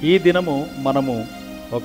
ఈ దినము మనము ఒక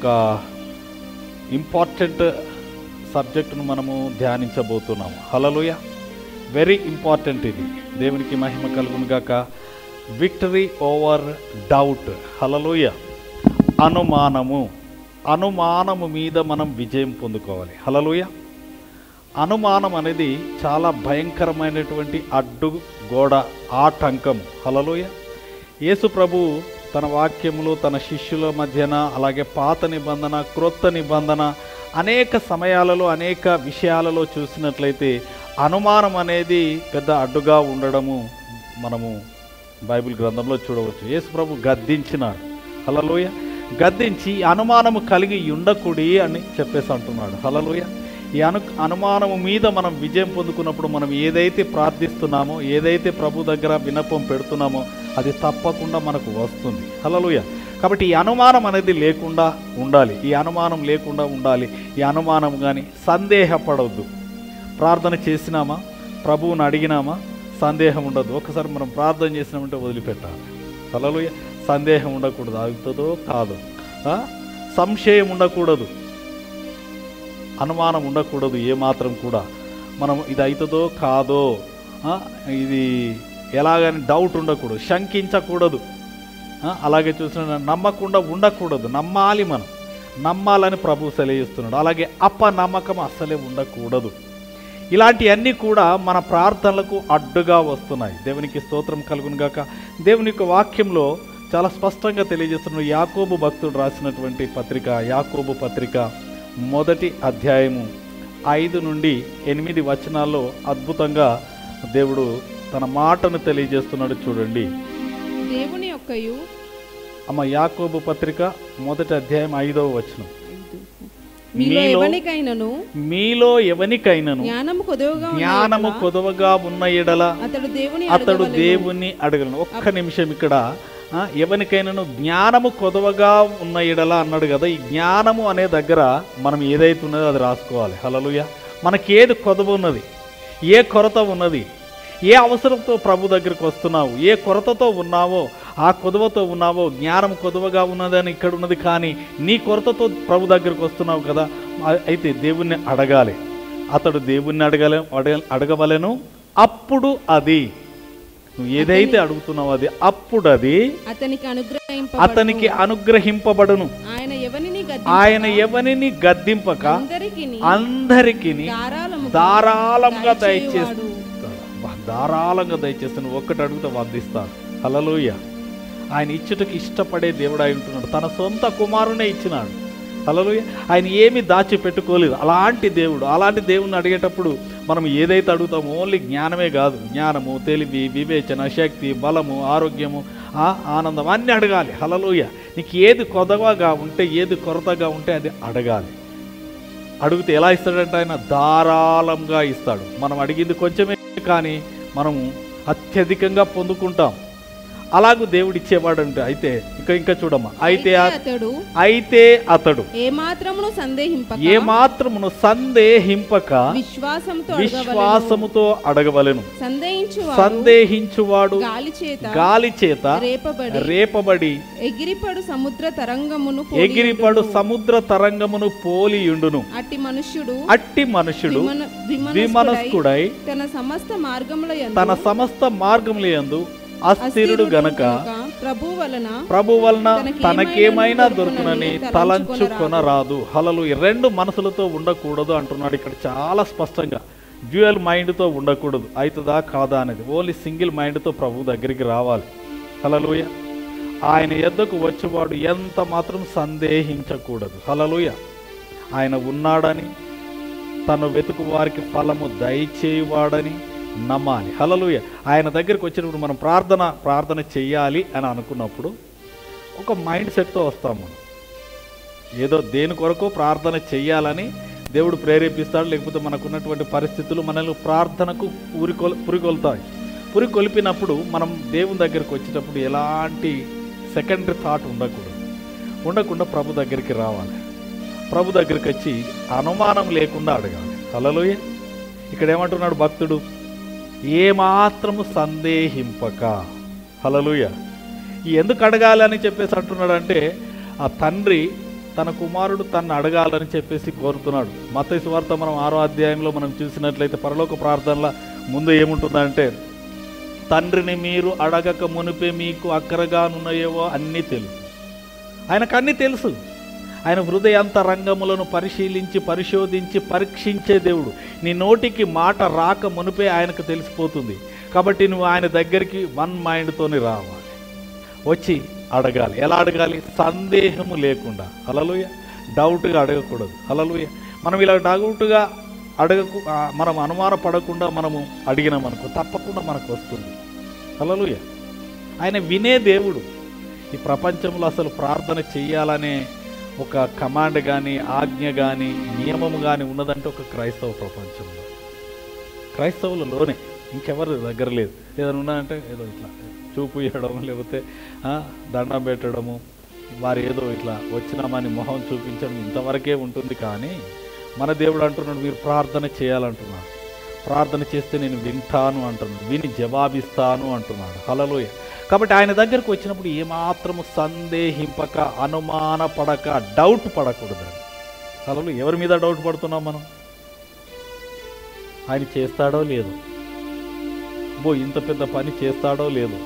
ఇంపార్టెంట్ సబ్జెక్టును మనము ధ్యానించబోతున్నాము హలలుయ వెరీ ఇంపార్టెంట్ ఇది దేవునికి మహిమ కలుగును గాక విక్టరీ ఓవర్ డౌట్ హలలుయ అనుమానము అనుమానము మీద మనం విజయం పొందుకోవాలి హలలుయ అనుమానం అనేది చాలా భయంకరమైనటువంటి అడ్డు గోడ ఆటంకం హలలోయ యేసు ప్రభు తన వాక్యములు తన శిష్యుల మధ్యన అలాగే పాత నిబంధన క్రొత్త నిబంధన అనేక సమయాలలో అనేక విషయాలలో చూసినట్లయితే అనుమానం అనేది పెద్ద అడ్డుగా ఉండడము మనము బైబిల్ గ్రంథంలో చూడవచ్చు యేసు ప్రభు గద్దించినాడు హలలోయ గద్దించి అనుమానము కలిగి ఉండకుడి అని చెప్పేసి అంటున్నాడు హలలోయ ఈ అను అనుమానము మీద మనం విజయం పొందుకున్నప్పుడు మనం ఏదైతే ప్రార్థిస్తున్నామో ఏదైతే ప్రభు దగ్గర విన్నపం పెడుతున్నామో అది తప్పకుండా మనకు వస్తుంది హలలుయ కాబట్టి ఈ అనుమానం అనేది లేకుండా ఉండాలి ఈ అనుమానం లేకుండా ఉండాలి ఈ అనుమానం కానీ సందేహపడవద్దు ప్రార్థన చేసినామా ప్రభువుని అడిగినామా సందేహం ఉండదు ఒకసారి మనం ప్రార్థన చేసినామంటే వదిలిపెట్టాలి హలలుయ సందేహం ఉండకూడదు అవుతుందో కాదు ఆ? సంశయం ఉండకూడదు అనుమానం ఉండకూడదు ఏమాత్రం కూడా మనం ఇది అవుతుందో కాదో ఆ, ఇది ఎలాగని డౌట్ ఉండకూడదు శంకించకూడదు ఆ, అలాగే చూసిన నమ్మకుండా ఉండకూడదు నమ్మాలి మనం నమ్మాలని ప్రభు సెలవిస్తున్నాడు అలాగే అపనమ్మకం అస్సలే ఉండకూడదు ఇలాంటివన్నీ కూడా మన ప్రార్థనలకు అడ్డుగా వస్తున్నాయి దేవునికి స్తోత్రం కలుగును గాక దేవుని యొక్క వాక్యంలో చాలా స్పష్టంగా తెలియజేస్తున్న యాకోబు భక్తుడు రాసినటువంటి పత్రిక యాకోబు పత్రిక మొదటి అధ్యాయము ఐదు నుండి ఎనిమిది వచనాల్లో అద్భుతంగా దేవుడు తన మాటను తెలియజేస్తున్నాడు చూడండి దేవుని యొక్కయు అమ్మ యాకోబు పత్రిక మొదటి అధ్యాయం ఐదవ వచనం మీలో మీలో- ఎవనికైనను మీలో ఎవనికైనను జ్ఞానము కొదువుగా ఉన్న జ్ఞానము ఎడల కొదవగా ఉన్న ఎడల అతడు దేవుని అతడు అడగవలెను. దేవుణ్ణి అడగలను ఒక్క నిమిషం ఇక్కడ ఆ, ఎవరికైనాను జ్ఞానము కొదవగా ఉన్న ఎడల అన్నాడు కదా ఈ జ్ఞానము అనే దగ్గర మనం ఏదైతే ఉన్నదో అది రాసుకోవాలి హలలుయ మనకి ఏది కొదవ ఉన్నది ఏ కొరత ఉన్నది ఏ అవసరంతో ప్రభు దగ్గరికి వస్తున్నావు ఏ కొరతతో ఉన్నావో ఆ కొదవతో ఉన్నావో జ్ఞానం కొదవగా ఉన్నదని ఇక్కడ ఉన్నది కానీ నీ కొరతతో ప్రభు దగ్గరికి వస్తున్నావు కదా ఆ- అయితే దేవుణ్ణి అడగాలి అతడు దేవుణ్ణి అడగలే అడగ అడగవలెను అప్పుడు అది నువ్వు ఏదైతే అడుగుతున్నావో అది అప్పుడు అది అతనికి అనుగ్రహింప అతనికి అనుగ్రహింపబడును ఆయన ఎవరిని ఆయన ఎవరిని గద్దింపక అందరికి అందరికి ధారాళము ధారాళంగా దయచేయువాడు. దయచేస్తాడు ధారాళంగా దయచేస్తాను నువ్వు ఒక్కటి అడిగితే వందిస్తాడు హలలోయ ఆయన ఇచ్చుటకు ఇష్టపడే దేవుడు అయి ఉంటున్నాడు తన సొంత కుమారునే ఇచ్చినాడు హలలోయ ఆయన ఏమి దాచిపెట్టుకోలేదు అలాంటి దేవుడు అలాంటి దేవుడిని అడిగేటప్పుడు మనం ఏదైతే అడుగుతామో ఓన్లీ జ్ఞానమే కాదు జ్ఞానము తెలివి వివేచన శక్తి బలము ఆరోగ్యము ఆ ఆనందం అన్నీ అడగాలి హలలోయ నీకు ఏది కొదవగా ఉంటే ఏది కొరతగా ఉంటే అది అడగాలి అడిగితే ఎలా ఇస్తాడంటే ఆయన ధారాళంగా ఇస్తాడు మనం అడిగింది కొంచెమే కానీ మనము అత్యధికంగా పొందుకుంటాం అలాగూ దేవుడు ఇచ్చేవాడు అంటే అయితే ఇంకా ఇంకా చూడమ్మా అయితే ఆ- అతడు అయితే అతడు ఏ మాత్రమును సందేహింపక ఏ మాత్రమును సందేహింపక విశ్వాసంతో అడగవలెను. విశ్వాసముతో అడగవలెను సందేహించువాడు సందేహించువాడు గాలి చేత గాలి చేత రేపబడి రేపబడి ఎగిరిపడు సముద్ర తరంగమును ఎగిరిపడు పోలియుండును. సముద్ర తరంగమును పోలియుండును అట్టి మనుష్యుడు అట్టి మనుషుడు విమన- విమనస్కుడై విమనస్కుడై తన సమస్త మార్గముల తన సమస్త మార్గముల యందు అస్థిరుడు గనక ప్రభు వలన ప్రభు వలన తనకేమైనా తనకేమైనా దొరుకునని దొరుకునని తలంచుకొనరాదు. తలంచుకొనరాదు హలలు ఈ రెండు మనసులతో ఉండకూడదు అంటున్నాడు ఇక్కడ చాలా స్పష్టంగా డ్యూయల్ మైండ్తో ఉండకూడదు అవుతుందా కాదా అనేది ఓన్లీ సింగిల్ మైండ్తో ప్రభు దగ్గరికి రావాలి హలలుయ ఆయన ఎద్దకు వచ్చేవాడు ఎంత మాత్రం సందేహించకూడదు హలలుయ ఆయన ఉన్నాడని తను వెతుకు వారికి ఫలము దయచేయువాడని నమ్మాలి హలలుయ ఆయన దగ్గరికి వచ్చినప్పుడు మనం ప్రార్థన ప్రార్థన చెయ్యాలి అని అనుకున్నప్పుడు ఒక మైండ్ సెట్తో వస్తాం మనం ఏదో దేని కొరకు ప్రార్థన చెయ్యాలని దేవుడు ప్రేరేపిస్తాడు లేకపోతే మనకున్నటువంటి పరిస్థితులు మనల్ని ప్రార్థనకు పురికొల్ పురికొల్తాయి పురికొల్పినప్పుడు మనం దేవుని దగ్గరికి వచ్చేటప్పుడు ఎలాంటి సెకండరీ థాట్ ఉండకూడదు ఉండకుండా ప్రభు దగ్గరికి రావాలి ప్రభు దగ్గరికి వచ్చి అనుమానం లేకుండా అడగాలి హలలోయ ఇక్కడ ఏమంటున్నాడు భక్తుడు ఏమాత్రము సందేహింపక హలలుయ ఎందుకు అడగాలి అని చెప్పేసి అంటున్నాడంటే ఆ తండ్రి తన కుమారుడు తన్ను అడగాలని చెప్పేసి కోరుతున్నాడు మత వార్త మనం ఆరో అధ్యాయంలో మనం చూసినట్లయితే పరలోక ప్రార్థనల ముందు ఏముంటుందంటే తండ్రిని మీరు అడగక మునిపే మీకు అక్కరగానున్నాయేవో అన్నీ తెలుసు ఆయనకు అన్నీ తెలుసు ఆయన హృదయాంతరంగములను పరిశీలించి పరిశోధించి పరీక్షించే దేవుడు నీ నోటికి మాట రాక మునిపే ఆయనకు తెలిసిపోతుంది కాబట్టి నువ్వు ఆయన దగ్గరికి వన్ మైండ్తోని రావాలి వచ్చి అడగాలి ఎలా అడగాలి సందేహము లేకుండా హలలుయ డౌట్గా అడగకూడదు హలలుయ మనం ఇలా డౌట్గా అడగకు ఆ, మనం అనుమాన పడకుండా మనము అడిగినామనుకో తప్పకుండా మనకు వస్తుంది హలలుయ ఆయన వినే దేవుడు ఈ ప్రపంచంలో అసలు ప్రార్థన చెయ్యాలనే ఒక కమాండ్ కానీ ఆజ్ఞ కానీ నియమము కానీ ఉన్నదంటే ఒక క్రైస్తవ ప్రపంచంలో క్రైస్తవులలోనే ఇంకెవరి దగ్గర లేదు ఏదైనా ఉన్నదంటే ఏదో ఇట్లా చూపు ఇవ్వడం లేకపోతే ఆ, దండం పెట్టడము వారు ఏదో ఇట్లా వచ్చినామని మొహం చూపించడం ఇంతవరకే ఉంటుంది కానీ మన దేవుడు అంటున్నాడు మీరు ప్రార్థన చేయాలంటున్నాడు ప్రార్థన చేస్తే నేను వింటాను అంటున్నాడు విని జవాబిస్తాను అంటున్నాడు హలలోయ కాబట్టి ఆయన దగ్గరకు వచ్చినప్పుడు ఏమాత్రము సందేహింపక అనుమాన పడక డౌట్ పడకూడదండి హలలో ఎవరి మీద డౌట్ పడుతున్నాం మనం ఆయన చేస్తాడో లేదో బో ఇంత పెద్ద పని చేస్తాడో లేదో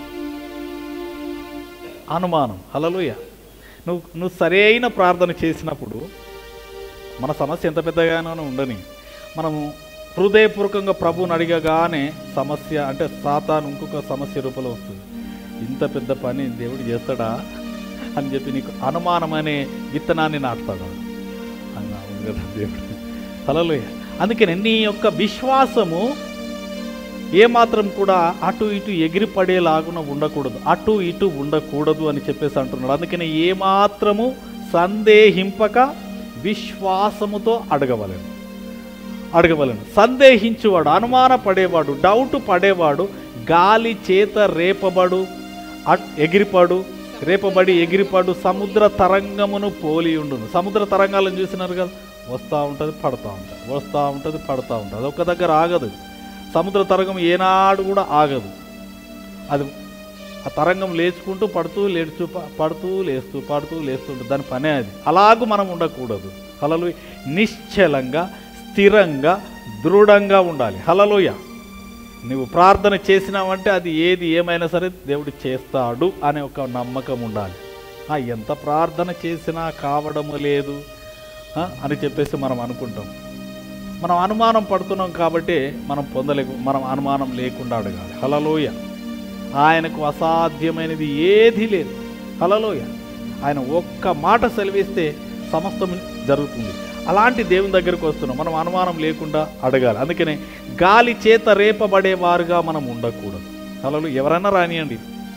అనుమానం హలలుయ నువ్వు నువ్వు సరైన ప్రార్థన చేసినప్పుడు మన సమస్య ఎంత పెద్దగానో ఉండని మనము హృదయపూర్వకంగా ప్రభువుని అడిగగానే సమస్య అంటే సాతాను ఇంకొక సమస్య రూపంలో వస్తుంది ఇంత పెద్ద పని దేవుడు చేస్తాడా అని చెప్పి నీకు అనుమానం అనే విత్తనాన్ని నాటుతాడు వాడు. అన్నా ఉంది కదా దేవుడు హల్లెలూయా అందుకని నీ యొక్క విశ్వాసము ఏమాత్రం కూడా అటు ఇటు ఎగిరిపడేలాగున ఉండకూడదు అటు ఇటు ఉండకూడదు అని చెప్పేసి అంటున్నాడు అందుకని ఏమాత్రము సందేహింపక విశ్వాసముతో అడగవలను అడగవలను సందేహించువాడు అనుమాన పడేవాడు డౌట్ పడేవాడు గాలి చేత రేపబడు అట్- ఎగిరిపడు రేపబడి ఎగిరిపడు సముద్ర తరంగమును పోలి ఉండును సముద్ర తరంగాలను చూసినారు కదా వస్తూ ఉంటుంది పడుతూ ఉంటుంది వస్తూ ఉంటుంది పడుతూ ఉంటుంది అది ఒక్క దగ్గర ఆగదు సముద్ర తరంగం ఏనాడు కూడా ఆగదు అది ఆ తరంగం లేచుకుంటూ పడుతూ లేచుతూ ప- పడుతూ లేస్తూ పడుతూ లేస్తుంటుంది దాని పనే అది అలాగూ మనం ఉండకూడదు హలలు నిశ్చలంగా స్థిరంగా దృఢంగా ఉండాలి హలలోయ నువ్వు ప్రార్థన చేసినావంటే అది ఏది ఏమైనా సరే దేవుడు చేస్తాడు అనే ఒక నమ్మకం ఉండాలి ఆ, ఎంత ప్రార్థన చేసినా కావడము లేదు ఆ, అని చెప్పేసి మనం అనుకుంటాం మనం అనుమానం పడుతున్నాం కాబట్టి మనం పొందలేకు మనం అనుమానం లేకుండా అడగాలి హలలోయ ఆయనకు అసాధ్యమైనది ఏదీ లేదు హలలోయ ఆయన ఒక్క మాట సెలవిస్తే సమస్తం జరుగుతుంది అలాంటి దేవుని దగ్గరికి వస్తున్నాం మనం అనుమానం లేకుండా అడగాలి అందుకనే గాలి చేత రేపబడేవారుగా మనం ఉండకూడదు హలలు ఎవరైనా రానియండి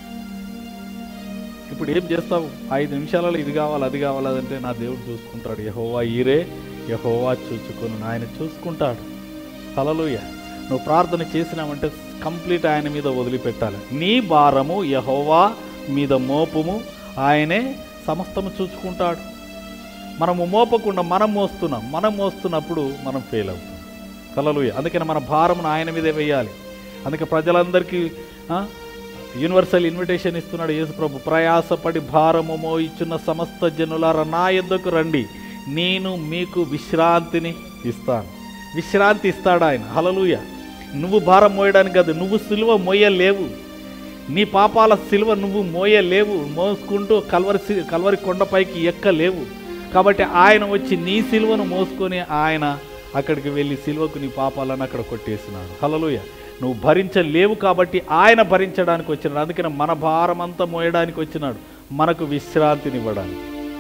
ఇప్పుడు ఏం చేస్తావు ఐదు నిమిషాలలో ఇది కావాలి అది కావాలి అదంటే నా దేవుడు చూసుకుంటాడు యహోవా ఈరే యహోవా చూసుకుని ఆయన చూసుకుంటాడు హలలుయ నువ్వు ప్రార్థన చేసినావంటే కంప్లీట్ ఆయన మీద వదిలిపెట్టాలి నీ భారము యహోవా మీద మోపుము ఆయనే సమస్తము చూసుకుంటాడు మనము మోపకుండా మనం మోస్తున్నాం మనం మోస్తున్నప్పుడు మనం ఫెయిల్ అవుతాం కలలుయ అందుకని మన భారమును ఆయన మీదే వేయాలి అందుకే ప్రజలందరికీ ఆ, యూనివర్సల్ ఇన్విటేషన్ ఇస్తున్నాడు యేసుప్రభు ప్రయాసపడి భారము మోయిచున్న సమస్త జనులారా నా యొద్దకు రండి నేను మీకు విశ్రాంతిని ఇస్తాను విశ్రాంతి ఇస్తాడు ఆయన హలలుయ నువ్వు భారం మోయడానికి కాదు నువ్వు సిలువ మోయలేవు నీ పాపాల సిలువ నువ్వు మోయలేవు మోసుకుంటూ కల్వరి సి- కల్వరి కొండపైకి ఎక్కలేవు కాబట్టి ఆయన వచ్చి నీ సిలువను మోసుకొని ఆయన అక్కడికి వెళ్ళి సిలువకు నీ పాపాలను అక్కడ కొట్టేసినాడు హలలుయ నువ్వు భరించలేవు కాబట్టి ఆయన భరించడానికి వచ్చినాడు అందుకని మన భారం అంతా మోయడానికి వచ్చినాడు మనకు విశ్రాంతినివ్వడానికి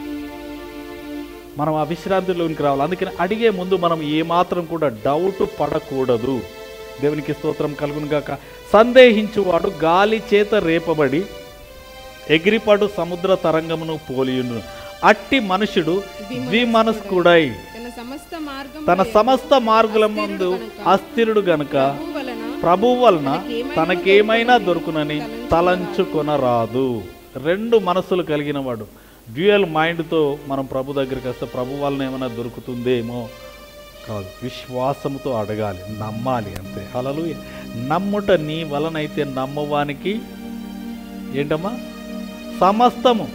మనం ఆ విశ్రాంతిలోనికి రావాలి అందుకని అడిగే ముందు మనం ఏమాత్రం కూడా డౌట్ పడకూడదు దేవునికి స్తోత్రం కలుగును గాక సందేహించువాడు గాలి చేత రేపబడి ఎగిరిపడు సముద్ర తరంగమును పోలియుండు అట్టి మనుషుడు ద్విమనస్కుడై తన సమస్త మార్గం తన సమస్త మార్గుల ముందు అస్థిరుడు గనుక వలన ప్రభు వలన తనకేమైనా దొరుకునని తలంచుకొనరాదు రెండు మనసులు కలిగిన వాడు డ్యూయల్ మైండ్తో మనం ప్రభు దగ్గరికి వస్తే ప్రభు వలన ఏమైనా దొరుకుతుందేమో కాదు విశ్వాసముతో అడగాలి నమ్మాలి అంతే హలలు నమ్ముట నీ వలనైతే నమ్మవానికి ఏంటమ్మా సమస్తము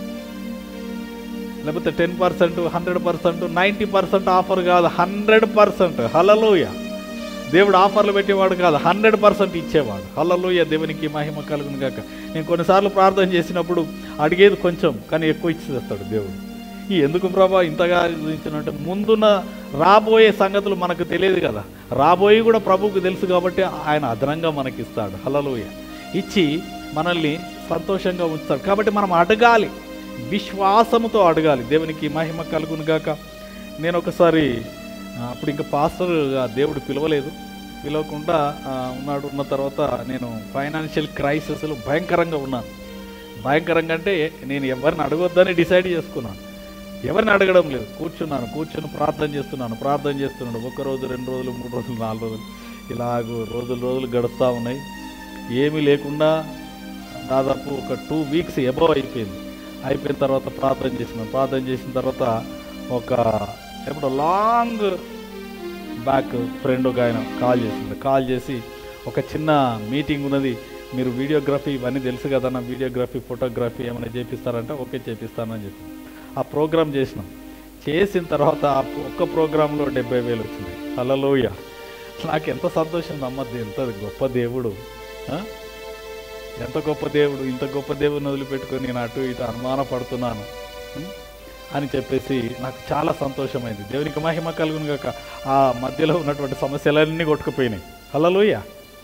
లేకపోతే ten percent hundred percent ninety percent offer కాదు హండ్రెడ్ పర్సెంట్ హలలోయ దేవుడు ఆఫర్లు పెట్టేవాడు కాదు హండ్రెడ్ పర్సెంట్ ఇచ్చేవాడు హలలోయ దేవునికి మహిమ కలుగును కాక నేను కొన్నిసార్లు ప్రార్థన చేసినప్పుడు అడిగేది కొంచెం కానీ ఎక్కువ ఇచ్చేస్తాడు దేవుడు ఈ ఎందుకు ప్రభా ఇంతగా ఇచ్చినట్టు ముందున్న రాబోయే సంగతులు మనకు తెలియదు కదా రాబోయే కూడా ప్రభువుకు తెలుసు కాబట్టి ఆయన అదనంగా మనకి ఇస్తాడు హలలోయ ఇచ్చి మనల్ని సంతోషంగా ఉంచుతాడు కాబట్టి మనం అడగాలి విశ్వాసముతో అడగాలి దేవునికి మహిమ కలుగును గాక నేను ఒకసారి ఆ, అప్పుడు ఇంకా పాస్టర్గా దేవుడు పిలవలేదు పిలవకుండా ఆ, ఉన్నాడు ఉన్న తర్వాత నేను ఫైనాన్షియల్ క్రైసిస్లో భయంకరంగా ఉన్నాను భయంకరంగా అంటే నేను ఎవరిని అడగొద్దని డిసైడ్ చేసుకున్నాను ఎవరిని అడగడం లేదు కూర్చున్నాను కూర్చుని ప్రార్థన చేస్తున్నాను ప్రార్థన చేస్తున్నాడు ఒక రోజు రెండు రోజులు మూడు రోజులు నాలుగు రోజులు ఇలాగూ రోజులు రోజులు గడుస్తూ ఉన్నాయి ఏమీ లేకుండా దాదాపు ఒక టూ వీక్స్ ఎబవ్ అయిపోయింది అయిపోయిన తర్వాత ప్రార్థన చేసినాం ప్రార్థన చేసిన తర్వాత ఒక ఎప్పుడు లాంగ్ బ్యాక్ ఫ్రెండ్ ఒక ఆయన కాల్ చేసింది కాల్ చేసి ఒక చిన్న మీటింగ్ ఉన్నది మీరు వీడియోగ్రఫీ ఇవన్నీ తెలుసు కదా నా వీడియోగ్రఫీ ఫోటోగ్రఫీ ఏమైనా చేపిస్తారంటే ఓకే చేపిస్తానని చెప్పి ఆ ప్రోగ్రామ్ చేసినాం చేసిన తర్వాత ఆ ఒక్క ప్రోగ్రాంలో డెబ్బై వేలు వచ్చినాయి అలలోయ నాకు ఎంత సంతోషం అమ్మది ఎంత గొప్ప దేవుడు ఆ? ఎంత గొప్ప దేవుడు ఇంత గొప్ప దేవుడిని వదిలిపెట్టుకొని నేను అటు ఇటు అనుమానపడుతున్నాను ఉం? అని చెప్పేసి నాకు చాలా సంతోషమైంది దేవునికి మహిమ కలుగును గాక ఆ మధ్యలో ఉన్నటువంటి సమస్యలన్నీ కొట్టుకుపోయినాయి హల్లలోయ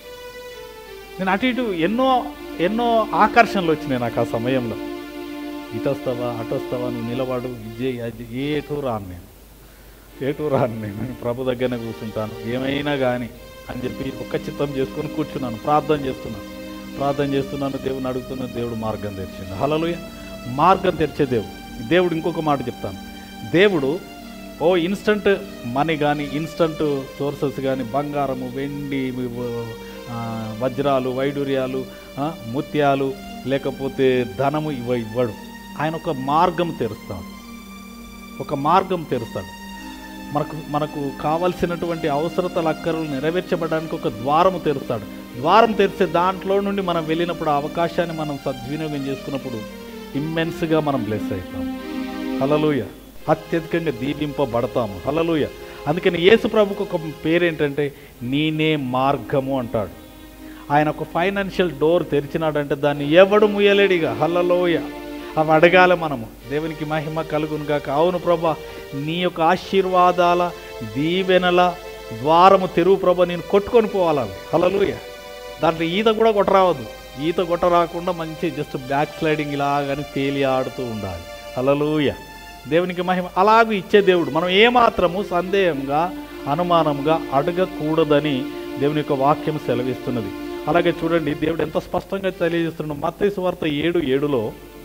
నేను అటు ఇటు ఎన్నో ఎన్నో ఆకర్షణలు వచ్చినాయి నాకు ఆ సమయంలో ఇటు వస్తావా అటు వస్తావా నువ్వు నిలబడు విజయ్ అది ఏ టూర్ రాను నేను ఏ టూర్ రాను నేను నేను ప్రభు దగ్గరనే కూర్చుంటాను ఏమైనా కానీ అని చెప్పి ఒక్క చిత్తం చేసుకొని కూర్చున్నాను ప్రార్థన చేస్తున్నాను ప్రార్థన చేస్తున్నాను దేవుని అడుగుతున్నాను దేవుడు మార్గం తెరిచింది హలలుయ మార్గం తెరిచే దేవుడు దేవుడు ఇంకొక మాట చెప్తాను దేవుడు ఓ ఇన్స్టంట్ మనీ కానీ ఇన్స్టంట్ సోర్సెస్ కానీ బంగారము వెండి ఆ, వజ్రాలు వైడూర్యాలు ఆ, ముత్యాలు లేకపోతే ధనము ఇవ ఇవ్వడు ఆయన ఒక మార్గం తెరుస్తాడు ఒక మార్గం తెరుస్తాడు మనకు మనకు కావలసినటువంటి అవసరతల అక్కర్లు నెరవేర్చబడడానికి ఒక ద్వారము తెరుస్తాడు ద్వారం తెరిచే దాంట్లో నుండి మనం వెళ్ళినప్పుడు ఆ అవకాశాన్ని మనం సద్వినియోగం చేసుకున్నప్పుడు ఇమ్మెన్స్గా మనం బ్లెస్ అవుతాం హలలుయ అత్యధికంగా దీవింపబడతాము హలలుయ అందుకని యేసు ప్రభుకు ఒక పేరేంటంటే నేనే మార్గము అంటాడు ఆయన ఒక ఫైనాన్షియల్ డోర్ తెరిచినాడంటే దాన్ని ఎవడు ముయ్యలేడిగా హల్లలోయ అవి అడగాలి మనము దేవునికి మహిమ కలుగును గాక అవును ప్రభా నీ యొక్క ఆశీర్వాదాల దీవెనల ద్వారము తెరువు ప్రభా నేను కొట్టుకొని పోవాలి హల్లలోయ దాంట్లో ఈత కూడా కొట్టరావద్దు ఈత కొట్ట రాకుండా మంచి జస్ట్ బ్యాక్ స్లైడింగ్ ఇలాగని తేలి ఆడుతూ ఉండాలి హల్లలోయ దేవునికి మహిమ అలాగూ ఇచ్చే దేవుడు మనం ఏమాత్రము సందేహంగా అనుమానంగా అడగకూడదని దేవుని యొక్క వాక్యం సెలవిస్తున్నది అలాగే చూడండి దేవుడు ఎంత స్పష్టంగా తెలియజేస్తున్నాడు మత్తయి వార్త ఏడు ఏడులో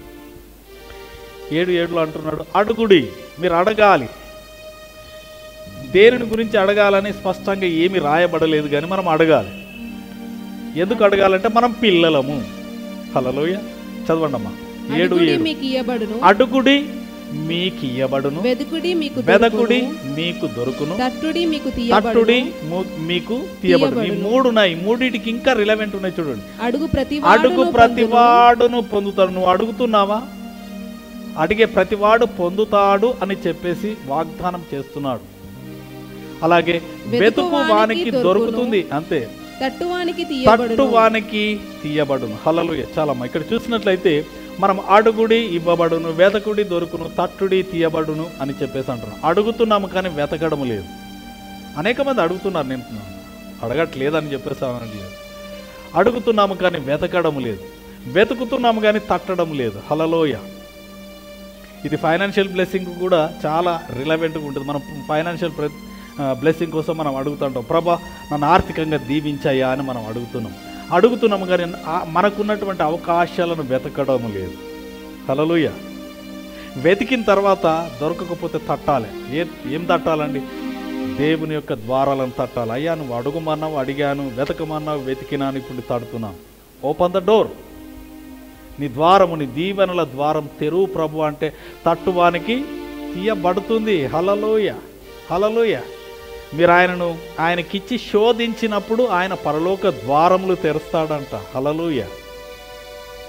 ఏడు ఏడులో అంటున్నాడు అడుగుడి మీరు అడగాలి దేనిని గురించి అడగాలని స్పష్టంగా ఏమి రాయబడలేదు కానీ మనం అడగాలి ఎందుకు అడగాలంటే మనం పిల్లలము హలలోయ చదవండి అమ్మా ఏడు అడుగుడి ఏడు మీకు ఇయ్యబడును అడుగుడి మీకు ఇయ్యబడును వెదుకుడి మీకు వెదకుడి దొరుకును. మీకు దొరుకును తట్టుడి మీకు తట్టుడి తీయబడును ము- మీకు తీయబడును ఈ తీయబడును. మూడు ఉన్నాయి మూడిటికి ఇంకా రిలవెంట్ ఉన్నాయి చూడండి అడుగు ప్రతి అడుగు ప్రతివాడును పొందుతాడు నువ్వు అడుగుతున్నావా అడిగే ప్రతివాడు పొందుతాడు అని చెప్పేసి వాగ్దానం చేస్తున్నాడు అలాగే వెతుకు వానికి దొరుకుతుంది అంతే తట్టువానికి తీయబడును తట్టువానికి తీయబడును హలలు చాలమ్మా ఇక్కడ చూసినట్లయితే మనం అడుగుడి ఇవ్వబడును వెతకుడి దొరుకును తట్టుడి తీయబడును అని చెప్పేసి అంటున్నాం అడుగుతున్నాము కానీ వెతకడం లేదు అనేక మంది అడుగుతున్నారు నేను అడగట్లేదని చెప్పేసి అనట్లేదు అడుగుతున్నాము కానీ వెతకడం లేదు వెతుకుతున్నాము కానీ తట్టడం లేదు హలలోయ ఇది ఫైనాన్షియల్ బ్లెస్సింగ్ కూడా చాలా రిలవెంట్గా ఉంటుంది మనం ఫైనాన్షియల్ బ్లెస్సింగ్ కోసం మనం అడుగుతుంటాం ప్రభా నన్ను ఆర్థికంగా దీవించాయా అని మనం అడుగుతున్నాం అడుగుతున్నాము కానీ ఆ- మనకున్నటువంటి అవకాశాలను వెతకడం లేదు హలలుయ వెతికిన తర్వాత దొరకకపోతే తట్టాలి ఏ ఏం తట్టాలండి దేవుని యొక్క ద్వారాలను తట్టాలి అయ్యా నువ్వు అడుగుమన్నావు అడిగాను వెతకమన్నావు వెతికినాను ఇప్పుడు తడుతున్నాను ఓపెన్ ద డోర్ నీ ద్వారము నీ దీవెనల ద్వారం తెరువు ప్రభు అంటే తట్టువానికి తీయబడుతుంది హలలోయ హలలోయ మీరు ఆయనను ఆయనకిచ్చి శోధించినప్పుడు ఆయన పరలోక ద్వారములు తెరుస్తాడంట హలలోయ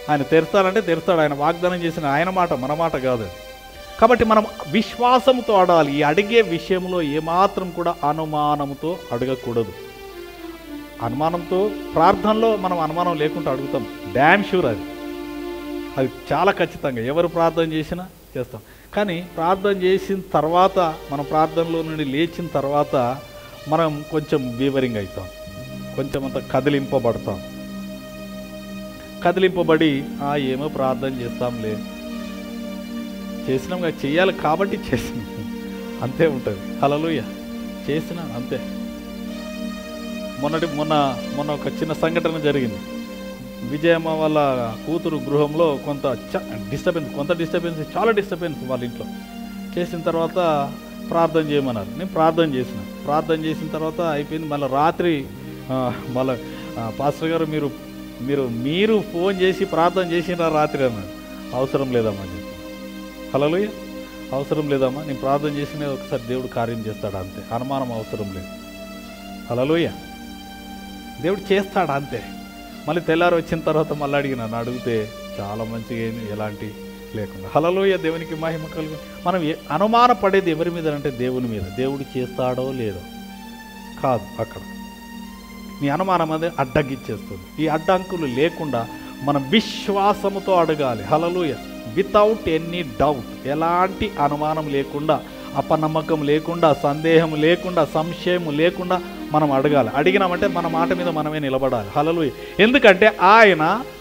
ఆయన తెరుస్తాడంటే తెరుస్తాడు ఆయన వాగ్దానం చేసిన ఆయన మాట మన మాట కాదు అది. కాబట్టి మనం విశ్వాసంతో అడగాలి ఈ అడిగే విషయంలో ఏమాత్రం కూడా అనుమానంతో అడగకూడదు అనుమానంతో ప్రార్థనలో మనం అనుమానం లేకుండా అడుగుతాం డ్యామ్ షూర్ అది అది చాలా ఖచ్చితంగా ఎవరు ప్రార్థన చేసినా చేస్తాం కానీ ప్రార్థన చేసిన తర్వాత మన ప్రార్థనలో నుండి లేచిన తర్వాత మనం కొంచెం వీవరింగ్ అవుతాం కొంచెం అంత కదిలింపబడతాం కదిలింపబడి "ఆ, ఏమో ప్రార్థన చేస్తాంలే చేసినాం కదా చెయ్యాలి కాబట్టి చేసినాం అంతే ఉంటుంది హలలుయ చేసినా అంతే మొన్నటి మొన్న మొన్న ఒక చిన్న సంఘటన జరిగింది విజయమ్మ వాళ్ళ కూతురు గృహంలో కొంత డిస్టర్బెన్స్ కొంత డిస్టర్బెన్స్ చాలా డిస్టర్బెన్స్ వాళ్ళ ఇంట్లో చేసిన తర్వాత ప్రార్థన చేయమన్నారు నేను ప్రార్థన చేసిన ప్రార్థన చేసిన తర్వాత అయిపోయింది మళ్ళీ రాత్రి ఆ, మళ్ళీ ఆ, పాస్టర్ గారు మీరు మీరు మీరు ఫోన్ చేసి ప్రార్థన చేసినారా రాత్రి అన్నాడు అవసరం లేదమ్మా అని చెప్పి హలో అవసరం లేదమ్మా నేను ప్రార్థన చేసిన ఒకసారి దేవుడు కార్యం చేస్తాడు అంతే అనుమానం అవసరం లేదు హలోయ దేవుడు చేస్తాడు అంతే మళ్ళీ తెల్లారి వచ్చిన తర్వాత మళ్ళీ అడిగిన నన్ను అడిగితే చాలా మంచిగా అయింది ఎలాంటి లేకుండా హలలోయ దేవునికి మహిమ కలుగు మనం ఏ- అనుమానపడేది ఎవరి మీద అంటే దేవుని మీద దేవుడు చేస్తాడో లేదో కాదు అక్కడ నీ అనుమానం అనేది అడ్డగిచ్చేస్తుంది ఈ అడ్డంకులు లేకుండా మనం విశ్వాసముతో అడగాలి హలలుయ వితౌట్ ఎనీ డౌట్ ఎలాంటి అనుమానం లేకుండా అపనమ్మకం లేకుండా సందేహం లేకుండా సంశయం లేకుండా మనం అడగాలి అడిగినామంటే మన మాట మీద మనమే నిలబడాలి హలలుయ ఎందుకంటే ఆయన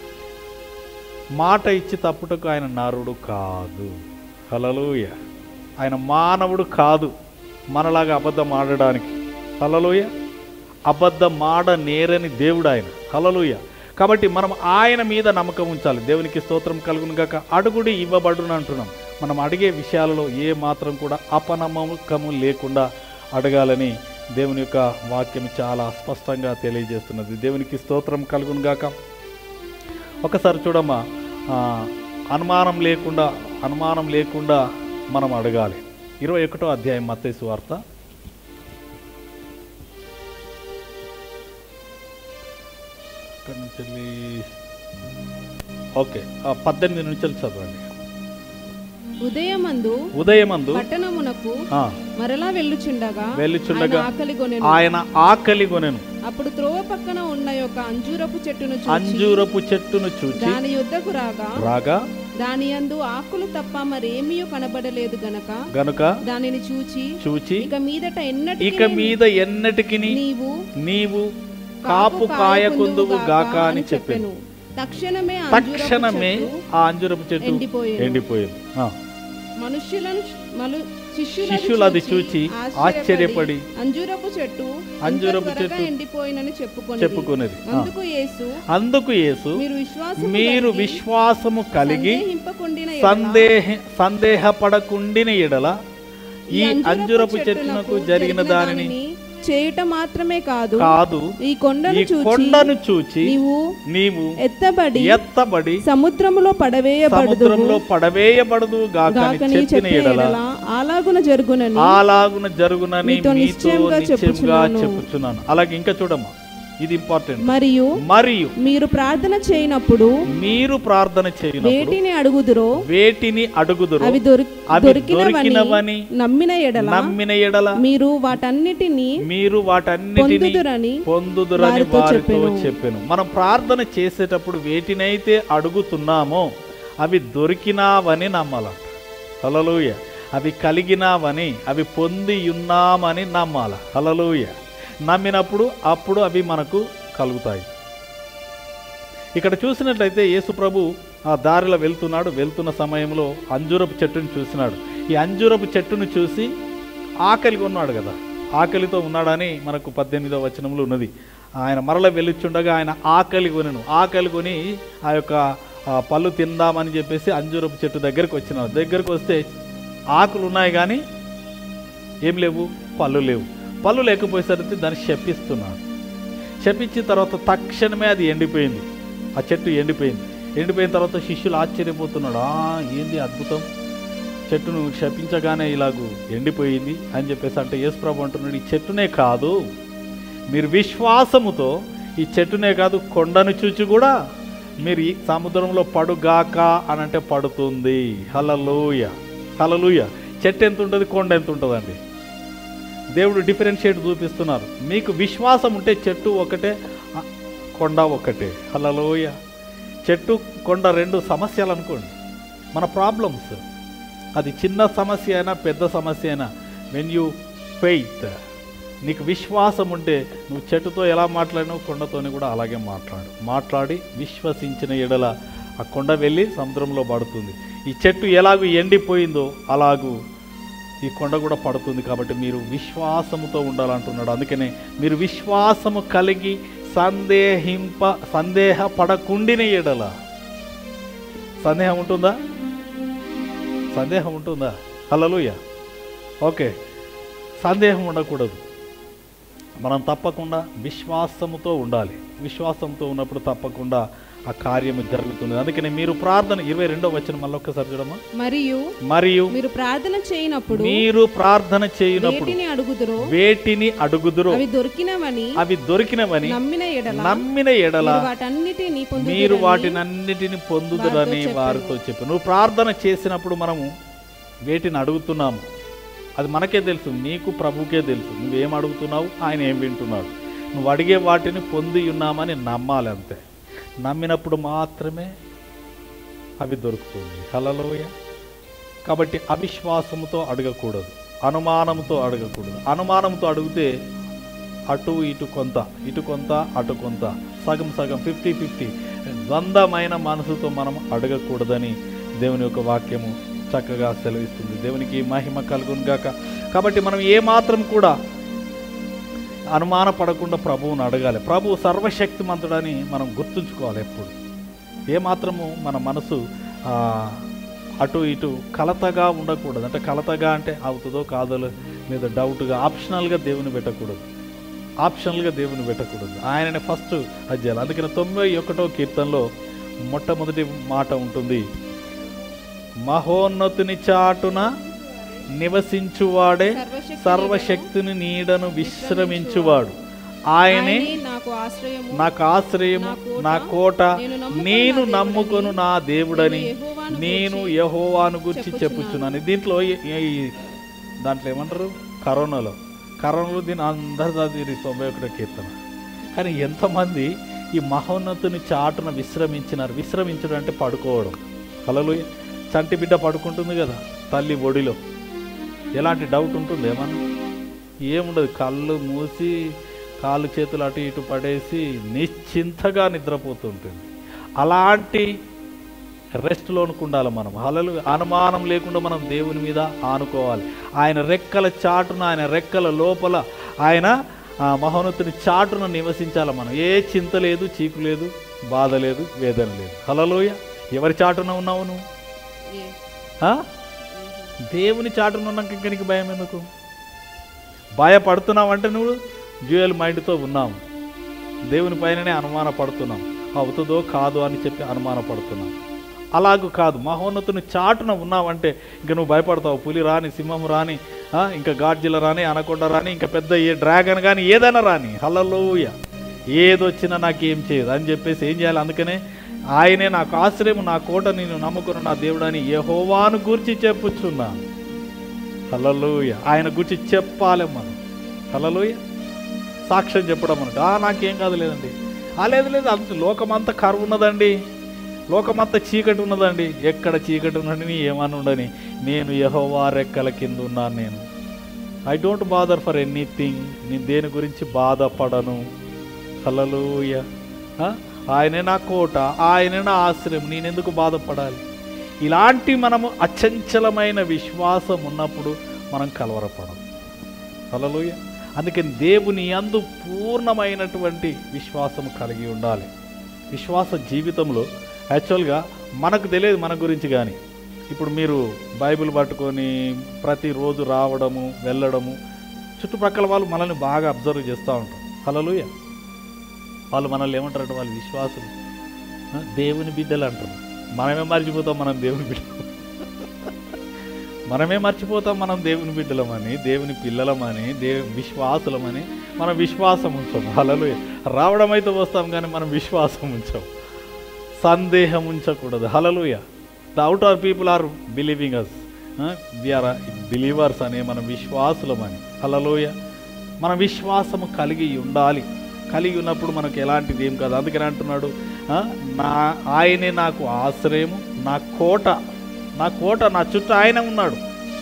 మాట ఇచ్చి తప్పుటకు ఆయన నరుడు కాదు హలలుయ ఆయన మానవుడు కాదు మనలాగా అబద్ధం ఆడడానికి హలలుయ అబద్ధం ఆడ నేరని దేవుడు ఆయన హలలుయ కాబట్టి మనం ఆయన మీద నమ్మకం ఉంచాలి దేవునికి స్తోత్రం కలుగును గాక అడుగుడి ఇవ్వబడును అంటున్నాం మనం అడిగే విషయాలలో ఏ మాత్రం కూడా అపనమ్మకము లేకుండా అడగాలని దేవుని యొక్క వాక్యం చాలా స్పష్టంగా తెలియజేస్తున్నది దేవునికి స్తోత్రం కలుగును గాక ఒకసారి చూడమ్మా ఆ, అనుమానం లేకుండా అనుమానం లేకుండా మనం అడగాలి ఇరవై ఒకటో అధ్యాయం మత్తయి వార్త ఇక్కడి నుంచి వెళ్ళి ఓకే ఆ, పద్దెనిమిది నుంచి వెళ్ళి చదవండి ఉదయమందు ఉదయమందు పట్టణమునకు ఆ, మరలా వెళ్ళుచుండగా వెళ్ళుచుండగా ఆయన ఆకలి కొనెను ఆయన ఆకలి కొనెను అప్పుడు త్రోవ పక్కన ఉన్న యొక్క అంజూరపు చెట్టును చూచి అంజూరపు చెట్టును చూచి దాని యుద్ధకు రాగా రాగా దాని యందు ఆకులు తప్ప మరేమీ కనబడలేదు గనక గనుక దానిని చూచి చూచి ఇక మీదట ఎన్నటికీ ఇక మీద ఎన్నటికి నీవు నీవు కాపు కాయకుందువు గాక అని చెప్పాను తక్షణమే ఆ అంజూరపు తక్షణమే చెట్టు ఆ అంజురపు చెట్టు ఎండిపోయెను. ఎండిపోయింది ఆ. మనుష్యులను మను శిష్యులు అది చూచి ఆశ్చర్యపడి అంజూరపు చెట్టు అంజూరపు అంజూరపు చెట్టు చెట్టు ఎండిపోయినని చెప్పుకొని చెప్పుకునేది ఆ. అందుకు యేసు అందుకు యేసు మీరు విశ్వాసం మీరు విశ్వాసము కలిగి సందేహింపకుండిన సందేహ సందేహపడకుండిన ఎడల ఈ అంజురపు చెట్టునకు జరిగిన దానిని చేయుట మాత్రమే కాదు కాదు ఈ కొండను ఈ చూచి కొండను చూచి నీవు నీవు ఎత్తబడి ఎత్తబడి సముద్రములో పడవేయబడదు సముద్రంలో పడవేయబడదు గాక అని గాకని చెప్పిన చెప్పిన ఎడల ఎడల అలాగున జరుగునని అలాగున జరుగునని మీతో మీతో నిశ్చయముగా నిశ్చయంగా చెప్పుచున్నాను. చెప్పుచున్నాను అలాగే ఇంకా చూడమ్మా ఇది ఇంపార్టెంట్ మరియు మరియు మీరు ప్రార్థన చేయనప్పుడు మీరు ప్రార్థన చేయనప్పుడు వేటిని అడుగుదురో వేటిని అడుగుదురు అవి దొరి అవి దొరికినవని దొరికినవని నమ్మిన ఎడల నమ్మిన ఎడల మీరు వాటన్నిటిని మీరు వాటన్నిటిని పొందుదురని పొందుదురని వారితో వారితో చెప్పెను. చెప్పాను మనం ప్రార్థన చేసేటప్పుడు వేటినైతే అడుగుతున్నామో అవి దొరికినావని నమ్మాలంట హలలుయ అవి కలిగినావని అవి పొంది ఉన్నామని నమ్మాల హలలుయ నమ్మినప్పుడు అప్పుడు అవి మనకు కలుగుతాయి ఇక్కడ చూసినట్లయితే యేసు ప్రభు ఆ దారిలో వెళ్తున్నాడు వెళ్తున్న సమయంలో అంజూరపు చెట్టును చూసినాడు ఈ అంజూరపు చెట్టును చూసి ఆకలి కొన్నాడు కదా ఆకలితో ఉన్నాడని మనకు పద్దెనిమిదవ వచనంలో ఉన్నది ఆయన మరల వెళ్ళిచుండగా ఆయన ఆకలి కొనెను ఆకలి కొని ఆ యొక్క ఆ, పళ్ళు తిందామని చెప్పేసి అంజూరపు చెట్టు దగ్గరికి వచ్చినాడు దగ్గరికి వస్తే ఆకులు ఉన్నాయి కానీ ఏం లేవు పళ్ళు లేవు పళ్ళు లేకపోయేసరికి దాన్ని శపిస్తున్నాడు శపించిన తర్వాత తక్షణమే అది ఎండిపోయింది ఆ చెట్టు ఎండిపోయింది ఎండిపోయిన తర్వాత శిష్యులు ఆశ్చర్యపోతున్నాడు ఆ ఏంది అద్భుతం చెట్టును శపించగానే ఇలాగూ ఎండిపోయింది అని చెప్పేసి అంటే యేసుప్రభు అంటున్నాడు ఈ చెట్టునే కాదు మీరు విశ్వాసముతో ఈ చెట్టునే కాదు కొండను చూచి కూడా మీరు ఈ సముద్రంలో పడుగాక అని అంటే పడుతుంది హలలుయ హలలుయ చెట్టు ఎంత ఉంటుంది కొండ ఎంత ఉంటుందండి దేవుడు డిఫరెన్షియేట్ చూపిస్తున్నారు మీకు విశ్వాసం ఉంటే చెట్టు ఒకటే ఆ, కొండ ఒకటే హలలోయ చెట్టు కొండ రెండు సమస్యలు అనుకోండి మన ప్రాబ్లమ్స్ అది చిన్న సమస్య అయినా పెద్ద సమస్య అయినా వెన్ యూ ఫెయిత్ నీకు విశ్వాసం ఉంటే నువ్వు చెట్టుతో ఎలా మాట్లాడినావు కొండతోని కూడా అలాగే మాట్లాడు మాట్లాడి విశ్వసించిన ఎడల ఆ కొండ వెళ్ళి సముద్రంలో పడుతుంది ఈ చెట్టు ఎలాగూ ఎండిపోయిందో అలాగూ ఈ కొండ కూడా పడుతుంది కాబట్టి మీరు విశ్వాసముతో ఉండాలంటున్నాడు అందుకనే మీరు విశ్వాసము కలిగి సందేహింప సందేహ పడకుండిన ఎడల సందేహం ఉంటుందా సందేహం ఉంటుందా హల్లెలూయ ఓకే సందేహం ఉండకూడదు మనం తప్పకుండా విశ్వాసముతో ఉండాలి విశ్వాసంతో ఉన్నప్పుడు తప్పకుండా ఆ కార్యము జరుగుతుంది అందుకని మీరు ప్రార్థన ఇరవై రెండో వచ్చిన మళ్ళీ ఒక్కసారి చూడమ్మా మరియు మరియు మీరు ప్రార్థన చేయనప్పుడు మీరు ప్రార్థన చేయునప్పుడు వేటిని అడుగుదురో వేటిని అడుగుదురో అవి దొరికినవని అవి దొరికినవని నమ్మిన ఎడల నమ్మిన ఎడల మీరు వాటన్నిటిని మీరు పొందుదురని వాటినన్నిటిని పొందుదురని వారితో వారితో చెప్పు నువ్వు ప్రార్థన చేసినప్పుడు మనము వేటిని అడుగుతున్నాము అది మనకే తెలుసు నీకు ప్రభుకే తెలుసు నువ్వేం అడుగుతున్నావు ఆయన ఏం వింటున్నాడు నువ్వు అడిగే వాటిని పొంది ఉన్నామని నమ్మాలి అంతే నమ్మినప్పుడు మాత్రమే అవి దొరుకుతుంది హలలోయ కాబట్టి అవిశ్వాసముతో అడగకూడదు అనుమానంతో అడగకూడదు అనుమానంతో అడిగితే అటు ఇటు కొంత ఇటు కొంత అటు కొంత సగం సగం ఫిఫ్టీ ఫిఫ్టీ ద్వంద్వమైన మనసుతో మనం అడగకూడదని దేవుని యొక్క వాక్యము చక్కగా సెలవిస్తుంది దేవునికి మహిమ కలుగును గాక కాబట్టి మనం ఏ మాత్రం కూడా అనుమాన పడకుండా ప్రభువుని అడగాలి ప్రభు సర్వశక్తిమంతుడని మనం గుర్తుంచుకోవాలి ఎప్పుడు ఏ మాత్రము మన మనసు ఆ, అటు ఇటు కలతగా ఉండకూడదు అంటే కలతగా అంటే అవుతుందో కాదో మీద డౌట్గా ఆప్షనల్గా దేవుని పెట్టకూడదు ఆప్షనల్గా దేవుని పెట్టకూడదు ఆయననే ఫస్ట్ అది చేయాలి అందుకని తొంభై ఒకటో కీర్తనలో మొట్టమొదటి మాట ఉంటుంది మహోన్నతుని చాటున నివసించువాడే సర్వశక్తి సర్వశక్తిని నీడను విశ్రమించువాడు ఆయనే ఆయనే నాకు ఆశ్రయము నాకు ఆశ్రయము నా కోట నేను నమ్ముకొను నా దేవుడని యెహోవాను నేను యహోవాను గురించి చెప్పుచున్నాను దీంట్లో ఈ- ఈ- దాంట్లో ఏమంటారు కరోనాలో కరోనాలో దీని అందరు చదివి తొంభై ఒకటో కీర్తన కానీ ఎంతమంది ఈ మహోన్నతుని చాటున విశ్రమించినారు విశ్రమించడం అంటే పడుకోవడం కలలు చంటి బిడ్డ పడుకుంటుంది కదా తల్లి ఒడిలో ఎలాంటి డౌట్ ఉంటుంది ఏమన్నా ఏముండదు కళ్ళు మూసి కాళ్ళు చేతులు అటు ఇటు పడేసి నిశ్చింతగా నిద్రపోతుంటుంది అలాంటి రెస్ట్లోనికి ఉండాలి మనం అలలు అనుమానం లేకుండా మనం దేవుని మీద ఆనుకోవాలి ఆయన రెక్కల చాటున ఆయన రెక్కల లోపల ఆయన ఆ, మహోన్నతుని చాటున నివసించాలి మనం ఏ చింత లేదు చీకు లేదు బాధ లేదు వేదన లేదు హలలోయ ఎవరి చాటున ఉన్నావు నువ్వు ఏ- ఆ? దేవుని చాటున ఉన్నాక ఇంక నీకు భయం ఎందుకు భయపడుతున్నావు అంటే నువ్వు డ్యూయల్ మైండ్తో ఉన్నావు దేవుని పైననే అనుమాన పడుతున్నాం అవుతుందో కాదు అని చెప్పి అనుమాన పడుతున్నాం అలాగూ కాదు మహోన్నతుని చాటున ఉన్నావంటే ఇంక నువ్వు భయపడతావు పులి రాని సింహం రాని ఆ, ఇంకా గాడ్జిల రాని అనకొండ రాని ఇంకా పెద్ద ఏ డ్రాగన్ కానీ ఏదైనా రాని హల్లలోయ ఏదొచ్చినా నాకేం చేయదు అని చెప్పేసి ఏం చేయాలి అందుకనే ఆయనే నాకు ఆశ్రయం నా కోట నేను నమ్ముకున్న నా దేవుడని యెహోవాను గురించి చెప్పుచున్నాను హల్లలోయ ఆయన గురించి చెప్పాలి మనం హల్లలోయ సాక్ష్యం చెప్పడం అన్నట్టు "ఆ, నాకేం కాదు లేదండి ఆ లేదు లేదు అంత లోకమంతా కరువు ఉన్నదండి లోకమంతా చీకటి ఉన్నదండి ఎక్కడ చీకటి ఉన్నదని ఏమని ఉండని నేను యహోవా రెక్కల కింద ఉన్నాను నేను I don't bother for anything నేను దేని గురించి బాధపడను హల్లలోయ ఆ? ఆయనే నా కోట ఆయనే నా ఆశ్రయం నేనెందుకు బాధపడాలి ఇలాంటి మనము అచంచలమైన విశ్వాసం ఉన్నప్పుడు మనం కలవరపడం హల్లలోయ అందుకని దేవుని అందు పూర్ణమైనటువంటి విశ్వాసం కలిగి ఉండాలి విశ్వాస జీవితంలో యాక్చువల్గా మనకు తెలియదు మన గురించి కానీ ఇప్పుడు మీరు బైబిల్ పట్టుకొని ప్రతిరోజు రావడము వెళ్ళడము చుట్టుపక్కల వాళ్ళు మనల్ని బాగా అబ్జర్వ్ చేస్తూ ఉంటారు హలలుయ వాళ్ళు మనల్ని ఏమంటారంటే వాళ్ళు విశ్వాసులు ఆ, దేవుని బిడ్డలు అంటారు మనమే మర్చిపోతాం మనం దేవుని బిడ్డ మనమే మర్చిపోతాం మనం దేవుని బిడ్డలమని దేవుని పిల్లలమని దేవు విశ్వాసులమని మనం విశ్వాసం ఉంచాం హలలు రావడం అయితే వస్తాం కానీ మనం విశ్వాసం ఉంచాం సందేహం ఉంచకూడదు hallelujah the out our people are believing us we are believers అనే మన విశ్వాసులమని హలలోయ మన విశ్వాసము కలిగి ఉండాలి కలిగి ఉన్నప్పుడు మనకు ఎలాంటిది ఏం కాదు అందుకని అంటున్నాడు ఆ, నా ఆయనే నాకు ఆశ్రయము నా కోట నా కోట నా చుట్టూ ఆయన ఉన్నాడు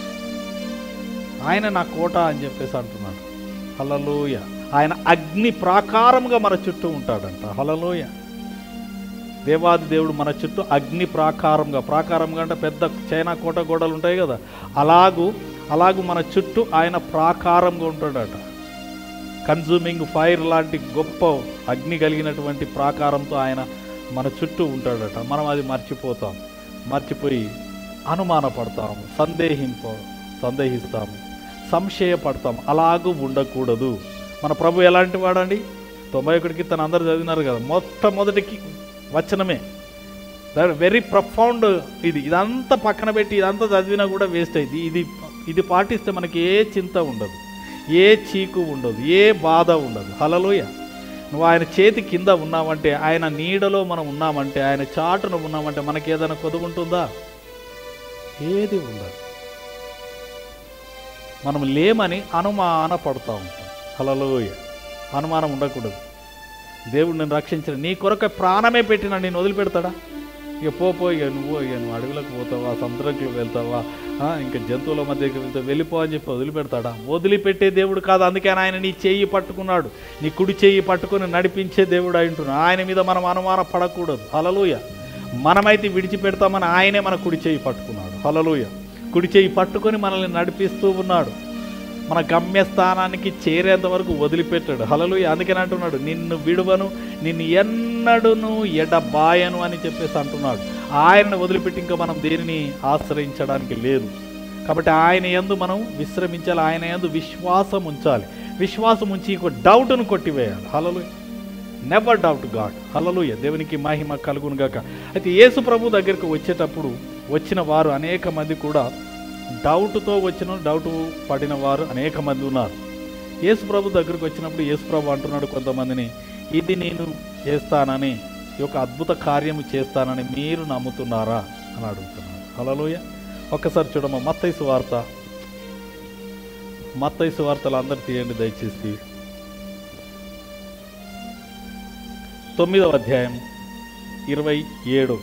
ఆయన నా కోట అని చెప్పేసి అంటున్నాడు హలలోయ ఆయన అగ్ని ప్రాకారముగా మన చుట్టూ ఉంటాడంట హలలోయ దేవాది దేవుడు మన చుట్టూ అగ్ని ప్రాకారంగా ప్రాకారంగా అంటే పెద్ద చైనా కోట గోడలు ఉంటాయి కదా అలాగూ అలాగూ మన చుట్టూ ఆయన ప్రాకారంగా ఉంటాడట కన్జ్యూమింగ్ ఫైర్ లాంటి గొప్ప అగ్ని కలిగినటువంటి ప్రాకారంతో ఆయన మన చుట్టూ ఉంటాడట మనం అది మర్చిపోతాం మర్చిపోయి అనుమానపడతాము సందేహింప సందేహిస్తాము సంశయపడతాం అలాగూ ఉండకూడదు మన ప్రభు ఎలాంటి వాడండి తొంభై ఒకటికి తను అందరు చదివినారు కదా మొట్టమొదటికి వచనమే వెరీ ప్రొఫౌండ్ ఇది ఇదంతా పక్కన పెట్టి ఇదంతా చదివినా కూడా వేస్ట్ అయింది ఇది ఇది పాటిస్తే మనకి ఏ చింత ఉండదు ఏ చీకు ఉండదు ఏ బాధ ఉండదు హలలోయ నువ్వు ఆయన చేతి కింద ఉన్నామంటే ఆయన నీడలో మనం ఉన్నామంటే ఆయన చాటున ఉన్నామంటే మనకి ఏదైనా కొదువు ఉంటుందా ఏది ఉండదు మనం లేమని అనుమాన పడుతూ ఉంటాం హలలోయ అనుమానం ఉండకూడదు దేవుడు నేను రక్షించిన నీ కొరకు ప్రాణమే పెట్టిన నేను వదిలిపెడతాడా ఇక పో పో ఇక నువ్వు ఇక నువ్వు అడవిలోకి పోతావా సముద్రంకి వెళ్తావా ఆ, ఇంకా జంతువుల మధ్యకి వెళ్తావు వెళ్ళిపో అని చెప్పి వదిలిపెడతాడా వదిలిపెట్టే దేవుడు కాదు అందుకని ఆయన నీ చెయ్యి పట్టుకున్నాడు నీ కుడి చెయ్యి పట్టుకొని నడిపించే దేవుడు అంటున్నాడు ఆయన మీద మనం అనుమాన పడకూడదు హలలుయ మనమైతే విడిచిపెడతామని ఆయనే మన కుడి చెయ్యి పట్టుకున్నాడు హలలుయ కుడి చెయ్యి పట్టుకొని మనల్ని నడిపిస్తూ ఉన్నాడు మన గమ్యస్థానానికి చేరేంత వరకు వదిలిపెట్టాడు హలలుయ అందుకని అంటున్నాడు నిన్ను విడువను నిన్ను ఎన్నడును ఎడబాయను అని చెప్పేసి అంటున్నాడు ఆయనను వదిలిపెట్టి ఇంకా మనం దేనిని ఆశ్రయించడానికి లేదు కాబట్టి ఆయన యందు మనం విశ్రమించాలి ఆయన యందు విశ్వాసం ఉంచాలి విశ్వాసం ఉంచి ఇంకో డౌట్ను కొట్టివేయాలి hallelujah never doubt God hallelujah దేవునికి మహిమ కలుగును గాక అయితే యేసు ప్రభు దగ్గరికి వచ్చేటప్పుడు వచ్చిన వారు అనేక మంది కూడా డౌట్తో వచ్చిన డౌట్ పడిన వారు అనేక మంది ఉన్నారు యేసు ప్రభు దగ్గరికి వచ్చినప్పుడు యేసు ప్రభు అంటున్నాడు కొంతమందిని ఇది నేను చేస్తానని ఈ యొక్క అద్భుత కార్యము చేస్తానని మీరు నమ్ముతున్నారా అని అడుగుతున్నాడు హలోయ ఒక్కసారి చూడమ్మా మత్తైసు వార్త మత్తైసు వార్తలు అందరు తీయండి దయచేసి తొమ్మిదవ అధ్యాయం ఇరవై ఏడు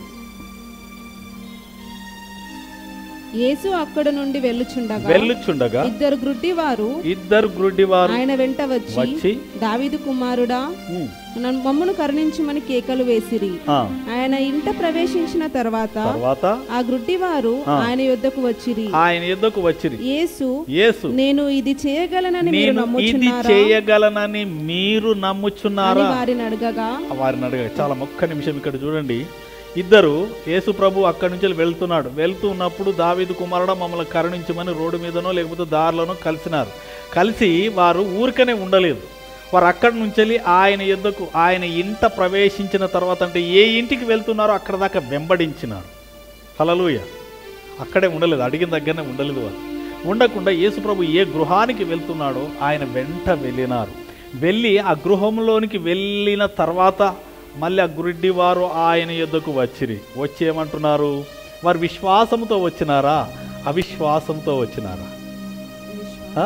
యేసు అక్కడ నుండి వెళ్ళుచుండగా వెళ్ళుచుండగా ఇద్దరు గ్రుడ్డివారు ఇద్దరు గ్రుడ్డివారు ఆయన వెంట వచ్చి వచ్చి దావీదు కుమారుడా ఉమ్, నన్ను మమ్మను కరుణించమని కేకలు వేసిరి ఆ, ఆయన ఇంట ప్రవేశించిన తర్వాత తర్వాత ఆ గ్రుడ్డివారు ఆయన యొద్దకు వచ్చిరి ఆయన యుద్ధకు వచ్చిరి యేసు యేసు నేను ఇది చేయగలనని మీరు నేను ఇది నమ్ముచున్నారా చేయగలనని మీరు నమ్ముచున్నారా అని వారిని అడగగా వారిని అడగ చాలా ఒక్క నిమిషం ఇక్కడ చూడండి ఇద్దరు యేసు ప్రభు అక్కడి నుంచి వెళ్తున్నాడు వెళ్తూ ఉన్నప్పుడు దావీదు కుమారుడు మమ్మల్ని కరుణించమని రోడ్డు మీదనో లేకపోతే దారిలోనో కలిసినారు కలిసి వారు ఊరికనే ఉండలేదు వారు అక్కడి నుంచి ఆయన యుద్ధకు ఆయన ఇంట ప్రవేశించిన తర్వాత అంటే ఏ ఇంటికి వెళ్తున్నారో అక్కడ దాకా వెంబడించినారు హలలుయ అక్కడే ఉండలేదు అడిగిన దగ్గరనే ఉండలేదు వారు ఉండకుండా యేసుప్రభు ఏ గృహానికి వెళ్తున్నాడో ఆయన వెంట వెళ్ళినారు వెళ్ళి ఆ గృహంలోనికి వెళ్ళిన తర్వాత మళ్ళీ ఆ గురిడ్డి వారు ఆయన యొద్దకు వచ్చిరి వచ్చి ఏమంటున్నారు వారు విశ్వాసంతో వచ్చినారా అవిశ్వాసంతో వచ్చినారా ఆ?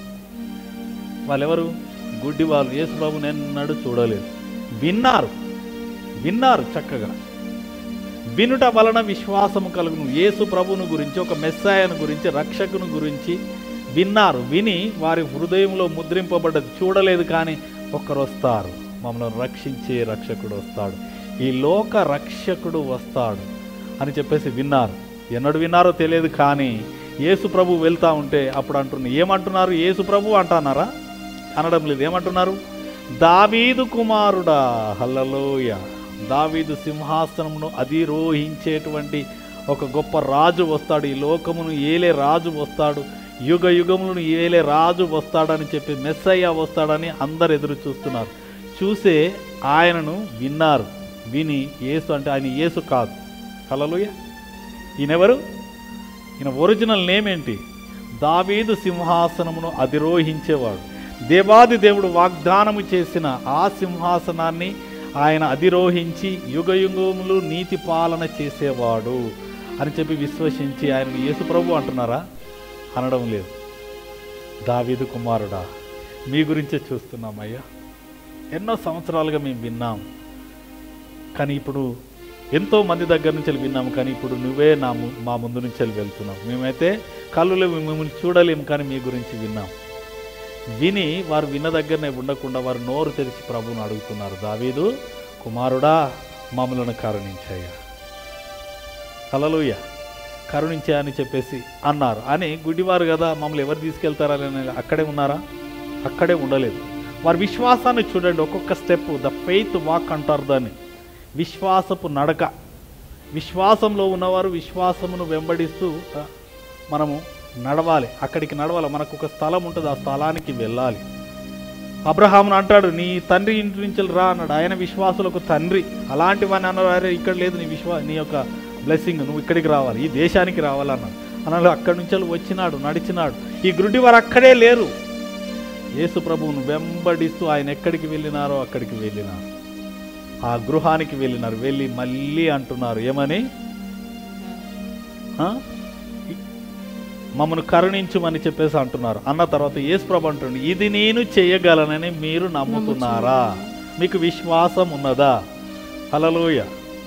వాళ్ళెవరు గుడ్డి వాళ్ళు యేసుబాబు నిన్నడు చూడలేదు విన్నారు విన్నారు చక్కగా వినుట వలన విశ్వాసము కలుగును యేసు ప్రభువును గురించి ఒక మెస్సాయను గురించి రక్షకుని గురించి విన్నారు విని వారి హృదయంలో ముద్రింపబడ్డది చూడలేదు కానీ ఒకరు వస్తారు మమ్మల్ని రక్షించే రక్షకుడు వస్తాడు ఈ లోక రక్షకుడు వస్తాడు అని చెప్పేసి విన్నారు ఎన్నడు విన్నారో తెలియదు కానీ యేసు ప్రభు వెళ్తా ఉంటే అప్పుడు అంటున్నారు ఏమంటున్నారు యేసు ప్రభు అంటున్నారా అనడం లేదు ఏమంటున్నారు దావీదు కుమారుడా హల్లలోయ దావీదు సింహాసనమును అధిరోహించేటువంటి ఒక గొప్ప రాజు వస్తాడు ఈ లోకమును ఏలే రాజు వస్తాడు యుగ యుగములను ఏలే రాజు వస్తాడని చెప్పి మెస్సయ్య వస్తాడని అందరు ఎదురు చూస్తున్నారు చూసే ఆయనను విన్నారు విని యేసు అంటే ఆయన యేసు కాదు హల్లలోయ ఈయనెవరు ఈయన ఒరిజినల్ నేమ్ ఏంటి దావీదు సింహాసనమును అధిరోహించేవాడు దేవాది దేవుడు వాగ్దానము చేసిన ఆ సింహాసనాన్ని ఆయన అధిరోహించి యుగ యుగములు నీతి పాలన చేసేవాడు అని చెప్పి విశ్వసించి ఆయన యేసు ప్రభు అంటున్నారా అనడం లేదు దావీదు కుమారుడా మీ గురించే చూస్తున్నామయ్యా ఎన్నో సంవత్సరాలుగా మేము విన్నాం కానీ ఇప్పుడు ఎంతో మంది దగ్గర నుంచి వెళ్ళి విన్నాము కానీ ఇప్పుడు నువ్వే నా ము- మా ముందు నుంచి వెళ్ళి వెళ్తున్నావు మేమైతే కళ్ళులో మిమ్మల్ని చూడలేము కానీ మీ గురించి విన్నాం విని వారు విన్న దగ్గరనే ఉండకుండా వారు నోరు తెరిచి ప్రభువుని అడుగుతున్నారు దావీదు కుమారుడా మమ్మలను కరుణించయ్యా హల్లెలూయా కరుణించే అని చెప్పేసి అన్నారు అని గుడ్డివారు కదా మమ్మల్ని ఎవరు తీసుకెళ్తారని అక్కడే ఉన్నారా అక్కడే ఉండలేదు వారి విశ్వాసాన్ని చూడండి ఒక్కొక్క స్టెప్ ద ఫెయిత్ వాక్ అంటారు దాన్ని విశ్వాసపు నడక విశ్వాసంలో ఉన్నవారు విశ్వాసమును వెంబడిస్తూ ఆ, మనము నడవాలి అక్కడికి నడవాలి మనకు ఒక స్థలం ఉంటుంది ఆ స్థలానికి వెళ్ళాలి అబ్రహామును అంటాడు నీ తండ్రి ఇంటి నుంచి రా అన్నాడు ఆయన విశ్వాసులకు తండ్రి అలాంటి వాడిని అన్నారు అరే ఇక్కడ లేదు నీ విశ్వా నీ యొక్క బ్లెస్సింగ్ నువ్వు ఇక్కడికి రావాలి ఈ దేశానికి రావాలన్నాడు అన్నాడు అక్కడి నుంచి వచ్చినాడు నడిచినాడు ఈ గుడ్డి వారు అక్కడే లేరు యేసు ప్రభువును వెంబడిస్తూ ఆయన ఎక్కడికి వెళ్ళినారో అక్కడికి వెళ్ళినారు ఆ గృహానికి వెళ్ళినారు వెళ్ళి మళ్ళీ అంటున్నారు ఏమని ఆ? మమ్మను కరుణించుమని చెప్పేసి అంటున్నారు అన్న తర్వాత యేసు ప్రభు అంటుండు ఇది నేను చేయగలనని మీరు నమ్ముతున్నారా మీకు విశ్వాసం ఉన్నదా హలలోయ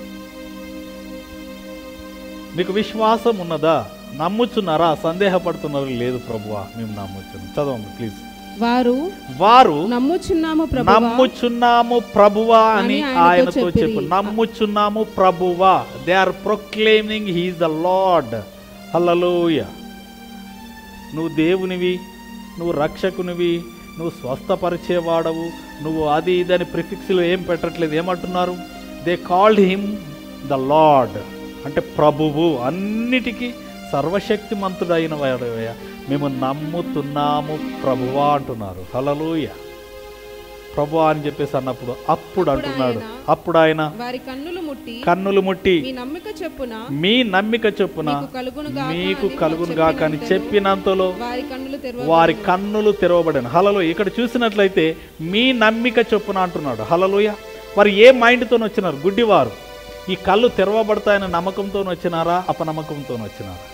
మీకు విశ్వాసం ఉన్నదా నమ్ముచున్నారా సందేహపడుతున్నారు లేదు ప్రభువా మేము నమ్ముచున్నాం చదవండి ప్లీజ్ వారు వారు నమ్ముచున్నాము ప్రభువా నమ్ముచున్నాము ప్రభువా అని అని ఆయనతో ఆయనతో చెప్పిరి. చెప్పు నమ్ముచున్నాము ప్రభువా they are proclaiming his the Lord hallelujah నువ్వు దేవునివి నువ్వు రక్షకునివి నువ్వు స్వస్థపరిచేవాడవు నువ్వు అది ఇదని ప్రిఫిక్స్లో ఏం పెట్టట్లేదు ఏమంటున్నారు they called him the Lord అంటే ప్రభువు అన్నిటికీ సర్వశక్తిమంతుడైన వాడవయ్యా మేము నమ్ముతున్నాము ప్రభువా అంటున్నారు హలలోయ ప్రభు అని చెప్పేసి అన్నప్పుడు అప్పుడు అంటున్నాడు అప్పుడు ఆయన వారి కన్నులు ముట్టి కన్నులు ముట్టి మీ నమ్మిక చెప్పున మీ నమ్మిక చొప్పున మీకు కలుగును గాక మీకు అని కలుగును గాక అని చెప్పినంతలో వారి కన్నులు తెరవ వారి కన్నులు తెరవబడాను హలలో ఇక్కడ చూసినట్లయితే మీ నమ్మిక చొప్పున అంటున్నాడు హలలోయ వారు ఏ మైండ్తో వచ్చినారు గుడ్డివారు ఈ కళ్ళు తెరవబడతాయన్న నమ్మకంతో వచ్చినారా అపనమ్మకంతో వచ్చినారా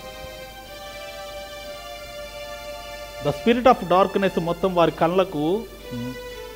ద స్పిరిట్ ఆఫ్ డార్క్నెస్ మొత్తం వారి కళ్ళకు మ్,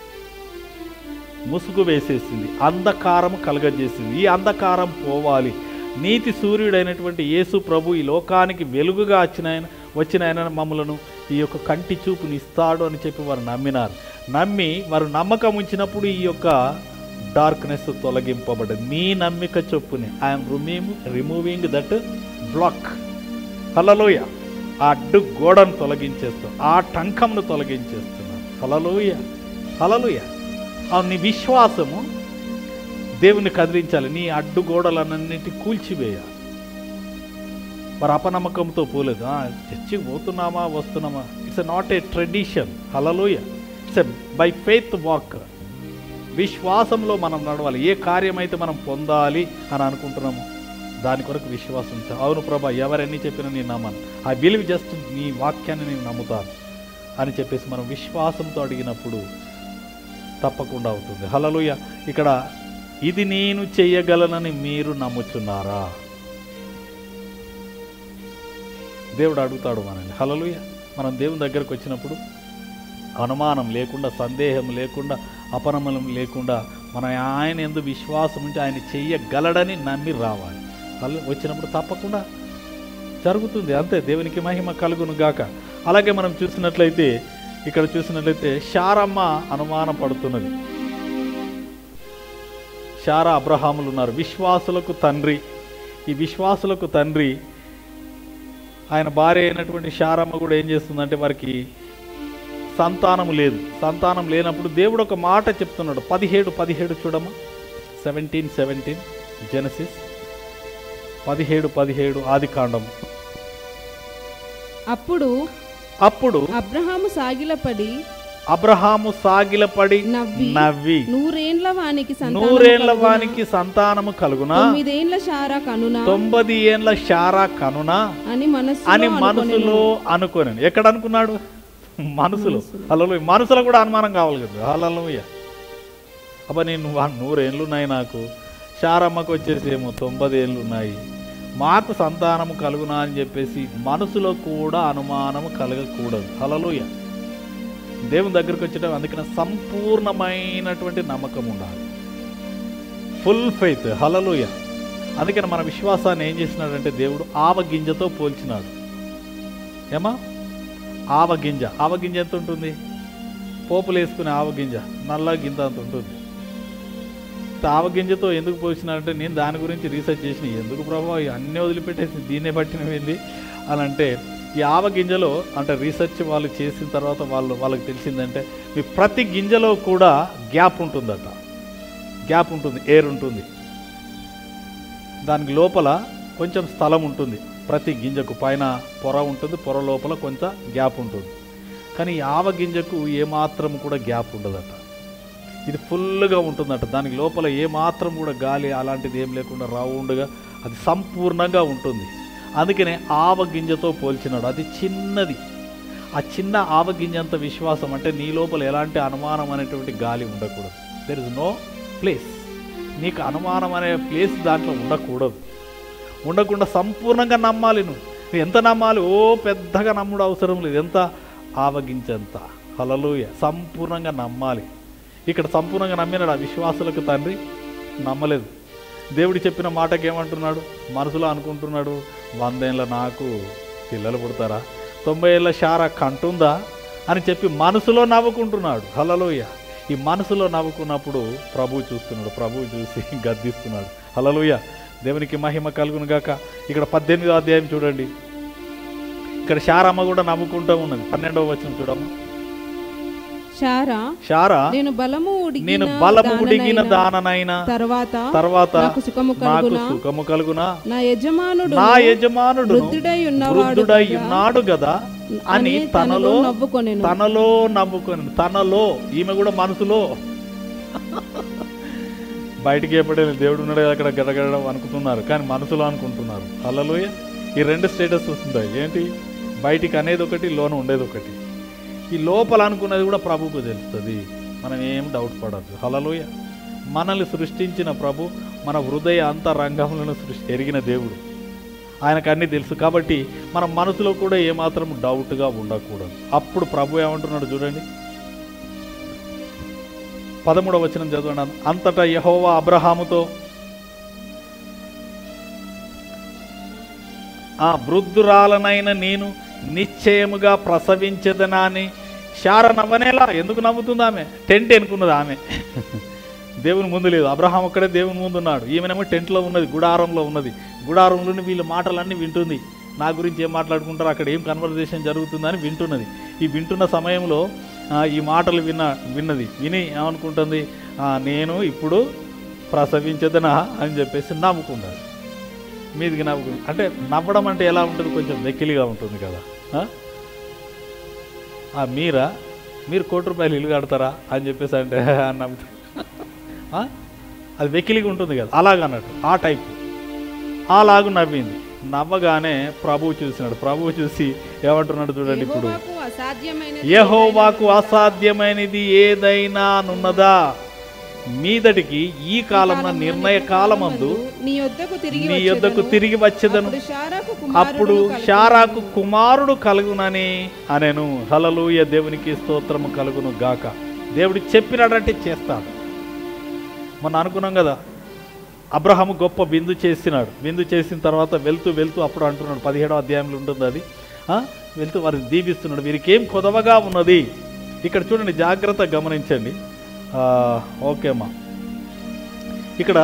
ముసుగు వేసేసింది అంధకారం కలగజేసింది ఈ అంధకారం పోవాలి నీతి సూర్యుడైనటువంటి యేసు ప్రభు ఈ లోకానికి వెలుగుగా వచ్చిన ఆయన వచ్చిన ఆయన మమ్మలను ఈ యొక్క కంటి చూపుని ఇస్తాడు అని చెప్పి వారు నమ్మినారు నమ్మి వారు నమ్మకం ఉంచినప్పుడు ఈ యొక్క డార్క్నెస్ తొలగింపబడింది మీ నమ్మిక చొప్పుని I'm remove removing that block hallelujah ఆ అడ్డు గోడను తొలగించేస్తాం ఆ టంకంను తొలగించేస్తున్నాను హలలోయ హలలోయ ఆ నీ విశ్వాసము దేవుని కదిలించాలి నీ అడ్డుగోడలన్నింటి కూల్చివేయాలి మరి అపనమ్మకంతో పోలేదు ఆ, చర్చికి పోతున్నామా వస్తున్నామా it's not a tradition hallelujah it's a by faith walk విశ్వాసంలో మనం నడవాలి ఏ కార్యమైతే మనం పొందాలి అని అనుకుంటున్నాము దాని కొరకు విశ్వాసం ఉంచాలి. అవును ప్రభా ఎవరెన్ని చెప్పినా నేను నమ్మను ఐ బిలీవ్ జస్ట్ నీ వాక్యాన్ని నేను నమ్ముతాను అని చెప్పేసి మనం విశ్వాసంతో అడిగినప్పుడు తప్పకుండా అవుతుంది హలలుయ ఇక్కడ ఇది నేను చెయ్యగలనని మీరు నమ్ముచున్నారా దేవుడు అడుగుతాడు మనల్ని హలలుయ మనం దేవుని దగ్గరకు వచ్చినప్పుడు అనుమానం లేకుండా సందేహం లేకుండా అపనమనం లేకుండా మన ఆయన ఎందు విశ్వాసం ఉంటే ఆయన చెయ్యగలడని నమ్మి రావాలి వాళ్ళు వచ్చినప్పుడు తప్పకుండా జరుగుతుంది అంతే దేవునికి మహిమ కలుగును గాక అలాగే మనం చూసినట్లయితే ఇక్కడ చూసినట్లయితే శారమ్మ అనుమానం పడుతున్నది శారా అబ్రహాములు ఉన్నారు విశ్వాసులకు తండ్రి ఈ విశ్వాసులకు తండ్రి ఆయన భార్య అయినటువంటి శారమ్మ కూడా ఏం చేస్తుందంటే వారికి సంతానం లేదు సంతానం లేనప్పుడు దేవుడు ఒక మాట చెప్తున్నాడు పదిహేడు పదిహేడు చూడమ్మా సెవెంటీన్ సెవెంటీన్ జెనసిస్ పదిహేడు పదిహేడు ఆది కాండం అప్పుడు అప్పుడు అబ్రహాము సాగిలపడి అబ్రహాము సాగిలపడి నవ్వి నవ్వి నూరేండ్ల వానికి సంతానము నూరేళ్ల కలుగునా? వానికి సంతానము కలుగునా తొమ్మిదేండ్ల శారా కనునా తొంభది ఏండ్ల శారా కనునా అని మనస్సు అని మనసులో అనుకోను ఎక్కడ అనుకున్నాడు మనసులో హలో మనసులో కూడా అనుమానం కావాలి కదా హలోయ అబ్బా నేను వా- నూరేళ్ళు ఉన్నాయి నాకు శారమ్మకు వచ్చేసి ఏమో తొంభై ఏళ్ళు ఉన్నాయి మాకు సంతానము కలుగునా అని చెప్పేసి మనసులో కూడా అనుమానము కలగకూడదు హలలుయ దేవుని దగ్గరికి వచ్చేటప్పుడు అందుకని సంపూర్ణమైనటువంటి నమ్మకం ఉండాలి ఫుల్ ఫెయిత్ హలలుయ అందుకని మన విశ్వాసాన్ని ఏం చేసినాడంటే దేవుడు ఆవగింజతో పోల్చినాడు ఏమా ఆవగింజ ఆవగింజ ఎంత ఉంటుంది పోపులు వేసుకునే ఆవగింజ నల్ల గింజ అంత ఉంటుంది ఆవగింజతో ఎందుకు పోల్చినాడంటే నేను దాని గురించి రీసెర్చ్ చేసిన ఎందుకు ప్రభావ అన్నీ వదిలిపెట్టేసి దీన్నే పట్టినవేంది అని అంటే ఈ ఆవగింజలో అంటే రీసెర్చ్ వాళ్ళు చేసిన తర్వాత వాళ్ళు వాళ్ళకి తెలిసిందంటే మీ ప్రతి గింజలో కూడా గ్యాప్ ఉంటుందట గ్యాప్ ఉంటుంది ఎయిర్ ఉంటుంది దానికి లోపల కొంచెం స్థలం ఉంటుంది ప్రతి గింజకు పైన పొర ఉంటుంది పొర లోపల కొంత గ్యాప్ ఉంటుంది కానీ ఈ ఆవ గింజకు ఏమాత్రం కూడా గ్యాప్ ఉండదట ఇది ఫుల్గా ఉంటుందట దానికి లోపల ఏమాత్రం కూడా గాలి అలాంటిది ఏం లేకుండా రౌండ్గా అది సంపూర్ణంగా ఉంటుంది అందుకనే ఆవ గింజతో పోల్చినాడు అది చిన్నది ఆ చిన్న ఆవ గింజ అంత విశ్వాసం అంటే నీ లోపల ఎలాంటి అనుమానం అనేటువంటి గాలి ఉండకూడదు దెర్ ఇస్ నో ప్లేస్ నీకు అనుమానం అనే ప్లేస్ దాంట్లో ఉండకూడదు ఉండకుండా సంపూర్ణంగా నమ్మాలి నువ్వు నువ్వు ఎంత నమ్మాలి ఓ పెద్దగా నమ్ముడు అవసరం లేదు ఎంత ఆవగించంత హలలుయ సంపూర్ణంగా నమ్మాలి ఇక్కడ సంపూర్ణంగా నమ్మినాడు ఆ విశ్వాసులకు తండ్రి నమ్మలేదు దేవుడు చెప్పిన మాటకి ఏమంటున్నాడు మనసులో అనుకుంటున్నాడు వందేళ్ళ నాకు పిల్లలు పుడతారా తొంభై ఏళ్ళ శార కంటుందా అని చెప్పి మనసులో నవ్వుకుంటున్నాడు హలలోయ ఈ మనసులో నవ్వుకున్నప్పుడు ప్రభు చూస్తున్నాడు ప్రభు చూసి గద్దిస్తున్నాడు హలలోయ దేవునికి మహిమ కలుగును గాక ఇక్కడ పద్దెనిమిదో అధ్యాయం చూడండి ఇక్కడ శారమ్మ కూడా నవ్వుకుంటూ ఉన్నది పన్నెండవ వచ్చిన చూడమ్మ శారా శారా నేను బలము ఉడిగిన నేను బలము ఉడిగిన దాననైన దాననైన తర్వాత తర్వాత నాకు సుఖము నాకు కలుగునా సుఖము కలుగునా నా యజమానుడు నా యజమానుడు వృద్ధుడై ఉన్నవాడు వృద్ధుడై కదా ఉన్నాడు కదా అని తనలో నవ్వుకొనెను తనలో నవ్వుకొని తనలో ఈమె కూడా మనసులో బయటికి ఎప్పుడైనా దేవుడు ఉన్నాడు అక్కడ గడగడడం అనుకుంటున్నారు కానీ మనసులో అనుకుంటున్నారు అల్లలోయ ఈ రెండు స్టేటస్ వస్తుంటాయి ఏంటి బయటికి అనేది ఒకటి లోన ఉండేది ఒకటి ఈ లోపల అనుకున్నది కూడా ప్రభువుకు తెలుస్తుంది మనం ఏం డౌట్ పడద్దు హలలోయ మనల్ని సృష్టించిన ప్రభు మన హృదయ అంతరంగములను సృష్టి ఎరిగిన దేవుడు ఆయనకు అన్నీ తెలుసు కాబట్టి మన మనసులో కూడా ఏమాత్రం డౌట్గా ఉండకూడదు అప్పుడు ప్రభు ఏమంటున్నాడు చూడండి పదమూడవ వచనం చదవండి అంతటా యహోవా అబ్రహాముతో ఆ వృద్ధురాలనైన నేను నిశ్చయముగా ప్రసవించదనా అని శార నవ్వనేలా ఎందుకు నవ్వుతుంది ఆమె టెంట్ ఎనుకున్నది ఆమె దేవుని ముందు లేదు అబ్రహాం ఒక్కడే దేవుని ముందు ఉన్నాడు ఈమెనేమో టెంట్లో ఉన్నది గుడారంలో ఉన్నది గుడారంలోని వీళ్ళ మాటలన్నీ వింటుంది నా గురించి ఏం మాట్లాడుకుంటారు అక్కడ ఏం కన్వర్జేషన్ జరుగుతుందని వింటున్నది ఈ వింటున్న సమయంలో ఆ, ఈ మాటలు విన్న విన్నది విని ఏమనుకుంటుంది "ఆ, నేను ఇప్పుడు ప్రసవించదనా అని చెప్పేసి నవ్వుకున్నాడు మీదికి నవ్వుకు అంటే నవ్వడం అంటే ఎలా ఉంటుంది కొంచెం వెకిలిగా ఉంటుంది కదా ఆ? ఆ మీరా మీరు కోటి రూపాయలు ఇల్లు కడతారా అని చెప్పేసి అంటే నవ్వుతా ఆ? అది వెకిలిగా ఉంటుంది కదా అలాగన్నట్టు ఆ టైపు అలాగు నవ్వింది నవ్వగానే ప్రభువు చూసినాడు ప్రభువు చూసి ఏమంటున్నాడు చూడండి ఇప్పుడు యెహోవాకు అసాధ్యమైనది యెహోవాకు అసాధ్యమైనది ఏదైనా నున్నదా మీదటికి ఈ కాలమున నిర్ణయ కాలమందు నీ యొద్దకు తిరిగి నీ యొద్దకు వచ్చెదను. తిరిగి వచ్చేదను అప్పుడు శారాకు అప్పుడు కుమారుడు కలుగును. శారాకు కుమారుడు కలుగునని అనెను హలలుయ దేవునికి స్తోత్రము కలుగును గాక దేవుడు చెప్పినాడంటే చేస్తాడు మొన్న అనుకున్నాం కదా అబ్రహాము గొప్ప బిందు చేసినాడు బిందు చేసిన తర్వాత వెళ్తూ వెళ్తూ అప్పుడు అంటున్నాడు పదిహేడవ అధ్యాయంలో ఉంటుంది అది ఆ? వెళ్తూ వారిని దీవిస్తున్నాడు వీరికి ఏం కొదవగా ఉన్నది ఇక్కడ చూడండి జాగ్రత్త గమనించండి ఆ, ఓకే అమ్మా ఇక్కడ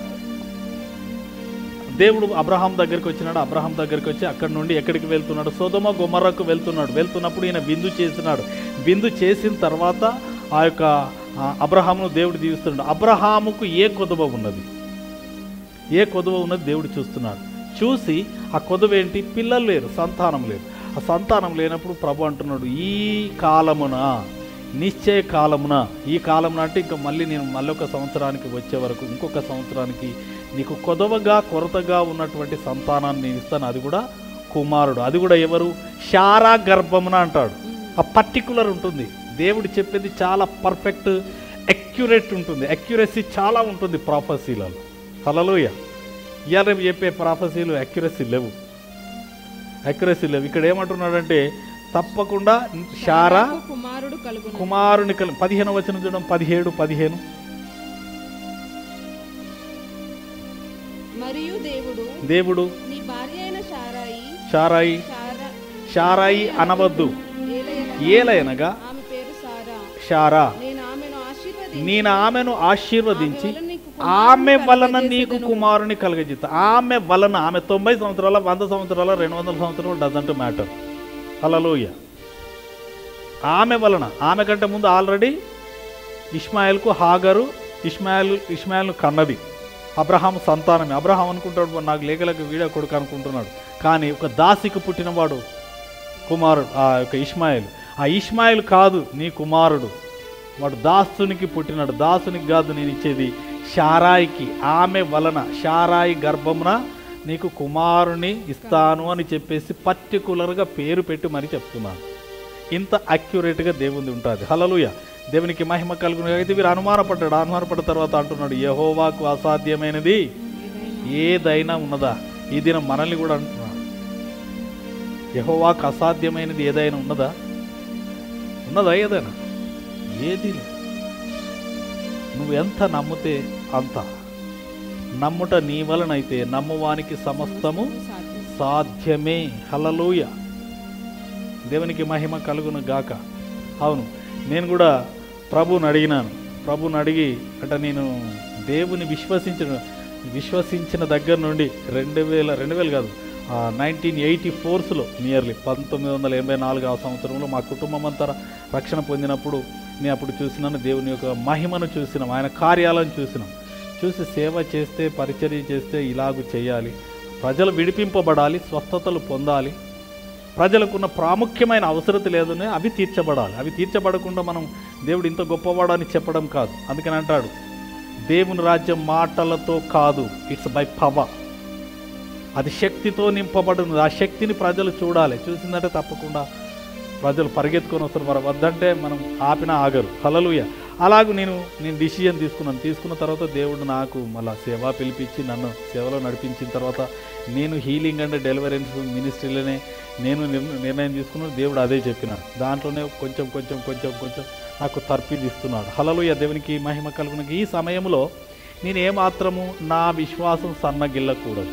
దేవుడు అబ్రహాం దగ్గరికి వచ్చినాడు అబ్రహాం దగ్గరికి వచ్చి అక్కడి నుండి ఎక్కడికి వెళ్తున్నాడు సోదమ గుమరకు వెళ్తున్నాడు వెళ్తున్నప్పుడు ఈయన బిందు చేసినాడు బిందు చేసిన తర్వాత ఆ యొక్క ఆ, అబ్రహామును దేవుడు దీవిస్తున్నాడు అబ్రహాముకు ఏ కొదువ ఉన్నది ఏ కొదువ ఉన్నది దేవుడు చూస్తున్నాడు చూసి ఆ కొదువ ఏంటి పిల్లలు లేరు సంతానం లేదు ఆ సంతానం లేనప్పుడు ప్రభు అంటున్నాడు ఈ కాలమున నిశ్చయ కాలమున ఈ కాలమున అంటే ఇంకా మళ్ళీ నేను మళ్ళీ ఒక సంవత్సరానికి వచ్చే వరకు ఇంకొక సంవత్సరానికి నీకు కొదవగా కొరతగా ఉన్నటువంటి సంతానాన్ని నేను ఇస్తాను అది కూడా కుమారుడు అది కూడా ఎవరు శారా గర్భమున అంటాడు ఆ పర్టికులర్ ఉంటుంది దేవుడు చెప్పేది చాలా పర్ఫెక్ట్ అక్యురేట్ ఉంటుంది అక్యురసీ చాలా ఉంటుంది ప్రాఫసీలలో హలలోయ ఇవాళ రేపు చెప్పే ప్రాఫసీలు అక్యురసీ లేవు అక్యురసీ లేవు ఇక్కడ ఏమంటున్నాడంటే తప్పకుండా శారా శారాకు కుమారుడు కలుగును కుమారుని కల్ పదిహేను వచనం చూడడం పదిహేడు పదిహేను మరియు దేవుడు దేవుడు నీ భార్య అయిన శారాయి షారాయి శారా షారాయి అనవద్దు ఏలయనగా ఏలయనగా ఆమె పేరు సారా షారా నేను ఆమెను ఆశీర్వదించి నేను ఆమెను ఆశీర్వదించి ఆమె వలన నీకు ఆమె వలన నీకు కుమారుని కలుగజేసేదను. కుమారుని కలగజేత ఆమె వలన ఆమె తొంభై సంవత్సరాల వంద సంవత్సరాల రెండు వందల సంవత్సరాలు డజంట్ మ్యాటర్ హలలోయ ఆమె వలన ఆమె కంటే ముందు ఆల్రెడీ ఇస్మాయిల్కు హాగరు ఇస్మాయిల్ ఇస్మాయిల్ను కన్నది అబ్రహాం సంతానమే అబ్రహాం అనుకుంటాడు నాకు లేఖలకు వీడియో కొడుకు అనుకుంటున్నాడు కానీ ఒక దాసికి పుట్టినవాడు కుమారుడు ఆ యొక్క ఇస్మాయిల్ ఆ ఇస్మాయిల్ కాదు నీ కుమారుడు వాడు దాసునికి పుట్టినాడు దాసునికి కాదు నేను ఇచ్చేది షారాయికి ఆమె వలన షారాయి గర్భమున నీకు కుమారుని ఇస్తాను అని చెప్పేసి పర్టికులర్గా పేరు పెట్టి మరీ చెప్తున్నాను ఇంత అక్యురేట్గా దేవుంది ఉంటుంది హలలుయ దేవునికి మహిమ కలుగును అయితే వీరు అనుమానపడ్డాడు అనుమానపడ్డ తర్వాత అంటున్నాడు యహోవాకు అసాధ్యమైనది ఏదైనా ఉన్నదా ఈ దినం మనల్ని కూడా అంటున్నాడు యహోవాకు అసాధ్యమైనది ఏదైనా ఉన్నదా ఉన్నదా ఏదైనా ఏది లేదు నువ్వు ఎంత నమ్మితే అంత నమ్ముట నీ వలనైతే నమ్మువానికి సమస్తము సాధ్యం. సాధ్యమే హలలోయ దేవునికి మహిమ కలుగును గాక అవును నేను కూడా ప్రభుని అడిగినాను ప్రభుని అడిగి అంటే నేను దేవుని విశ్వసించిన విశ్వసించిన దగ్గర నుండి రెండు వేల రెండు వేలు కాదు నైన్టీన్ ఎయిటీ ఫోర్స్లో నియర్లీ పంతొమ్మిది వందల ఎనభై నాలుగు ఆ సంవత్సరంలో మా కుటుంబం అంతా రక్షణ పొందినప్పుడు నేను అప్పుడు చూసినాను దేవుని యొక్క మహిమను చూసినాం ఆయన కార్యాలను చూసినాం చూసి సేవ చేస్తే పరిచర్య చేస్తే ఇలాగూ చేయాలి ప్రజలు విడిపింపబడాలి స్వస్థతలు పొందాలి ప్రజలకున్న ప్రాముఖ్యమైన అవసరత లేదని అవి తీర్చబడాలి అవి తీర్చబడకుండా మనం దేవుడు ఇంత గొప్పవాడని చెప్పడం కాదు అందుకని అంటాడు దేవుని రాజ్యం మాటలతో కాదు ఇట్స్ బై పవర్ అది శక్తితో నింపబడింది ఆ శక్తిని ప్రజలు చూడాలి చూసిందంటే తప్పకుండా ప్రజలు పరిగెత్తుకొని వస్తారు మరి వద్దంటే మనం ఆపిన ఆగరు హలలుయ అలాగూ నేను నేను డిసిజన్ తీసుకున్నాను తీసుకున్న తర్వాత దేవుడు నాకు మళ్ళా సేవ పిలిపించి నన్ను సేవలో నడిపించిన తర్వాత నేను హీలింగ్ అండ్ డెలివరెన్స్ మినిస్ట్రీలోనే నేను నిర్- నిర్ణయం తీసుకున్నాను దేవుడు అదే చెప్పినాడు దాంట్లోనే కొంచెం కొంచెం కొంచెం కొంచెం నాకు తర్పిదిస్తున్నాడు హలలుయ దేవునికి మహిమ కలుగున ఈ సమయంలో నేను ఏమాత్రము నా విశ్వాసం సన్నగిల్లకూడదు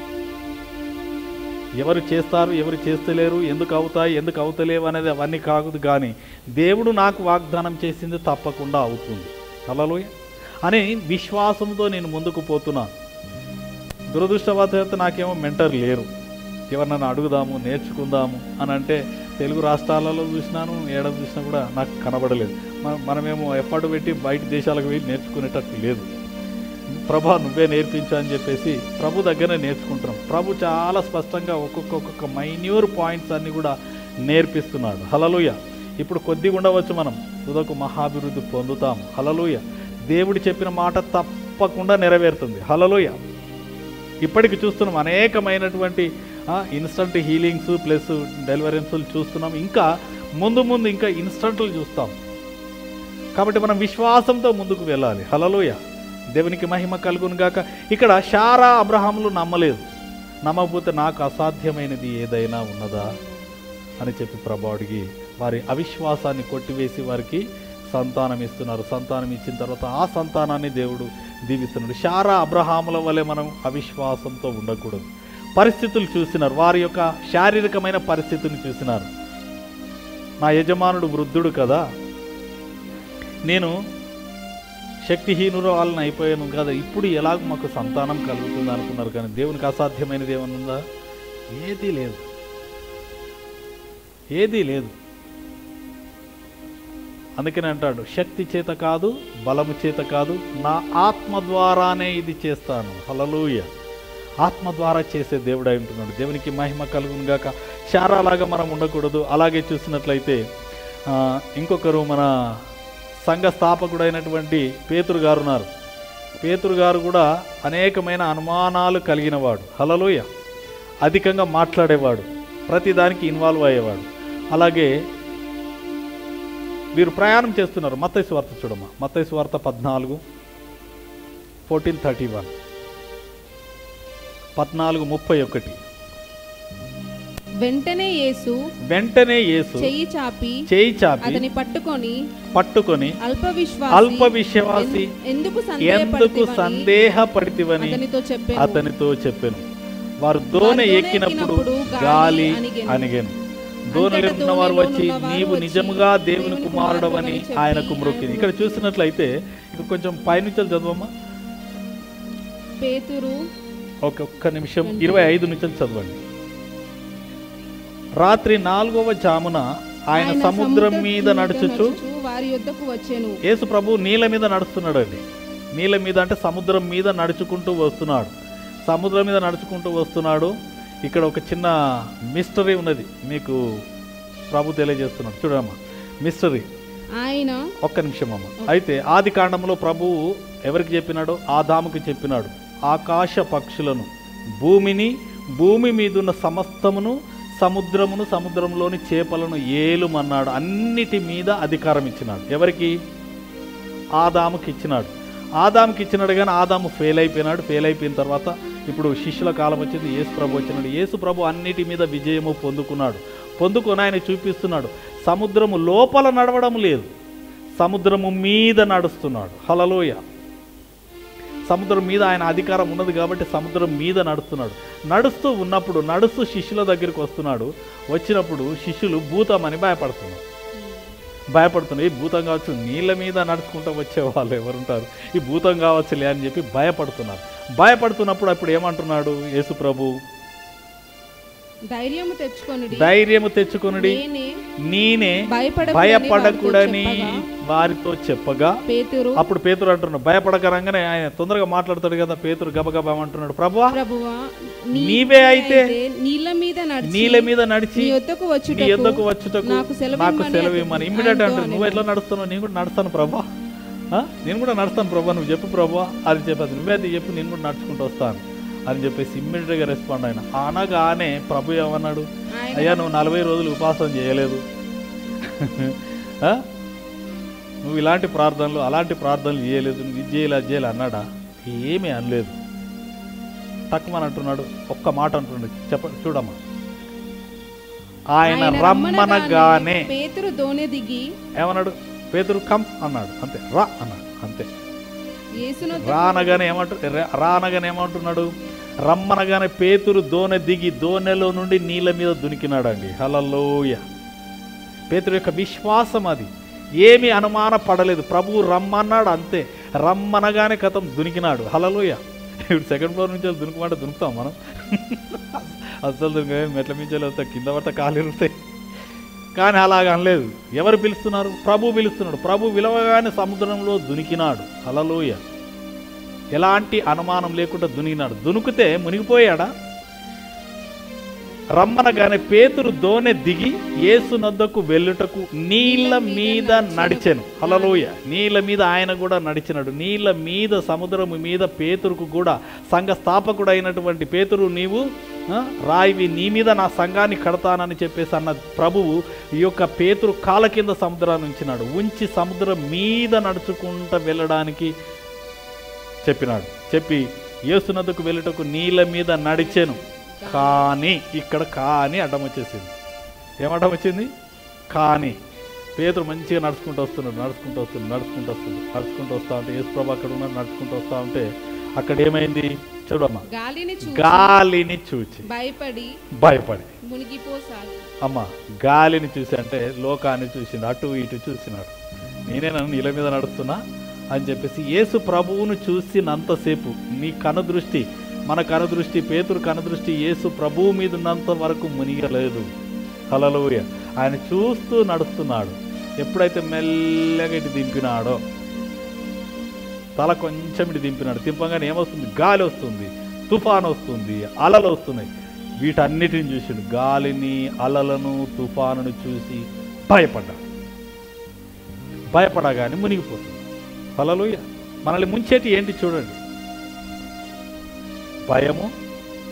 ఎవరు చేస్తారు ఎవరు చేస్తలేరు ఎందుకు అవుతాయి ఎందుకు అవుతలేవు అనేది అవన్నీ కాదు కానీ దేవుడు నాకు వాగ్దానం చేసింది తప్పకుండా అవుతుంది అలలోయ అని విశ్వాసంతో నేను ముందుకు పోతున్నాను దురదృష్టవశాత్తు నాకేమో మెంటర్ లేరు ఎవరినైనా అడుగుదాము నేర్చుకుందాము అని అంటే తెలుగు రాష్ట్రాలలో చూసినాను ఏడ చూసినా కూడా నాకు కనబడలేదు మన- మనమేమో ఎఫర్ట్ పెట్టి బయట దేశాలకు వెళ్ళి నేర్చుకునేటట్టు లేదు ప్రభా నువ్వే నేర్పించు అని చెప్పేసి ప్రభు దగ్గర నేర్చుకుంటున్నాం ప్రభు చాలా స్పష్టంగా ఒక్కొక్క ఒక్కొక్క మైన్యూర్ పాయింట్స్ అన్ని కూడా నేర్పిస్తున్నాడు హలలుయ ఇప్పుడు కొద్దిగా ఉండవచ్చు మనం తుదకు మహాభివృద్ధి పొందుతాం హలలుయ దేవుడు చెప్పిన మాట తప్పకుండా నెరవేరుతుంది హలలుయ ఇప్పటికి చూస్తున్నాం అనేకమైనటువంటి ఇన్స్టంట్ హీలింగ్స్ ప్లస్ డెలివరెన్స్లు చూస్తున్నాం ఇంకా ముందు ముందు ఇంకా ఇన్స్టంట్లు చూస్తాం కాబట్టి మనం విశ్వాసంతో ముందుకు వెళ్ళాలి హలలోయ దేవునికి మహిమ కలుగును గాక ఇక్కడ షారా అబ్రహాములు నమ్మలేదు నమ్మకపోతే నాకు అసాధ్యమైనది ఏదైనా ఉన్నదా అని చెప్పి ప్రభు అడిగి వారి అవిశ్వాసాన్ని కొట్టివేసి వారికి సంతానం ఇస్తున్నారు సంతానం ఇచ్చిన తర్వాత ఆ సంతానాన్ని దేవుడు దీవిస్తున్నాడు షారా అబ్రహాముల వలె మనం అవిశ్వాసంతో ఉండకూడదు పరిస్థితులు చూసినారు వారి యొక్క శారీరకమైన పరిస్థితిని చూసినారు నా యజమానుడు వృద్ధుడు కదా నేను శక్తిహీనుడు వాళ్ళని అయిపోయాను కదా ఇప్పుడు ఎలాగ మాకు సంతానం కలుగుతుంది అనుకున్నారు కానీ దేవునికి అసాధ్యమైనది ఏమన్నా ఉందా ఏదీ లేదు ఏదీ లేదు అందుకని అంటాడు శక్తి చేత కాదు బలము చేత కాదు నా ఆత్మ ద్వారానే ఇది చేస్తాను హలలుయ ఆత్మ ద్వారా చేసే దేవుడు అయి ఉంటున్నాడు దేవునికి మహిమ కలుగును గాక శారాలాగా మనం ఉండకూడదు అలాగే చూసినట్లయితే ఆ, ఇంకొకరు మన సంఘ స్థాపకుడైనటువంటి పేతురు గారు ఉన్నారు పేతురు గారు కూడా అనేకమైన అనుమానాలు కలిగినవాడు హలలోయ అధికంగా మాట్లాడేవాడు ప్రతి దానికి ఇన్వాల్వ్ అయ్యేవాడు అలాగే వీరు ప్రయాణం చేస్తున్నారు మత్తయి వార్త చూడమ్మా మత్తయి వార్త పద్నాలుగు ఫోర్టీన్ థర్టీ వన్ పద్నాలుగు ముప్పై ఒకటి వెంటనే యేసు వెంటనే యేసు చెయ్యి చాపి చేయి చాపి అతని పట్టుకొని పట్టుకొని అల్ప విశ్వాసి అల్ప విశ్వాసి ఎన్- ఎందుకు ఎందుకు సందేహపడితివని సందేహపడితివని అతనితో చెప్పాను అతనితో చెప్పాను వారు దోణి దోణి ఎక్కినప్పుడు ఎక్కినప్పుడు గాలి గాలి అణిగెను. అనిగాను దోణిలో అంతటా ఉన్నవారు దోణిలో వచ్చి ఉన్నవారు నీవు వచ్చి నిజముగా దేవుని దేవుని కుమారుడవని కుమారుడవని చెప్పి ఆయనకు మ్రొక్కింది ఇక్కడ చూసినట్లయితే ఇక కొంచెం పైనుంచి చదవమ్మా పేతురు ఒక ఒక్క నిమిషం ఇరవై ఐదు నుంచి చదవండి రాత్రి నాలుగవ జామున ఆయన సముద్రం మీద నడుచుచు వారి యొద్దకు వచ్చెను యేసు ప్రభు నీళ్ళ మీద నడుస్తున్నాడు అండి నీళ్ళ మీద అంటే సముద్రం మీద నడుచుకుంటూ వస్తున్నాడు సముద్రం మీద నడుచుకుంటూ వస్తున్నాడు ఇక్కడ ఒక చిన్న మిస్టరీ ఉన్నది మీకు ప్రభు తెలియజేస్తున్నాడు చూడమ్మా మిస్టరీ ఆయన ఒక్క నిమిషం అమ్మ అయితే ఆది కాండంలో ప్రభువు ఎవరికి చెప్పినాడు ఆదాముకి చెప్పినాడు ఆకాశ పక్షులను భూమిని భూమి మీదున్న సమస్తమును సముద్రమును సముద్రంలోని చేపలను ఏలుమన్నాడు అన్నిటి మీద అధికారం ఇచ్చినాడు ఎవరికి ఆదాముకి ఇచ్చినాడు ఆదాముకి ఇచ్చినాడు కానీ ఆదాము ఫెయిల్ అయిపోయినాడు ఫెయిల్ అయిపోయిన తర్వాత ఇప్పుడు శిష్యుల కాలం వచ్చింది యేసు ప్రభు వచ్చినాడు యేసు ప్రభు అన్నిటి మీద విజయము పొందుకున్నాడు పొందుకొని ఆయన చూపిస్తున్నాడు సముద్రము లోపల నడవడం లేదు సముద్రము మీద నడుస్తున్నాడు హలలోయ సముద్రం మీద ఆయన అధికారం ఉన్నది కాబట్టి సముద్రం మీద నడుస్తున్నాడు నడుస్తూ ఉన్నప్పుడు నడుస్తూ శిష్యుల దగ్గరికి వస్తున్నాడు వచ్చినప్పుడు శిష్యులు భూతమని భయపడుతున్నారు భయపడుతున్నారు ఈ భూతం కావచ్చు నీళ్ళ మీద నడుచుకుంటూ వచ్చే వాళ్ళు ఎవరుంటారు ఈ భూతం కావచ్చులే అని చెప్పి భయపడుతున్నారు భయపడుతున్నప్పుడు అప్పుడు ఏమంటున్నాడు యేసు ప్రభు ధైర్యము తెచ్చుకొనుడి ధైర్యము తెచ్చుకొనుడి నేనే నేనే భయపడకుడని భయపడకూడని వారితో చెప్పగా, వారితో చెప్పగా పేతురు అప్పుడు పేతురు అంటున్నాడు భయపడకరంగానే ఆయన తొందరగా మాట్లాడతాడు కదా పేతురు గబగబా అంటున్నాడు ప్రభువా ప్రభువా నీ- నీవే అయితే నీళ్ళ మీద నడిచి నీళ్ళ మీద నడిచి నీ యొద్దకు నీ వచ్చుటకు ఎద్దకు వచ్చుటకు నాకు సెలవు నాకు ఇమ్మని సెలవు అతడు ఇమ్మని ఇమ్మీడియట్ ఆయనతో అంటే నువ్వు ఎట్లా నడుస్తున్నావు నేను కూడా నడుస్తాను ప్రభా ఆ? నేను కూడా నడుస్తాను ప్రభా నువ్వు చెప్పు ప్రభా అని చెప్పేది నువ్వే అది చెప్పు నేను కూడా నడుచుకుంటూ వస్తాను అని చెప్పేసి ఇమ్మీడియట్గా రెస్పాండ్ అయినా అనగానే ప్రభు ఏమన్నాడు ఆయన అయ్యా నువ్వు నలభై రోజులు ఉపవాసం చేయలేదు ఆ? నువ్వు ఇలాంటి ప్రార్థనలు అలాంటి ప్రార్థనలు చేయలేదు నువ్వు ఇది చేయలే అది చేయలే అన్నాడా ఏమీ అనలేదు తక్కువ అంటున్నాడు ఒక్క మాట అంటున్నాడు చెప్ప చూడమ్మా ఆయన రమ్మనగానే పేతురు దోణి దిగి ఏమన్నాడు పేతురు కమ్ అన్నాడు అంతే రా అన్నాడు అంతే యేసును రానగానే ఏమంటు రా- రానగానే ఏమంటున్నాడు రమ్మనగానే పేతురు దోనె దిగి దోనెలో నుండి నీళ్ళ మీద దునికినాడండి హలలోయ పేతురు యొక్క విశ్వాసం అది ఏమీ అనుమాన పడలేదు ప్రభువు రమ్మన్నాడు అంతే రమ్మనగానే కథం దునికినాడు హలలోయ ఇప్పుడు సెకండ్ ఫ్లోర్ నుంచి వెళ్ళి దునుకమంటే దునుకుతాం మనం అసలు దునిక మెట్ల మించి వస్తాయి కింద పడితే కాలు ఇరుతాయి కానీ అలాగ అనలేదు ఎవరు పిలుస్తున్నారు ప్రభు పిలుస్తున్నాడు ప్రభు విలవగానే సముద్రంలో దునికినాడు హలలోయ ఎలాంటి అనుమానం లేకుండా దునికినాడు దునుకుతే మునిగిపోయాడా రమ్మనగానే పేతురు దోనె దిగి యేసు నద్దకు వెళ్ళుటకు నీళ్ళ మీద నడిచెను హలలోయ నీళ్ళ మీద ఆయన కూడా నడిచినాడు నీళ్ళ మీద సముద్రము మీద పేతురుకు కూడా సంఘ స్థాపకుడు అయినటువంటి పేతురు నీవు ఆ, రాయివి నీ మీద నా సంఘాన్ని కడతానని చెప్పేసి అన్న ప్రభువు ఈ యొక్క పేతురు కాల కింద సముద్రాన్ని ఉంచినాడు ఉంచి సముద్రం మీద నడుచుకుంటూ వెళ్ళడానికి చెప్పినాడు చెప్పి యేసునద్దకు వెళ్ళుటకు నీళ్ళ మీద నడిచెను కానీ ఇక్కడ కానీ అడ్డం వచ్చేసింది ఏమడ్డం వచ్చింది కానీ పేదరు మంచిగా నడుచుకుంటూ వస్తున్నాడు నడుచుకుంటూ వస్తున్నాడు నడుచుకుంటూ వస్తున్నాడు నడుచుకుంటూ వస్తా ఉంటే యేసు ప్రభు అక్కడ ఉన్నాడు నడుచుకుంటూ వస్తా ఉంటే అక్కడ ఏమైంది చూడమ్మా గాలిని చూసి గాలిని చూచి భయపడి భయపడి మునిగిపోసాగి అమ్మ గాలిని చూసి అంటే లోకాన్ని చూసిండు అటు ఇటు చూసినాడు నేనే నన్ను నీళ్ళ మీద నడుస్తున్నా అని చెప్పేసి యేసు ప్రభువును చూసినంతసేపు నీ కనుదృష్టి మన కనుదృష్టి పేతురు కనుదృష్టి యేసు ప్రభువు మీద ఉన్నంత వరకు మునిగలేదు హలలోయ ఆయన చూస్తూ నడుస్తున్నాడు ఎప్పుడైతే మెల్లగా ఇటు దింపినాడో తల కొంచెం ఇటు దింపినాడు దింపగానే ఏమొస్తుంది గాలి వస్తుంది తుఫాన్ వస్తుంది అలలు వస్తున్నాయి వీటన్నిటిని చూసిండు గాలిని అలలను తుఫానును చూసి భయపడ్డాడు భయపడగానే మునిగిపోతుంది హలలోయ మనల్ని ముంచేటి ఏంటి చూడండి భయము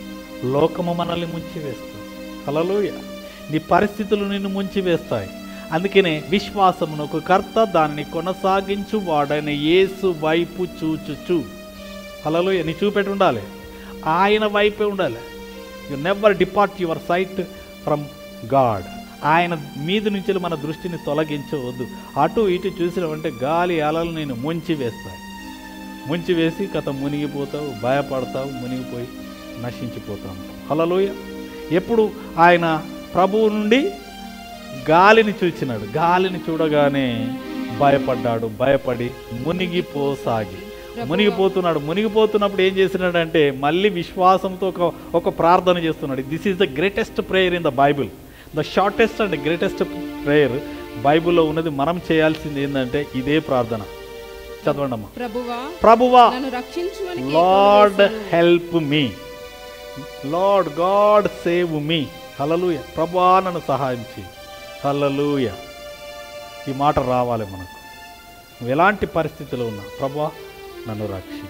లోకము మనల్ని ముంచివేస్తుంది హలలోయ నీ పరిస్థితులు నిన్ను ముంచివేస్తాయి అందుకనే విశ్వాసమునకు కర్త దానిని కొనసాగించు వాడైన యేసు వైపు చూచుచు హలలో నీ చూపెట్టి ఉండాలి ఆయన వైపే ఉండాలి you never depart your sight from God ఆయన మీద నుంచి మన దృష్టిని తొలగించవద్దు అటు ఇటు చూసినామంటే గాలి అలలు నేను ముంచి వేస్తాయి ముంచి వేసి కథ మునిగిపోతావు భయపడతావు మునిగిపోయి నశించిపోతావు హలలోయ ఎప్పుడు ఆయన ప్రభువు నుండి గాలిని చూచినాడు గాలిని చూడగానే భయపడ్డాడు భయపడి మునిగిపోసాగి మునిగిపోతున్నాడు మునిగిపోతున్నప్పుడు ఏం చేస్తున్నాడంటే మళ్ళీ విశ్వాసంతో ఒక ఒక ప్రార్థన చేస్తున్నాడు this is the greatest prayer in the Bible the shortest and greatest prayer బైబిల్లో ఉన్నది మనం చేయాల్సింది ఏంటంటే ఇదే ప్రార్థన చదవండి అమ్మా ప్రభువా ప్రభువా నన్ను రక్షించుమని లార్డ్ కేకలు వేశాను. Help me Lord God save me hallelujah ప్రభా నన్ను సహాయం చేయి హలలుయ ఈ మాట రావాలి మనకు నువ్వు ఎలాంటి పరిస్థితిలో ఉన్నా ప్రభా నన్ను రక్షించు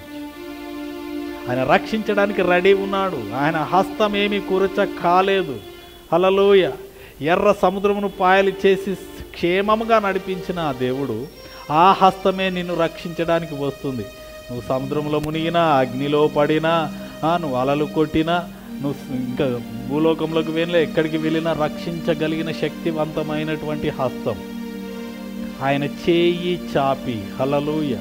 ఆయన రక్షించడానికి రెడీ ఉన్నాడు ఆయన హస్తం ఏమీ కూరచ కాలేదు హలలోయ ఎర్ర సముద్రమును పాయలు చేసి క్షేమముగా నడిపించిన ఆ దేవుడు ఆ హస్తమే నిన్ను రక్షించడానికి వస్తుంది నువ్వు సముద్రంలో మునిగినా అగ్నిలో పడినా ఆ, నువ్వు అలలు కొట్టినా నువ్వు ఇంకా భూలోకంలోకి వెళ్ళినా ఎక్కడికి వెళ్ళినా రక్షించగలిగిన శక్తివంతమైనటువంటి హస్తం ఆయన చేయి చాపి హలలోయ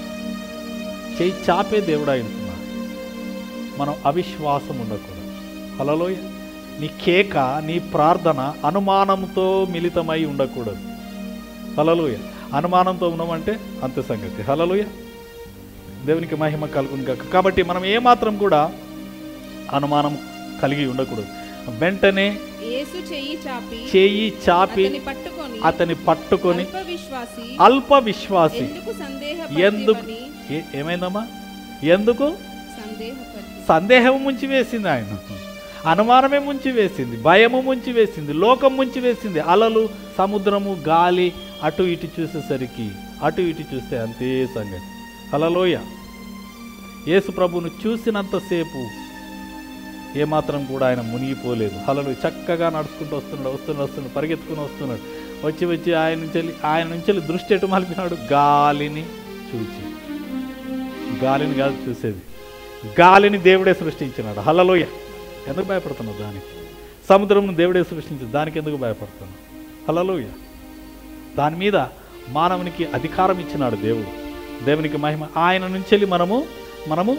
చేయి చాపే దేవుడు ఆయనకున్నాడు మనం అవిశ్వాసం ఉండకూడదు హలలోయ నీ కేక నీ ప్రార్థన అనుమానంతో మిళితమై ఉండకూడదు హలలోయ అనుమానంతో ఉన్నామంటే అంతే సంగతి హలలోయ దేవునికి మహిమ కలుగును కాక కాబట్టి మనం ఏమాత్రం కూడా అనుమానం కలిగి ఉండకూడదు వెంటనే యేసు చెయ్యి చాపి చేయి చాపి అతని పట్టుకొని అతని పట్టుకొని అల్ప విశ్వాసి అల్ప విశ్వాసి ఎందుకు ఎందుకు సందేహపడితివని ఏ- ఏమైందమ్మా ఎందుకు సందేహపడి సందేహం ముంచి వేసింది ఆయన అనుమానమే ముంచి వేసింది భయము ముంచి వేసింది లోకం ముంచి వేసింది అలలు సముద్రము గాలి అటు ఇటు చూసేసరికి అటు ఇటు చూస్తే అంతే సంగతి అలలోయ యేసు ప్రభువును చూసినంతసేపు ఏమాత్రం కూడా ఆయన మునిగిపోలేదు హలలు చక్కగా నడుచుకుంటూ వస్తున్నాడు వస్తున్నాడు వస్తున్నాడు పరిగెత్తుకుని వస్తున్నాడు వచ్చి వచ్చి ఆయన నుంచి వెళ్ళి- ఆయన నుంచి వెళ్ళి దృష్టి ఎటు మలిపినాడు గాలిని చూచి గాలిని కాదు చూసేది గాలిని దేవుడే సృష్టించినాడు హలలోయ ఎందుకు భయపడుతున్నావు దానికి సముద్రంను దేవుడే సృష్టించి దానికి ఎందుకు భయపడుతున్నావు హలలోయ దాని మీద మానవునికి అధికారం ఇచ్చినాడు దేవుడు దేవునికి మహిమ ఆయన నుంచి వెళ్ళి మనము మనము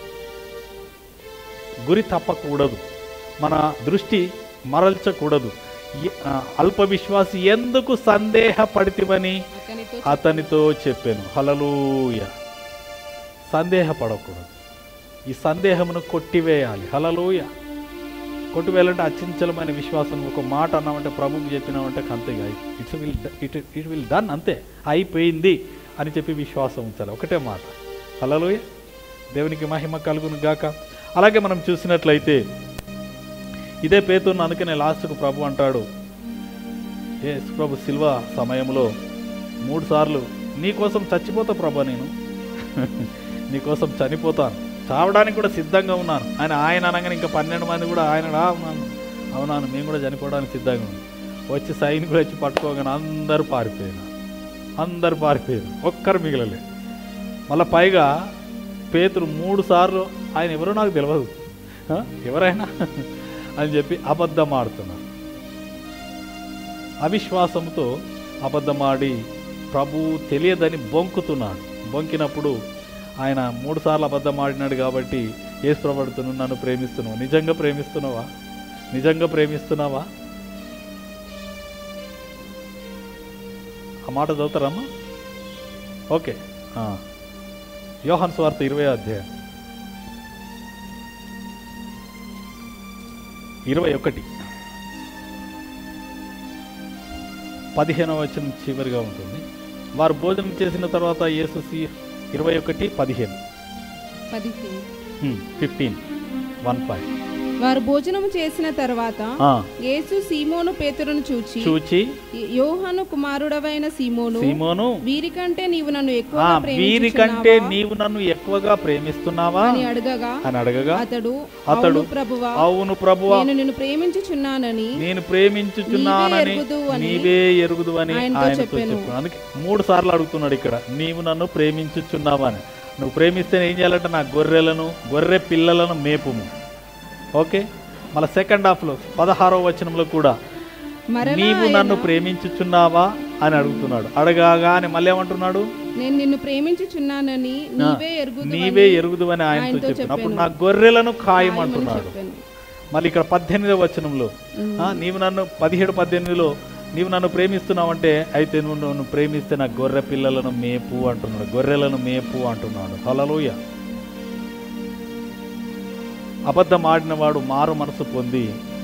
గురి తప్పకూడదు మన దృష్టి మరల్చకూడదు ఈ- ఆ, అల్ప విశ్వాసి ఎందుకు సందేహపడితివని అతనితో అతనితో చెప్పాను హలలుయ సందేహపడకూడదు ఈ సందేహమును కొట్టివేయాలి హలలుయ కొట్టివేయాలంటే అత్యంచలమైన విశ్వాసం ఒక మాట అన్నామంటే ప్రభుకి చెప్పినామంటే అంతేగా it's will it it will done అంతే అయిపోయింది అని చెప్పి విశ్వాసం ఉంచాలి ఒకటే మాట హలలుయ దేవునికి మహిమ కలుగును గాక అలాగే మనం చూసినట్లయితే ఇదే పేతున్న అందుకనే లాస్ట్కు ప్రభు అంటాడు ఏ ప్రభు శిల్వ సమయంలో మూడు సార్లు నీకోసం చచ్చిపోతా ప్రభా నేను నీకోసం చనిపోతాను చావడానికి కూడా సిద్ధంగా ఉన్నాను ఆయన ఆయన అనగానే ఇంకా పన్నెండు మంది కూడా ఆయన రా ఉన్నాను అవునాను మేము కూడా చనిపోవడానికి సిద్ధంగా ఉన్నాం వచ్చి సైనికులు వచ్చి పట్టుకోగానే అందరూ పారిపోయారు అందరు పారిపోయారు ఒక్కరు మిగలలే మళ్ళీ పైగా పేతురు మూడు సార్లు ఆయన ఎవరో నాకు తెలియదు ఆ? ఎవరైనా అని చెప్పి అబద్ధం ఆడుతున్నారు అవిశ్వాసంతో అబద్ధమాడి ప్రభు తెలియదని బొంకుతున్నాడు బొంకినప్పుడు ఆయన మూడు సార్లు అబద్ధం ఆడినాడు కాబట్టి ఏసు ప్రభడుతును నన్ను ప్రేమిస్తున్నావు నిజంగా ప్రేమిస్తున్నావా నిజంగా ప్రేమిస్తున్నావా ఆ మాట చదువుతారమ్మా ఓకే ఆ. యోహాన్ స్వార్థ ఇరవై అధ్యాయం ఇరవై ఒకటి పదిహేనవ వచనం చివరిగా ఉంటుంది వారు భోజనం చేసిన తర్వాత యేసు సి- ఇరవై ఒకటి పదిహేను పదిహేను ఫిఫ్టీన్ వన్ ఫైవ్ వారు భోజనము చేసిన తర్వాత ఆ, యేసు సీమోను పేతురును చూచి చూచి యోహాను కుమారుడవైన సీమోను సీమోను వీరికంటే నీవు నన్ను ఆ ఎక్కువగా వీరికంటే ప్రేమించుచున్నావా నీవు నన్ను ఎక్కువగా ప్రేమిస్తున్నావా అని అడగగా అని అడగగా అతడు అతడు, అవును ప్రభువా అవును ప్రభువా నేను నిన్ను ప్రేమించుచున్నానని నేను ప్రేమించుచున్నానని నీవే ఎరుగుదు అని నీవే ఎరుగుదు అని ఆయనతో ఆయనతో చెప్పాను. చెప్పాను అందుకే మూడు సార్లు అడుగుతున్నాడు ఇక్కడ నీవు నన్ను ప్రేమించుచున్నావని నువ్వు ప్రేమిస్తే ఏం చేయాలంటే నా గొర్రెలను గొర్రె పిల్లలను మేపుము ఓకే మళ్ళీ సెకండ్ హాఫ్లో పదహారో వచనంలో కూడా మరలా నీవు నన్ను ప్రేమించుచున్నావా అని అడుగుతున్నాడు అడగాగానే మళ్ళీ ఏమంటున్నాడు నేను నిన్ను ప్రేమించుచున్నానని నీవే ఎరుగుదు నీవే ఎరుగుదు అని ఆయనతో ఆయనతో చెప్పాను అప్పుడు చెప్పాను. నా గొర్రెలను అని ఖాయమంటున్నాడు చెప్పాను మళ్ళీ ఇక్కడ పద్దెనిమిదవ వచనంలో ఆ, నీవు నన్ను పదిహేడు పద్దెనిమిదిలో నీవు నన్ను ప్రేమిస్తున్నావంటే అయితే నువ్వు నన్ను ప్రేమిస్తే నా గొర్రె పిల్లలను మేపు అంటున్నాడు గొర్రెలను మేపు అంటున్నాడు హలలోయ అబద్ధం ఆడినవాడు మారు మనసు పొంది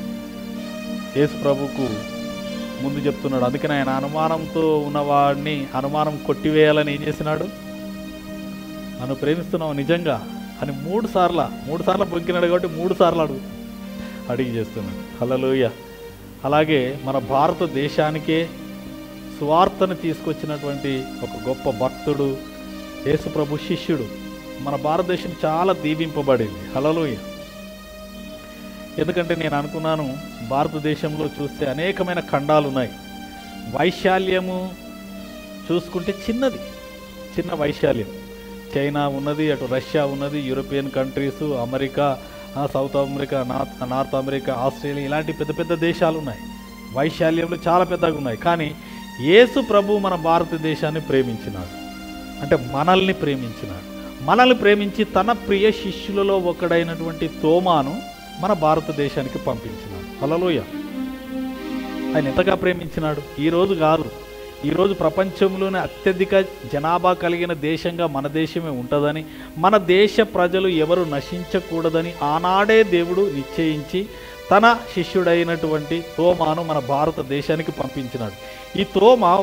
యేసు ప్రభుకు ముందు చెప్తున్నాడు అందుకని ఆయన అనుమానంతో ఉన్నవాడిని అనుమానం కొట్టివేయాలని ఏం చేసినాడు నన్ను ప్రేమిస్తున్నావు నిజంగా అని మూడు సార్ల మూడు సార్లు పొంకినాడు కాబట్టి మూడు సార్లు అడుగు అడిగి చేస్తున్నాడు హల్లెలూయా అలాగే మన భారతదేశానికే సువార్తను తీసుకొచ్చినటువంటి ఒక గొప్ప భక్తుడు యేసుప్రభు శిష్యుడు మన భారతదేశం చాలా దీవింపబడింది హల్లెలూయా ఎందుకంటే నేను అనుకున్నాను భారతదేశంలో చూస్తే అనేకమైన ఖండాలు ఉన్నాయి వైశాల్యము చూసుకుంటే చిన్నది చిన్న వైశాల్యం చైనా ఉన్నది అటు రష్యా ఉన్నది యూరోపియన్ కంట్రీస్ అమెరికా ఆ, South America North North America Australia ఇలాంటి పెద్ద పెద్ద దేశాలు ఉన్నాయి వైశాల్యంలో చాలా పెద్దగా ఉన్నాయి కానీ యేసు ప్రభు మన భారతదేశాన్ని ప్రేమించినాడు అంటే మనల్ని ప్రేమించినాడు మనల్ని ప్రేమించి తన ప్రియ శిష్యులలో ఒకడైనటువంటి తోమాను మన భారతదేశానికి పంపించినాడు హల్లెలూయ ఆయన ఎంతగా ప్రేమించినాడు ఈ రోజు కాదు ఈరోజు ప్రపంచంలోనే అత్యధిక జనాభా కలిగిన దేశంగా మన దేశమే ఉంటుందని మన దేశ ప్రజలు ఎవరు నశించకూడదని ఆనాడే దేవుడు నిశ్చయించి తన శిష్యుడైనటువంటి తోమాను మన భారతదేశానికి పంపించినాడు ఈ Thoma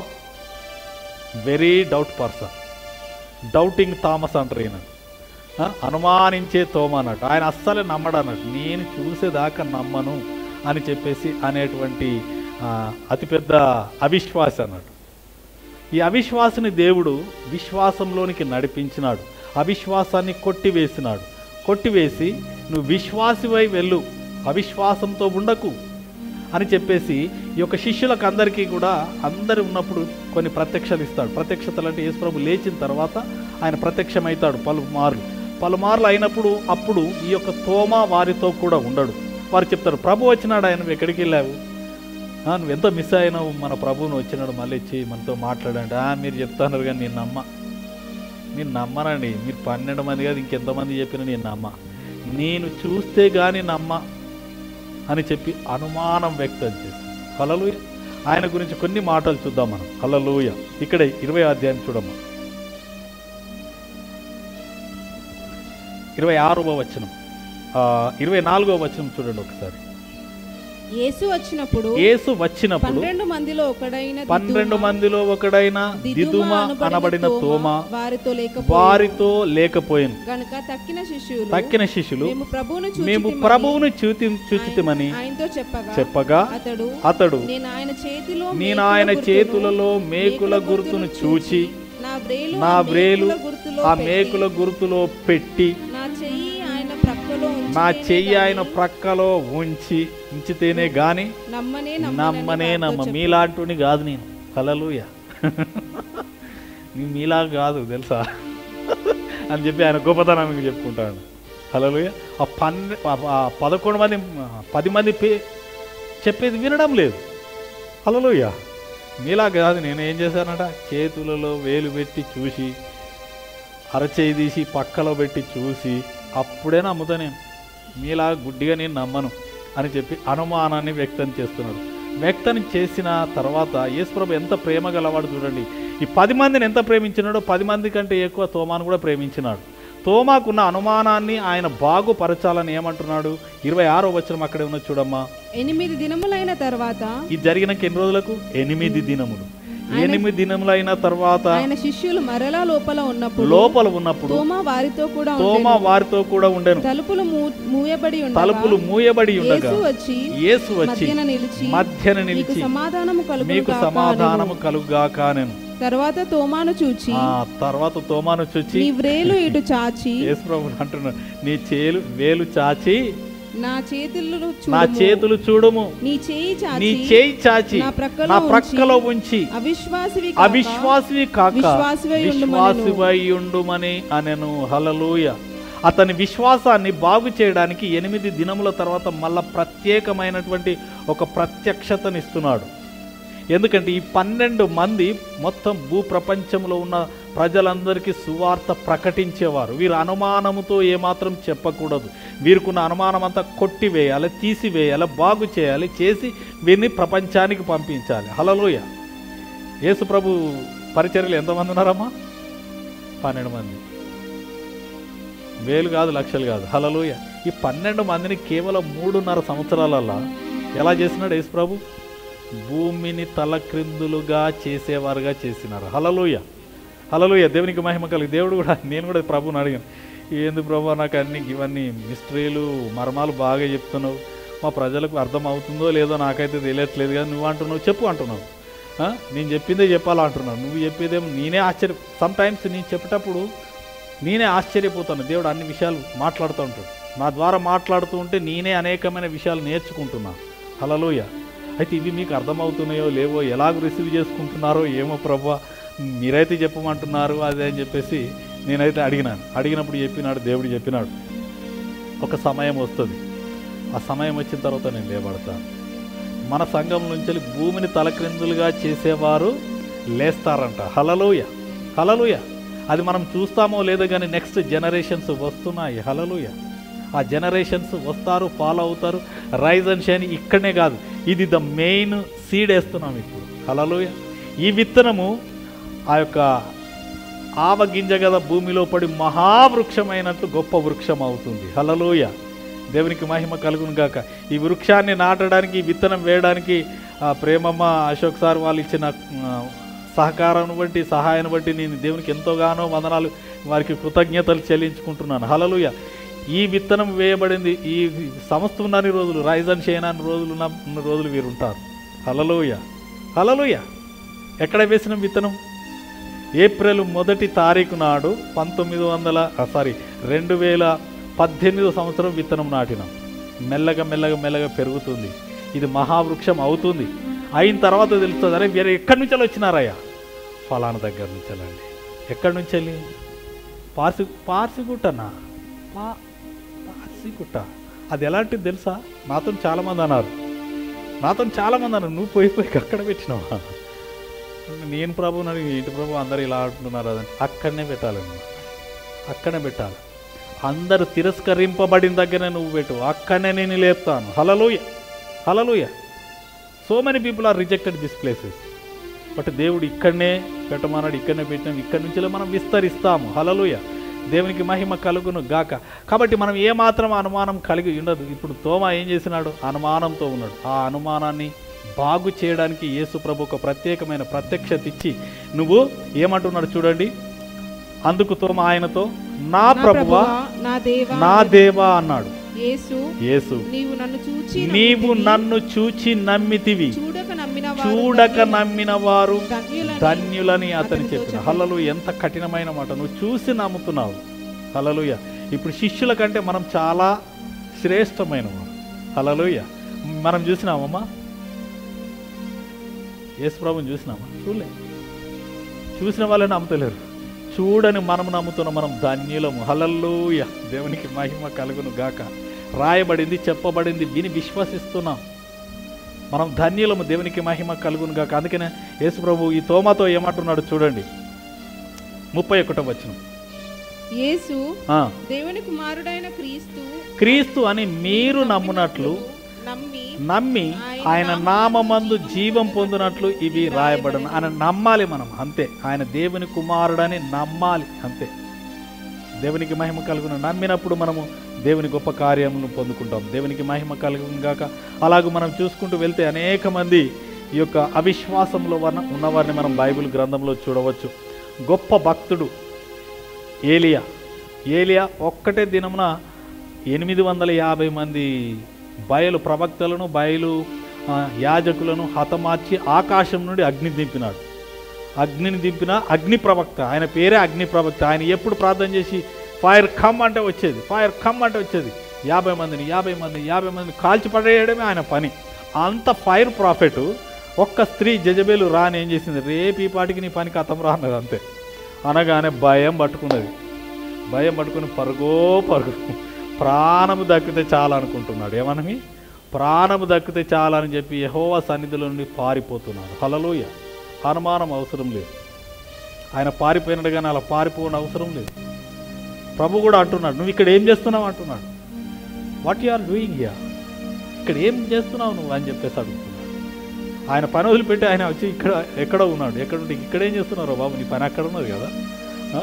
very doubt person doubting Thomas అంటారు ఈయన ఆ, అనుమానించే తోమ అన్నట్టు ఆయన అస్సలే నమ్మడు అన్నట్టు నేను చూసేదాకా నమ్మను అని చెప్పేసి అనేటువంటి ఆ, అతిపెద్ద అవిశ్వాస అన్నట్టు ఈ అవిశ్వాసని దేవుడు విశ్వాసంలోనికి నడిపించినాడు అవిశ్వాసాన్ని కొట్టివేసినాడు కొట్టివేసి నువ్వు విశ్వాసివై వెళ్ళు అవిశ్వాసంతో ఉండకు అని చెప్పేసి ఈ యొక్క శిష్యులకు అందరికీ కూడా అందరు ఉన్నప్పుడు కొన్ని ప్రత్యక్షలు ఇస్తాడు ప్రత్యక్షతలు అంటే యేసుప్రభు లేచిన తర్వాత ఆయన ప్రత్యక్షమవుతాడు పలుమార్లు పలుమార్లు అయినప్పుడు అప్పుడు ఈ యొక్క తోమ వారితో కూడా ఉండడు వారు చెప్తారు ప్రభు వచ్చినాడు ఆయన నువ్వు ఎక్కడికి వెళ్ళావు ఆ, నువ్వు ఎంత మిస్ అయినావు మన ప్రభువును వచ్చినాడు మళ్ళీ వచ్చి మనతో మాట్లాడండి "ఆ, మీరు చెప్తున్నారు కానీ నేను నమ్మ నేను నమ్మనండి మీరు పన్నెండు మంది కాదు ఇంకెంతమంది చెప్పినా నేను నమ్మ నేను చూస్తే కానీ నమ్మ అని చెప్పి అనుమానం వ్యక్తం చేశాను హలలుయ ఆయన గురించి కొన్ని మాటలు చూద్దాం మనం హలలుయ ఇక్కడ ఇరవై అధ్యాయం చూడమ్మా ఇరవై ఆరవ వచనం ఆ, ఇరవై నాలుగవ వచనం చూడండి ఒకసారి యేసు వచ్చినప్పుడు యేసు వచ్చినప్పుడు పన్నెండు మందిలో ఒకడైన పన్నెండు మందిలో ఒకడైన దిదుమ అనబడిన తోమ వారితో లేకపోయి వారితో లేకపోయాను గనుక తక్కిన శిష్యులు తక్కిన శిష్యులు మేము ప్రభువును మేము చూచితిమని ప్రభువును చూచి చూచితమని ఆయనతో చెప్పగా చెప్పగా అతడు అతడు నేను ఆయన చేతిలో నేను మేకుల ఆయన గుర్తును- చేతులలో మేకుల గుర్తును చూచి నా వ్రేలు నా ఆ వ్రేలు మేకుల గుర్తులో ఆ పెట్టి, మేకుల గుర్తులో పెట్టి నా చెయ్యి ఆయన ప్రక్కలో నా ఉంచితేనే చెయ్యి ఆయన గాని ప్రక్కలో ఉంచి ఉంచితేనే గాని నమ్మనే నమ్మనే నమ్మ మీలాంటి కాదు నేను కలలుయ నీ మీలా కాదు తెలుసా అని చెప్పి ఆయన గొప్పతనానికి చెప్పుకుంటాడు హలలుయ ఆ పన్నె ఆ- ఆ పదకొండు మంది పది మంది పే చెప్పేది వినడం లేదు హలలుయ మీలా కాదు నేను ఏం చేశానట చేతులలో వేలు పెట్టి చూసి అరచేయి తీసి పక్కలో పెట్టి చూసి అప్పుడే నమ్ముతా నేను మీలా గుడ్డిగా నేను నమ్మను అని చెప్పి అనుమానాన్ని వ్యక్తం చేస్తున్నాడు వ్యక్తం చేసిన తర్వాత యేసుప్రభు ఎంత ప్రేమ గలవాడు చూడండి ఈ పది మందిని ఎంత ప్రేమించినాడో పది మంది కంటే ఎక్కువ తోమాను కూడా ప్రేమించినాడు తోమాకున్న అనుమానాన్ని ఆయన బాగుపరచాలని ఏమంటున్నాడు ఇరవై ఆరో వచనం అక్కడే ఉన్న చూడమ్మా ఎనిమిది దినములైన తర్వాత ఇది జరిగినాక ఎన్ని రోజులకు ఎనిమిది దినములు ఎనిమిది దినములైన తర్వాత ఆయన శిష్యులు మరలా లోపల ఉన్నప్పుడు లోపల ఉన్నప్పుడు తోమా వారితో కూడా తోమ ఉండెను. వారితో కూడా ఉండెను తలుపులు మూ- మూయబడి ఉండగా తలుపులు మూయబడి ఉండగా యేసు వచ్చి యేసు వచ్చి మధ్యన నిలిచి మధ్యన మీకు నిలిచి సమాధానము కలుగును మీకు గాక సమాధానము అనెను. కలుగాక నేను తర్వాత తోమాను చూచి ఆ తర్వాత తోమాను చూచి నీ వ్రేలు ఇటు చాచి యేసు ప్రభు అంటున్నాడు నీ చేలు వేలు చాచి నా చేతులు నా చూడుము. చేతులు చూడుము నీ చేయి నీ చాచి చేయి చాచి నా ప్రక్కలో నా ఉంచి, ప్రక్కలో ఉంచి అవిశ్వాసివి కాక అవిశ్వాసివి కాక విశ్వాసివై ఉండుమనెను. విశ్వాసివై ఉండుమని అనెను హలలుయ అతని విశ్వాసాన్ని బాగు చేయడానికి ఎనిమిది దినముల తర్వాత మళ్ళా ప్రత్యేకమైనటువంటి ఒక ప్రత్యక్షతనిస్తున్నాడు ఎందుకంటే ఈ పన్నెండు మంది మొత్తం భూ ప్రపంచంలో ఉన్న ప్రజలందరికీ సువార్త ప్రకటించేవారు వీరు అనుమానముతో ఏమాత్రం చెప్పకూడదు వీరికున్న అనుమానం అంతా కొట్టివేయాలి తీసివేయాలి బాగు చేయాలి చేసి వీరిని ప్రపంచానికి పంపించాలి హలలోయ యేసు ప్రభు పరిచర్యలు ఎంతమంది ఉన్నారమ్మా పన్నెండు మంది వేలు కాదు లక్షలు కాదు హలలోయ ఈ పన్నెండు మందిని కేవలం మూడున్నర సంవత్సరాలలో ఎలా చేసినాడు యేసు ప్రభు భూమిని తలక్రిందులుగా చేసేవారుగా చేసినారు హలలోయ హలలోయ దేవునికి మహిమ కలిగి దేవుడు కూడా నేను కూడా ప్రభుని అడిగాను ఏంది ప్రభు నాకు అన్ని ఇవన్నీ మిస్టరీలు మర్మాలు బాగా చెప్తున్నావు మా ప్రజలకు అర్థం అవుతుందో లేదో నాకైతే తెలియట్లేదు కదా నువ్వు అంటున్నావు చెప్పు అంటున్నావు ఆ? నేను చెప్పిందే చెప్పాలా అంటున్నావు నువ్వు చెప్పేదేమో నేనే ఆశ్చర్య సమ్ టైమ్స్ నేను చెప్పేటప్పుడు నేనే ఆశ్చర్యపోతాను దేవుడు అన్ని విషయాలు మాట్లాడుతూ ఉంటాడు నా ద్వారా మాట్లాడుతూ ఉంటే నేనే అనేకమైన విషయాలు నేర్చుకుంటున్నా హలలోయ అయితే ఇవి మీకు అర్థమవుతున్నాయో లేవో ఎలాగ రిసీవ్ చేసుకుంటున్నారో ఏమో ప్రభా మీరైతే చెప్పమంటున్నారు అదే అని చెప్పేసి నేనైతే అడిగినాను అడిగినప్పుడు చెప్పినాడు దేవుడు చెప్పినాడు ఒక సమయం వస్తుంది ఆ సమయం వచ్చిన తర్వాత నేను లేబడతాను మన సంఘం నుంచి భూమిని తలక్రిందులుగా చేసేవారు లేస్తారంట హలలోయ హలలుయ అది మనం చూస్తామో లేదో కానీ నెక్స్ట్ జనరేషన్స్ వస్తున్నాయి హలలుయ ఆ జనరేషన్స్ వస్తారు ఫాలో అవుతారు రైజ్ అండ్ షైన్ ఇక్కడనే కాదు ఇది ద మెయిన్ సీడ్ వేస్తున్నాం ఇప్పుడు హలలుయ ఈ విత్తనము ఆ యొక్క ఆవ గింజ గద భూమిలో పడి మహావృక్షమైనట్లు గొప్ప వృక్షం అవుతుంది హలలోయ దేవునికి మహిమ కలుగును గాక ఈ వృక్షాన్ని నాటడానికి ఈ విత్తనం వేయడానికి ఆ ప్రేమమ్మ అశోక్ సార్ వాళ్ళు ఇచ్చిన ఆ, సహకారం బట్టి సహాయాన్ని బట్టి నేను దేవునికి ఎంతోగానో వందనాలు వారికి కృతజ్ఞతలు చెల్లించుకుంటున్నాను హలలుయ ఈ విత్తనం వేయబడింది ఈ సంస్థ ఉన్నన్ని రోజులు రైజ్ అండ్ షైన్ అన్ని రోజులు ఉన్న ఉన్న రోజులు వీరు ఉంటారు హలలుయ హలలుయ ఎక్కడ వేసిన విత్తనం ఏప్రిల్ మొదటి తారీఖు నాడు పంతొమ్మిది వందల సారీ రెండు వేల పద్దెనిమిదో సంవత్సరం విత్తనం నాటినాం మెల్లగా మెల్లగా మెల్లగా పెరుగుతుంది ఇది మహావృక్షం అవుతుంది అయిన తర్వాత తెలుస్తుంది అరే వేరే ఎక్కడి నుంచి వచ్చినారయ్యా ఫలానా దగ్గర నుంచి వెళ్ళండి ఎక్కడి నుంచి వెళ్ళి పార్సి పార్సిగుట్టనా పా పార్సిగుట్ట అది ఎలాంటిది తెలుసా నాతో చాలామంది అన్నారు నాతో చాలామంది అన్నారు నువ్వు పోయి పోయి అక్కడ పెట్టినావా నేను ప్రభు నన్ను ఏంటి ప్రభు అందరు ఇలా అంటున్నారు అదని అక్కడనే పెట్టాలండి అక్కడనే పెట్టాలి అందరు తిరస్కరింపబడిన దగ్గర నువ్వు పెట్టు అక్కడనే నేను లేపుతాను hallelujah hallelujah so many people are rejected this places but దేవుడు ఇక్కడనే పెట్టమన్నాడు ఇక్కడనే పెట్టినాం ఇక్కడి నుంచి మనం విస్తరిస్తాము హలలోయ దేవునికి మహిమ కలుగును గాక కాబట్టి మనం ఏమాత్రం అనుమానం కలిగి ఉండదు ఇప్పుడు తోమ ఏం చేసినాడు అనుమానంతో ఉన్నాడు ఆ అనుమానాన్ని బాగు చేయడానికి యేసు ప్రభు ఒక ప్రత్యేకమైన ప్రత్యక్షత ఇచ్చి నువ్వు ఏమంటున్నాడు చూడండి అందుకు తోమ ఆయనతో నా నా ప్రభువా నా దేవా నా దేవా అన్నాడు యేసు యేసు నీవు నన్ను చూచి నీవు నమ్మితివి. నన్ను చూచి నమ్మితివి చూడక నమ్మిన వారు చూడక ధన్యులు. నమ్మిన వారు ధన్యులని ధన్యులని అతని అతనితో చెప్పిన చెప్పాడు. హలలు ఎంత కఠినమైన మాట నువ్వు చూసి నమ్ముతున్నావు హలలుయ ఇప్పుడు శిష్యుల కంటే మనం చాలా శ్రేష్టమైన వారు హలలుయ మనం చూసినామమ్మా యేసు ప్రభుని చూసినామా చూడలే చూసిన వాళ్ళని నమ్ముతలేరు చూడని మనం నమ్ముతున్న మనం ధన్యులము హలల్లుయ దేవునికి మహిమ కలుగును గాక రాయబడింది చెప్పబడింది విని విశ్వసిస్తున్నాం మనం ధన్యులము దేవునికి మహిమ కలుగును గాక అందుకనే యేసు ప్రభు ఈ తోమాతో ఏమంటున్నాడు చూడండి ముప్పై ఒకటో వచ్చిన యేసు దేవుని కుమారుడైన క్రీస్తు క్రీస్తు అని మీరు నమ్మునట్లు నమ్మి నమ్మి ఆయన నామమందు జీవం పొందినట్లు ఇవి రాయబడను ఆయన నమ్మాలి మనం అంతే ఆయన దేవుని కుమారుడని నమ్మాలి అంతే దేవునికి మహిమ కలుగును నమ్మినప్పుడు మనము దేవుని గొప్ప కార్యములను పొందుకుంటాం దేవునికి మహిమ కలుగును గాక అలాగూ మనం చూసుకుంటూ వెళ్తే అనేక మంది ఈ యొక్క అవిశ్వాసంలో వన ఉన్నవారిని మనం బైబిల్ గ్రంథంలో చూడవచ్చు గొప్ప భక్తుడు ఏలియా ఏలియా ఒక్కటే దినమున ఎనిమిది వందల యాభై మంది బయలు ప్రవక్తలను బయలు ఆ, యాజకులను హతమార్చి ఆకాశం నుండి అగ్ని దింపినాడు అగ్నిని దింపిన అగ్ని ప్రవక్త ఆయన పేరే అగ్ని ప్రవక్త ఆయన ఎప్పుడు ప్రార్థన చేసి ఫైర్ కమ్ అంటే వచ్చేది ఫైర్ కమ్ అంటే వచ్చేది యాభై మందిని యాభై మందిని యాభై మందిని కాల్చి పడేయడమే ఆయన పని అంత ఫైర్ ప్రాఫిట్ ఒక్క స్త్రీ జజబేలు రాని ఏం చేసింది రేపు ఈ పాటికి నీ పని కథం రాన్నది అంతే అనగానే భయం పట్టుకున్నది భయం పట్టుకుని పరుగో పరుగు ప్రాణము దక్కితే చాలా అనుకుంటున్నాడు ఏమనమి ప్రాణము దక్కితే చాలా అని చెప్పి యహోవా సన్నిధిలో నుండి పారిపోతున్నాడు హలలోయ అనుమానం అవసరం లేదు ఆయన పారిపోయినాడు కానీ అలా పారిపోవడం అవసరం లేదు ప్రభు కూడా అంటున్నాడు నువ్వు ఇక్కడ ఏం చేస్తున్నావు అంటున్నాడు what you are doing here ఇక్కడ ఏం చేస్తున్నావు నువ్వు అని చెప్పేసి అడుగుతున్నాడు ఆయన పని వదిలిపెట్టి ఆయన వచ్చి ఇక్కడ ఎక్కడ ఉన్నాడు ఎక్కడ ఉండి ఇక్కడ ఏం చేస్తున్నారో బాబు నీ పని అక్కడ ఉన్నది కదా ఆ?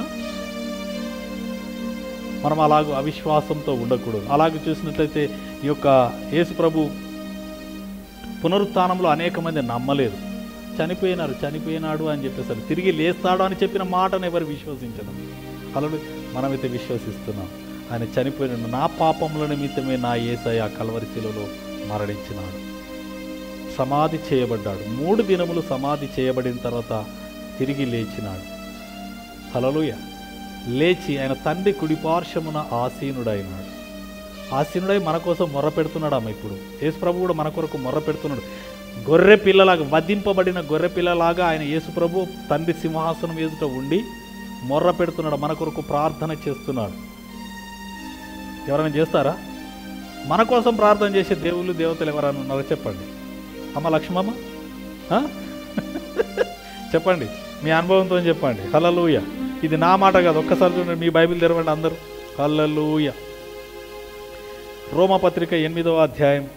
మనం అలాగ అవిశ్వాసంతో ఉండకూడదు అలాగే చూసినట్లయితే ఈ యొక్క యేసు ప్రభు పునరుత్థానంలో అనేక మంది నమ్మలేదు చనిపోయినారు చనిపోయినాడు అని చెప్పేసారు తిరిగి లేస్తాడు అని చెప్పిన మాటను ఎవరు విశ్వసించడం అలడు మనమైతే విశ్వసిస్తున్నాం ఆయన చనిపోయిన నా పాపముల నిమిత్తమే నా ఏసయ్య కలవరిశిలలో మరణించినాడు సమాధి చేయబడ్డాడు మూడు దినములు సమాధి చేయబడిన తర్వాత తిరిగి లేచినాడు హలలుయ లేచి ఆయన తండ్రి కుడిపార్శ్వమున ఆసీనుడైనాడు ఆసీనుడై మన కోసం మొర్ర పెడుతున్నాడు అమ్మ ఇప్పుడు యేసు ప్రభు కూడా మన కొరకు మొర్ర పెడుతున్నాడు గొర్రె పిల్లలాగా వధింపబడిన గొర్రె పిల్లలాగా ఆయన యేసు ప్రభు తండ్రి సింహాసనం ఎదుట ఉండి మొర్ర పెడుతున్నాడు మన కొరకు ప్రార్థన చేస్తున్నాడు ఎవరైనా చేస్తారా మన కోసం ప్రార్థన చేసే దేవుళ్ళు దేవతలు ఎవరైనా ఉన్నారో చెప్పండి అమ్మ లక్ష్మమ్మ ఆ? చెప్పండి మీ అనుభవంతో చెప్పండి హల్లెలూయ ఇది నా మాట కాదు ఒక్కసారి చూడండి మీ బైబిల్ తెరవండి అందరూ హల్లెలూయ రోమపత్రిక ఎనిమిదవ అధ్యాయం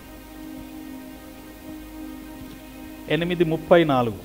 ఎనిమిది ముప్పై నాలుగు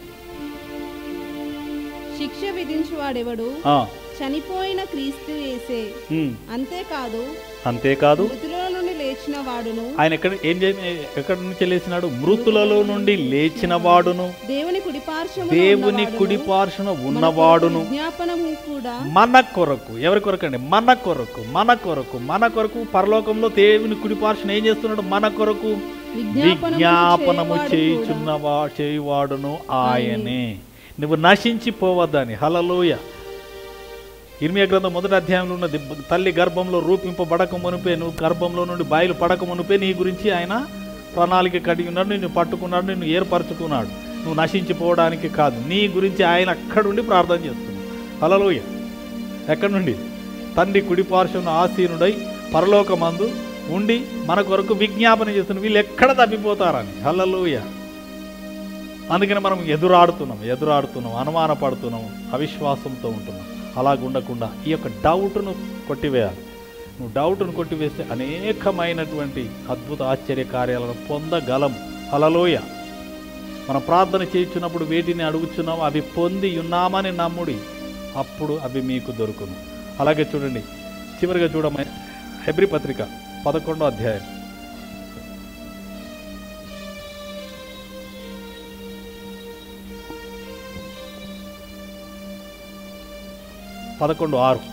శిక్ష విధించువాడెవడు ఆ, చనిపోయిన క్రీస్తు యేసే ఉమ్, అంతేకాదు అంతేకాదు మృతుల నుండి లేచిన వాడును ఆయన ఎక్కడ ఏం చే ఎక్కడి నుంచి లేచినాడు మృతులలో నుండి లేచిన వాడును దేవుని కుడిపార్శ్వము దేవుని కుడి పార్శ్వన ఉన్నవాడును విజ్ఞాపనము కూడా మన కొరకు ఎవరి కొరకు అండి మన కొరకు మన కొరకు మన కొరకు పరలోకంలో దేవుని కుడి పార్శ్వన ఏం చేస్తున్నాడు మన కొరకు విజ్ఞాపనము చేయుచున్నవా చేయువాడును ఆయనే నువ్వు నశించిపోవద్దని హలలోయ ఇర్మియా గ్రంథం మొదటి అధ్యాయంలో ఉన్నది తల్లి గర్భంలో రూపింపబడక మునిపే నువ్వు గర్భంలో నుండి బయలు పడక మునిపే నీ గురించి ఆయన ప్రణాళిక కడిగి ఉన్నాడు నిన్ను పట్టుకున్నాడు నిన్ను ఏర్పరచుకున్నాడు నువ్వు నశించిపోవడానికి కాదు నీ గురించి ఆయన అక్కడుండి ప్రార్థన చేస్తున్నాడు హలలోయ ఎక్కడి నుండి తండ్రి కుడి పార్శ్వం ఆసీనుడై పరలోకమందు ఉండి మన కొరకు విజ్ఞాపన చేస్తున్న వీళ్ళు ఎక్కడ తప్పిపోతారని హల్లలోయ అందుకని మనం ఎదురాడుతున్నాం ఎదురాడుతున్నాం అనుమానపడుతున్నాం అవిశ్వాసంతో ఉంటున్నాం అలాగ ఉండకుండా ఈ యొక్క డౌట్ను కొట్టివేయాలి నువ్వు డౌట్ను కొట్టివేస్తే అనేకమైనటువంటి అద్భుత ఆశ్చర్య కార్యాలను పొందగలం హలలోయ మనం ప్రార్థన చేయించున్నప్పుడు వేటిని అడుగుచున్నాం అవి పొంది ఉన్నామని నమ్ముడి అప్పుడు అవి మీకు దొరుకును అలాగే చూడండి చివరిగా చూడమ హెబ్రి పత్రిక పదకొండో అధ్యాయం పదకొండు ఆరు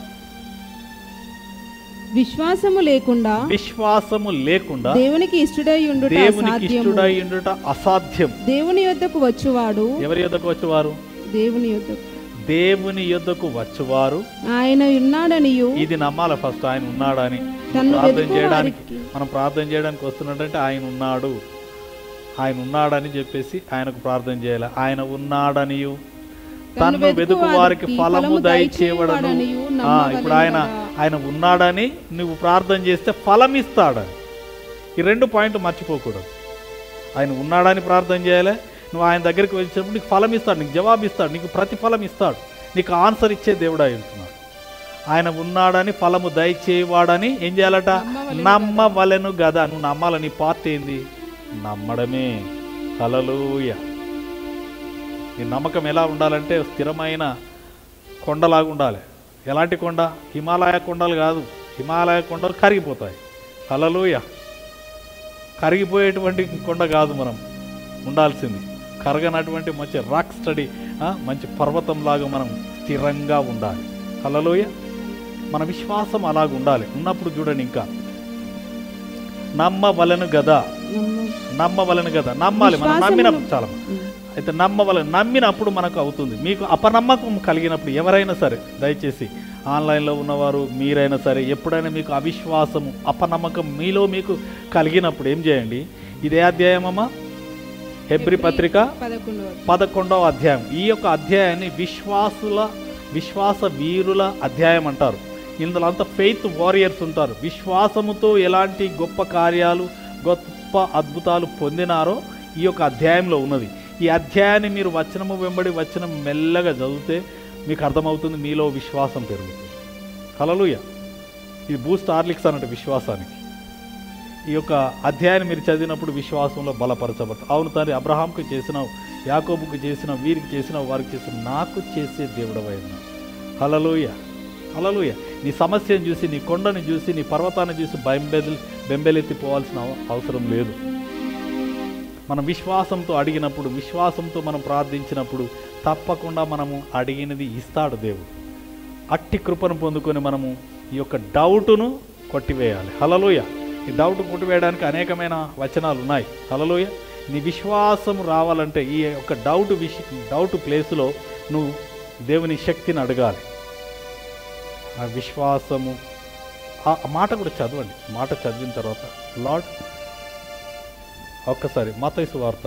విశ్వాసము లేకుండా విశ్వాసము లేకుండా దేవునికి ఇష్టడై ఉండుట దేవునికి అసాధ్యము ఇష్టడై ఉండుట అసాధ్యం దేవుని యొద్దకు వచ్చువాడు ఎవరి యొద్దకు వచ్చేవారు దేవుని యొద్దకు దేవుని యొద్దకు వచ్చేవారు ఆయన ఉన్నాడనియు ఇది నమ్మాలి ఫస్ట్ ఆయన ఉన్నాడని తన్ను ప్రార్థన వెతుకు చేయడానికి వారికి మనం ప్రార్థన చేయడానికి వస్తున్నట్టంటే ఆయన ఉన్నాడు ఆయన ఉన్నాడని చెప్పేసి ఆయనకు ప్రార్థన చేయాలి ఆయన ఉన్నాడనియు తన్ను తన్ను వెతుకు వారికి ఫలము దయచేయవడను దయచేయవడనియు ఆ, ఇప్పుడు ఆయన ఆయన ఉన్నాడని నువ్వు ప్రార్థన చేస్తే ఫలం ఇస్తాడని ఈ రెండు పాయింట్ మర్చిపోకూడదు ఆయన ఉన్నాడని ప్రార్థన చేయాలి నువ్వు ఆయన దగ్గరికి వచ్చినప్పుడు నీకు ఫలం ఇస్తాడు నీకు జవాబు ఇస్తాడు నీకు ప్రతిఫలం ఇస్తాడు నీకు ఆన్సర్ ఇచ్చే దేవుడు అయి ఉంటున్నాడు ఆయన ఉన్నాడని ఫలము దయచేయవాడని ఏం చేయాలట నమ్మవలెను నమ్మవలెను గదా నువ్వు నమ్మాలని పార్ట్ ఏంది నమ్మడమే హలలుయ నీ నమ్మకం ఎలా ఉండాలంటే స్థిరమైన కొండలాగా ఉండాలి ఎలాంటి కొండ హిమాలయ కొండలు కాదు హిమాలయ కొండలు కరిగిపోతాయి హలలుయ కరిగిపోయేటువంటి కొండ కాదు మనం ఉండాల్సింది కరగనటువంటి మంచి రాక్ స్టడీ మంచి పర్వతంలాగా మనం స్థిరంగా ఉండాలి హలలోయ మన విశ్వాసం అలాగ ఉండాలి ఉన్నప్పుడు చూడండి ఇంకా నమ్మవలను గదా నమ్మవలను కదా నమ్మాలి మనం నమ్మిన విశ్వాసమును- చాలా అయితే నమ్మవలను నమ్మినప్పుడు మనకు అవుతుంది మీకు అపనమ్మకం కలిగినప్పుడు ఎవరైనా సరే దయచేసి ఆన్లైన్లో ఉన్నవారు మీరైనా సరే ఎప్పుడైనా మీకు అవిశ్వాసము అపనమ్మకం మీలో మీకు కలిగినప్పుడు ఏం చేయండి ఇదే అధ్యాయమమ్మా హెబ్రి పత్రిక పదకొండవ పదకొండవ అధ్యాయం ఈ యొక్క అధ్యాయాన్ని విశ్వాసుల విశ్వాస వీరుల అధ్యాయం అంటారు ఇందులో అంతా ఫెయిత్ వారియర్స్ ఉంటారు విశ్వాసముతో ఎలాంటి గొప్ప కార్యాలు గొప్ప అద్భుతాలు పొందినారో ఈ యొక్క అధ్యాయంలో ఉన్నది ఈ అధ్యాయాన్ని మీరు వచనము వెంబడి వచనం మెల్లగా చదివితే మీకు అర్థమవుతుంది మీలో విశ్వాసం పెరుగుతుంది హలలుయ ఇది బూస్ట్ ఆర్లిక్స్ అన్నట్టు విశ్వాసానికి ఈ యొక్క అధ్యాయాన్ని మీరు చదివినప్పుడు విశ్వాసంలో బలపరచబడతారు అవును తండ్రి అబ్రహాంకు చేసిన యాకోబుకు చేసిన వీరికి చేసిన వారికి చేసిన నాకు చేసే దేవుడవైన హలలోయ హలలోయ నీ సమస్యను చూసి నీ కొండను చూసి నీ పర్వతాన్ని చూసి బెంబెలి బెంబెలెత్తిపోవాల్సిన అవ- అవసరం లేదు మనం విశ్వాసంతో అడిగినప్పుడు విశ్వాసంతో మనం ప్రార్థించినప్పుడు తప్పకుండా మనము అడిగినది ఇస్తాడు దేవుడు అట్టి కృపను పొందుకొని మనము ఈ యొక్క డౌటును కొట్టివేయాలి హలలోయ ఈ డౌట్ కొట్టివేయడానికి అనేకమైన వచనాలు ఉన్నాయి హలలోయ నీ విశ్వాసం రావాలంటే ఈ యొక్క డౌట్ విష డౌట్ ప్లేస్లో నువ్వు దేవుని శక్తిని అడగాలి ఆ విశ్వాసము ఆ ఆ మాట కూడా చదవండి మాట చదివిన తర్వాత లార్డ్ ఒక్కసారి మతైసు వార్త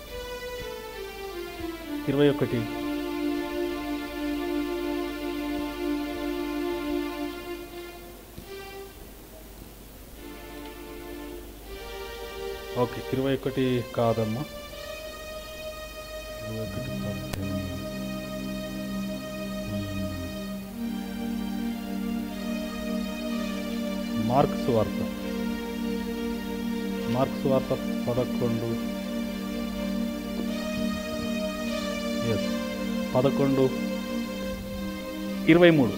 ఇరవై ఒకటి ఓకే ఇరవై ఒకటి కాదమ్మా ఇరవై ఒకటి పద్దెనిమిది. మ్మ్. మార్క్స్ వార్త మార్క్స్ వార్త పదకొండు ఎస్ పదకొండు ఇరవై మూడు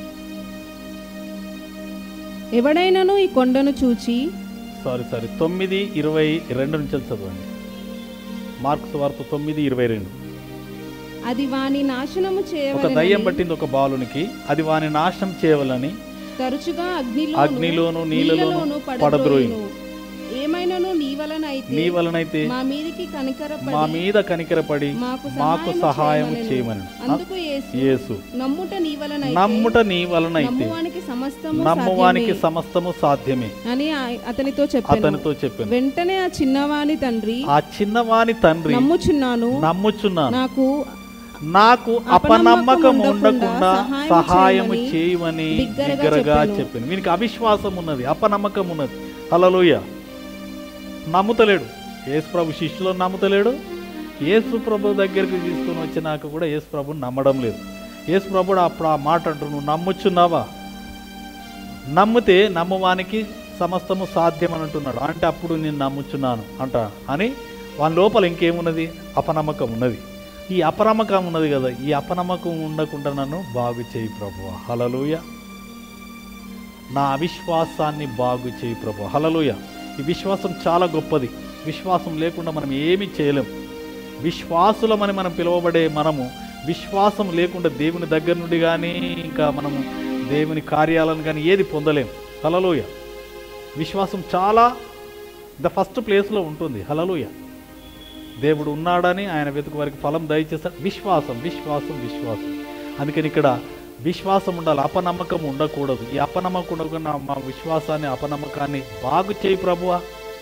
ఎవడైనను ఈ కొండను చూచి సారీ సారీ తొమ్మిది ఇరవై రెండు నుంచి చదవండి మార్క్స్ వార్త తొమ్మిది ఇరవై రెండు అది వాని నాశనము ఒక చేయవలెనని దయ్యం పట్టింది ఒక బాలునికి అది వాని నాశనం చేయవలని తరచుగా అగ్నిలోను అగ్నిలోను నీళ్ళలోను పడద్రోయును పడద్రోయును ఏమైనను నీ వలన అయితే నీ వలనైతే మా మీదికి కనికరపడి మా మీద కనికరపడి మాకు మాకు సహాయం చేయవలెను. చేయమని అందుకు యేసు యేసు నమ్ముట నీ వలన నమ్ముట నీ వలనైతే నమ్మువానికి సమస్తము నమ్మువానికి సాధ్యమే సమస్తము సాధ్యమే అని ఆ- అతనితో చెప్పాను అతనితో చెప్పాను వెంటనే ఆ చిన్నవాని తండ్రి ఆ చిన్నవాని తండ్రి నమ్ముచున్నాను నమ్ముచున్నాను నాకు నాకు అపనమ్మకం అపనమ్మకం ఉండకుండా ఉండకుండా సహాయం సహాయము చేయమని చేయమని బిగ్గరగా బిగ్గరగా చెప్పాను. చెప్పింది వీనికి అవిశ్వాసం ఉన్నది అపనమ్మకం ఉన్నది హల్లెలూయ నమ్ముతలేడు యేసు ప్రభు శిష్యులో నమ్ముతలేడు యేసు ప్రభు దగ్గరికి తీసుకొని వచ్చినాక కూడా యేసు ప్రభుని నమ్మడం లేదు యేసు ప్రభుడు అప్పుడు ఆ మాట అంటూ నువ్వు నమ్ముచున్నావా నమ్మితే నమ్మవానికి సమస్తము సాధ్యం అని అంటున్నాడు అంటే అప్పుడు నేను నమ్ముచున్నాను అంట అని వాళ్ళ లోపల ఇంకేమున్నది అపనమ్మకం ఉన్నది ఈ అపనమ్మకం ఉన్నది కదా ఈ అపనమ్మకం ఉండకుండా నన్ను బాగు చేయి ప్రభు హలలుయ నా అవిశ్వాసాన్ని బాగు చేయి ప్రభు హలలుయ ఈ విశ్వాసం చాలా గొప్పది విశ్వాసం లేకుండా మనం ఏమీ చేయలేం విశ్వాసులమని మనం పిలువబడే మనము విశ్వాసం లేకుండా దేవుని దగ్గర నుండి కానీ ఇంకా మనము దేవుని కార్యాలను కానీ ఏది పొందలేం హలలోయ విశ్వాసం చాలా ద ఫస్ట్ ప్లేస్లో ఉంటుంది హలలోయ దేవుడు ఉన్నాడని ఆయన వెతుకు వారికి ఫలం దయచేస్తాడు విశ్వాసం విశ్వాసం విశ్వాసం అందుకని ఇక్కడ విశ్వాసం ఉండాలి అపనమ్మకం ఉండకూడదు ఈ అపనమ్మకం ఉండకుండా మా విశ్వాసాన్ని అపనమ్మకాన్ని బాగు చేయి ప్రభువా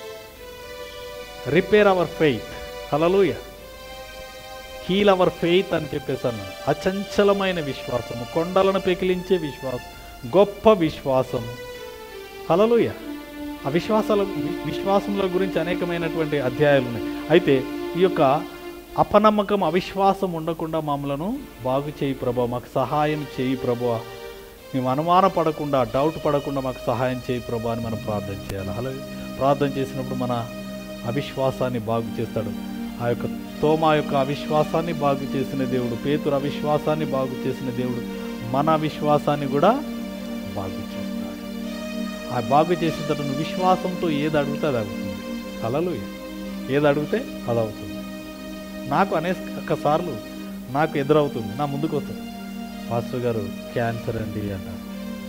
repair our faith hallelujah heal our faith అని చెప్పేసాను అచంచలమైన విశ్వాసము కొండలను పెకిలించే విశ్వాసం గొప్ప విశ్వాసము హలలుయ ఆ విశ్వాసాల విశ్వాసముల గురించి అనేకమైనటువంటి అధ్యాయాలు ఉన్నాయి అయితే ఈ యొక్క అపనమ్మకం అవిశ్వాసం ఉండకుండా మమ్మలను బాగు చేయి ప్రభా మాకు సహాయం చేయి ప్రభా మేము అనుమాన పడకుండా డౌట్ పడకుండా మాకు సహాయం చేయి ప్రభా అని మనం ప్రార్థన చేయాలి అలాగే ప్రార్థన చేసినప్పుడు మన అవిశ్వాసాన్ని బాగు చేస్తాడు ఆ యొక్క తోమా యొక్క అవిశ్వాసాన్ని బాగు చేసిన దేవుడు పేతురు అవిశ్వాసాన్ని బాగు చేసిన దేవుడు మన అవిశ్వాసాన్ని కూడా బాగు చేస్తాడు ఆ బాగు చేసిన తర్వాత నువ్వు విశ్వాసంతో ఏది అడిగితే అది అవుతుంది అలలు ఏది అడిగితే అది అవుతుంది నాకు అనేక సార్లు నాకు ఎదురవుతుంది నా ముందుకు వస్తుంది పాస్టర్ గారు క్యాన్సర్ అండి అంటారు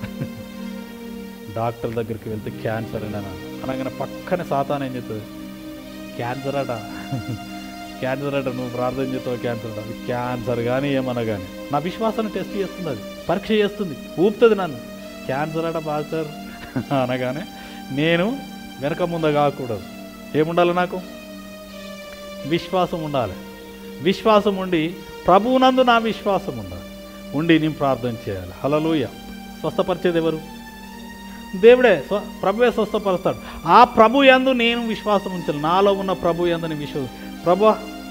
డాక్టర్ దగ్గరికి వెళ్తే క్యాన్సర్ అండి అన్నాను అనగానే పక్కనే సాతాన్ ఏం చెప్తుంది క్యాన్సర్ అట క్యాన్సర్ అట నువ్వు ప్రార్థన చేస్తావు క్యాన్సర్ అట అది క్యాన్సర్ కానీ ఏమన్నా కానీ నా విశ్వాసాన్ని టెస్ట్ చేస్తుంది అది పరీక్ష చేస్తుంది ఊపుతుంది నన్ను క్యాన్సర్ అట పాస్టర్ అనగానే నేను వెనక ముంద కాకూడదు ఏముండాలి నాకు విశ్వాసం ఉండాలి విశ్వాసం ఉండి ప్రభువునందు నా విశ్వాసం ఉండాలి ఉండి నేను ప్రార్థన చేయాలి హలలుయ స్వస్థపరిచేది ఎవరు దేవుడే స్వ ప్రభువే స్వస్థపరుస్తాడు ఆ ప్రభు యందు నేను విశ్వాసం ఉంచాలి నాలో ఉన్న ప్రభు యందు నేను విశ్వాసం ప్రభు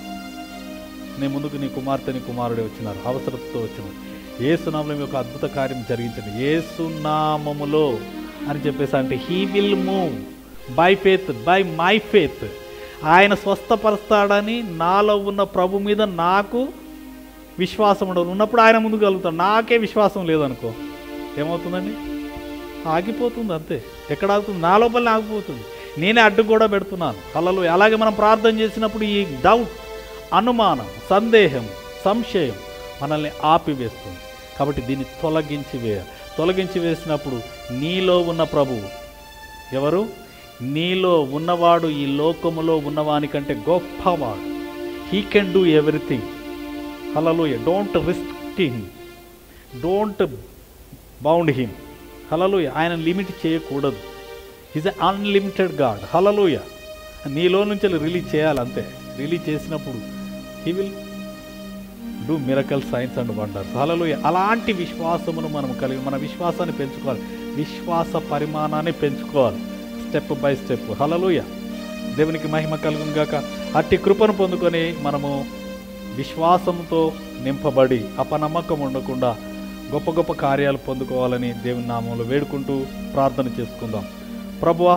నీ ముందుకు నీ కుమార్తె నీ కుమారుడే వచ్చినారు అవసరతతో వచ్చినారు ఏసునామంలో మీ యొక్క అద్భుత కార్యం జరిగించండి ఏసునామములో అని చెప్పేసి అంటే he will move by faith by my faith ఆయన స్వస్థపరుస్తాడని నాలో ఉన్న ప్రభు మీద నాకు విశ్వాసం ఉండదు ఉన్నప్పుడు ఆయన ముందుకు కలుగుతాడు నాకే విశ్వాసం లేదనుకో ఏమవుతుందండి ఆగిపోతుంది అంతే ఎక్కడ ఆగుతుంది నా లోపలనే ఆగిపోతుంది నేనే అడ్డు కూడా పెడుతున్నాను కళ్ళలో అలాగే మనం ప్రార్థన చేసినప్పుడు ఈ డౌట్ అనుమానం సందేహం సంశయం మనల్ని ఆపివేస్తుంది కాబట్టి దీన్ని తొలగించి వేయాలి తొలగించి వేసినప్పుడు నీలో ఉన్న ప్రభువు ఎవరు నీలో ఉన్నవాడు ఈ లోకములో ఉన్నవానికంటే గొప్పవాడు he can do everything hallelujah don't risk him don't bound him hallelujah ఆయన లిమిట్ చేయకూడదు ఈజ్ ఎ అన్లిమిటెడ్ గాడ్ హలలోయ నీలో నుంచి రిలీజ్ చేయాలి అంతే రిలీజ్ చేసినప్పుడు he will do miracle signs and wonders hallelujah అలాంటి విశ్వాసమును మనం కలిగి మన విశ్వాసాన్ని పెంచుకోవాలి విశ్వాస పరిమాణాన్ని పెంచుకోవాలి స్టెప్ బై స్టెప్ హలలోయ దేవునికి మహిమ కలుగును గాక అట్టి కృపను పొందుకొని మనము విశ్వాసంతో నింపబడి అపనమ్మకం ఉండకుండా గొప్ప గొప్ప కార్యాలు పొందుకోవాలని దేవుని నామంలో వేడుకుంటూ ప్రార్థన చేసుకుందాం ప్రభువా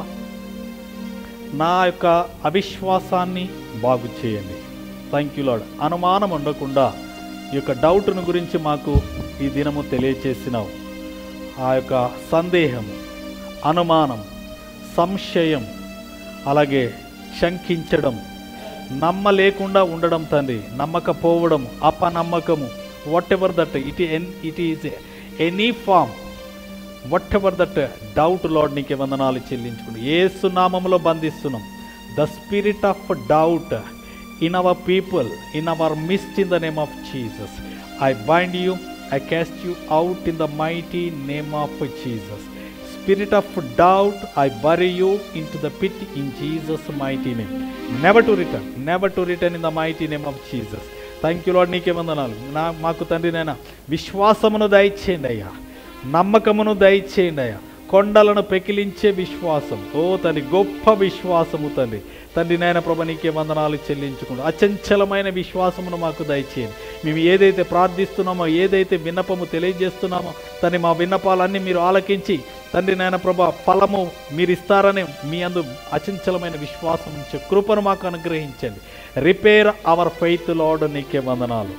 నా యొక్క అవిశ్వాసాన్ని బాగు చేయండి థ్యాంక్ యూ లాడ్ అనుమానం ఉండకుండా ఈ యొక్క డౌట్ను గురించి మాకు ఈ దినము తెలియచేసినావు ఆ యొక్క సందేహము అనుమానం సంశయం అలాగే శంకించడం నమ్మలేకుండా ఉండడం తండ్రి నమ్మకపోవడం అపనమ్మకము whatever that it it is any form whatever that doubt Lord నీకే వందనాలు చెల్లించుకుంటూ ఏసు నామంలో బంధిస్తున్నాం the spirit of doubt in our people in our midst in the name of Jesus I bind you I cast you out in the mighty name of Jesus spirit of doubt, I bury you into the pit in Jesus' mighty name. Never to return, never to return in the mighty name of Jesus. Thank you Lord నీకే వందనాలు నా మాకు తండ్రి నాయన విశ్వాసమును దయచేయండి అయ్యా నమ్మకమును దయచేయండి అయ్యా కొండలను పెకిలించే విశ్వాసం ఓ తండ్రి గొప్ప విశ్వాసము తండ్రి తండ్రి నాయన ప్రభ నీకే వందనాలు చెల్లించుకుంటూ అచంచలమైన విశ్వాసమును మాకు దయచేయండి మేము ఏదైతే ప్రార్థిస్తున్నామో ఏదైతే విన్నపము తెలియజేస్తున్నామో తండ్రి మా విన్నపాలన్నీ మీరు ఆలకించి తండ్రి నాయన ప్రభ ఫలము మీరు ఇస్తారని మీ అందు అచంచలమైన విశ్వాసం ఉంచే కృపను మాకు అనుగ్రహించండి రిపేర్ అవర్ ఫెయిత్ లార్డ్ నీకే వందనాలు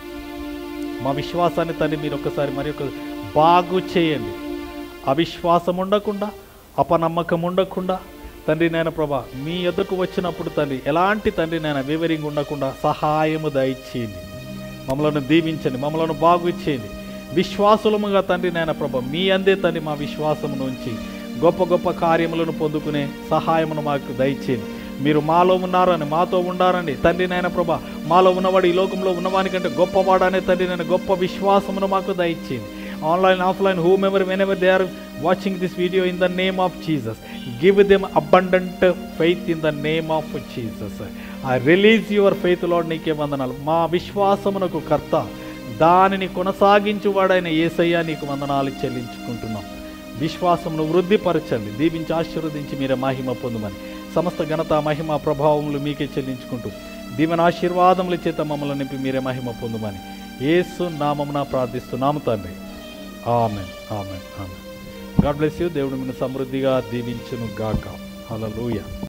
మా విశ్వాసాన్ని తండ్రి మీరు ఒక్కసారి మరి ఒక బాగు చేయండి అవిశ్వాసం ఉండకుండా అపనమ్మకం ఉండకుండా తండ్రి నాయన ప్రభా మీ ఎదుకు వచ్చినప్పుడు తండ్రి ఎలాంటి తండ్రి నాయన వివరింగ్ ఉండకుండా సహాయము దయచేయండి మమ్మలను దీవించండి మమ్మలను బాగు చేయండి విశ్వాసులముగా తండ్రి నాయన ప్రభ మీ అందే తండ్రి మా విశ్వాసము నుంచి గొప్ప గొప్ప కార్యములను పొందుకునే సహాయమును మాకు దయచేయండి మీరు మాలో ఉన్నారని మాతో ఉండారని తండ్రి నాయన ప్రభ మాలో ఉన్నవాడు ఈ లోకంలో ఉన్నవానికంటే గొప్పవాడనే తండ్రి నేను గొప్ప విశ్వాసమును మాకు దయచేయండి online offline whomever whenever they are watching this video in the name of Jesus give them abundant faith in the name of Jesus I release your faith Lord నీకే వందనాలు మా విశ్వాసమునకు కర్త దానిని కొనసాగించువాడైన ఏసయ్య నీకు వందనాలు చెల్లించుకుంటున్నాం విశ్వాసమును వృద్ధిపరచండి దీవించి ఆశీర్వదించి మీరే మహిమ పొందమని సమస్త ఘనత మహిమ ప్రభావములు మీకే చెల్లించుకుంటూ దీవెన ఆశీర్వాదముల చేత మమ్మల్ని నింపి మీరే మహిమ పొందమని యేసు నామమున ప్రార్థిస్తున్నాము తండ్రి amen amen amen God bless you దేవుడు మిమ్మల్ని సమృద్ధిగా దీవించును గాక హల్లెలూయా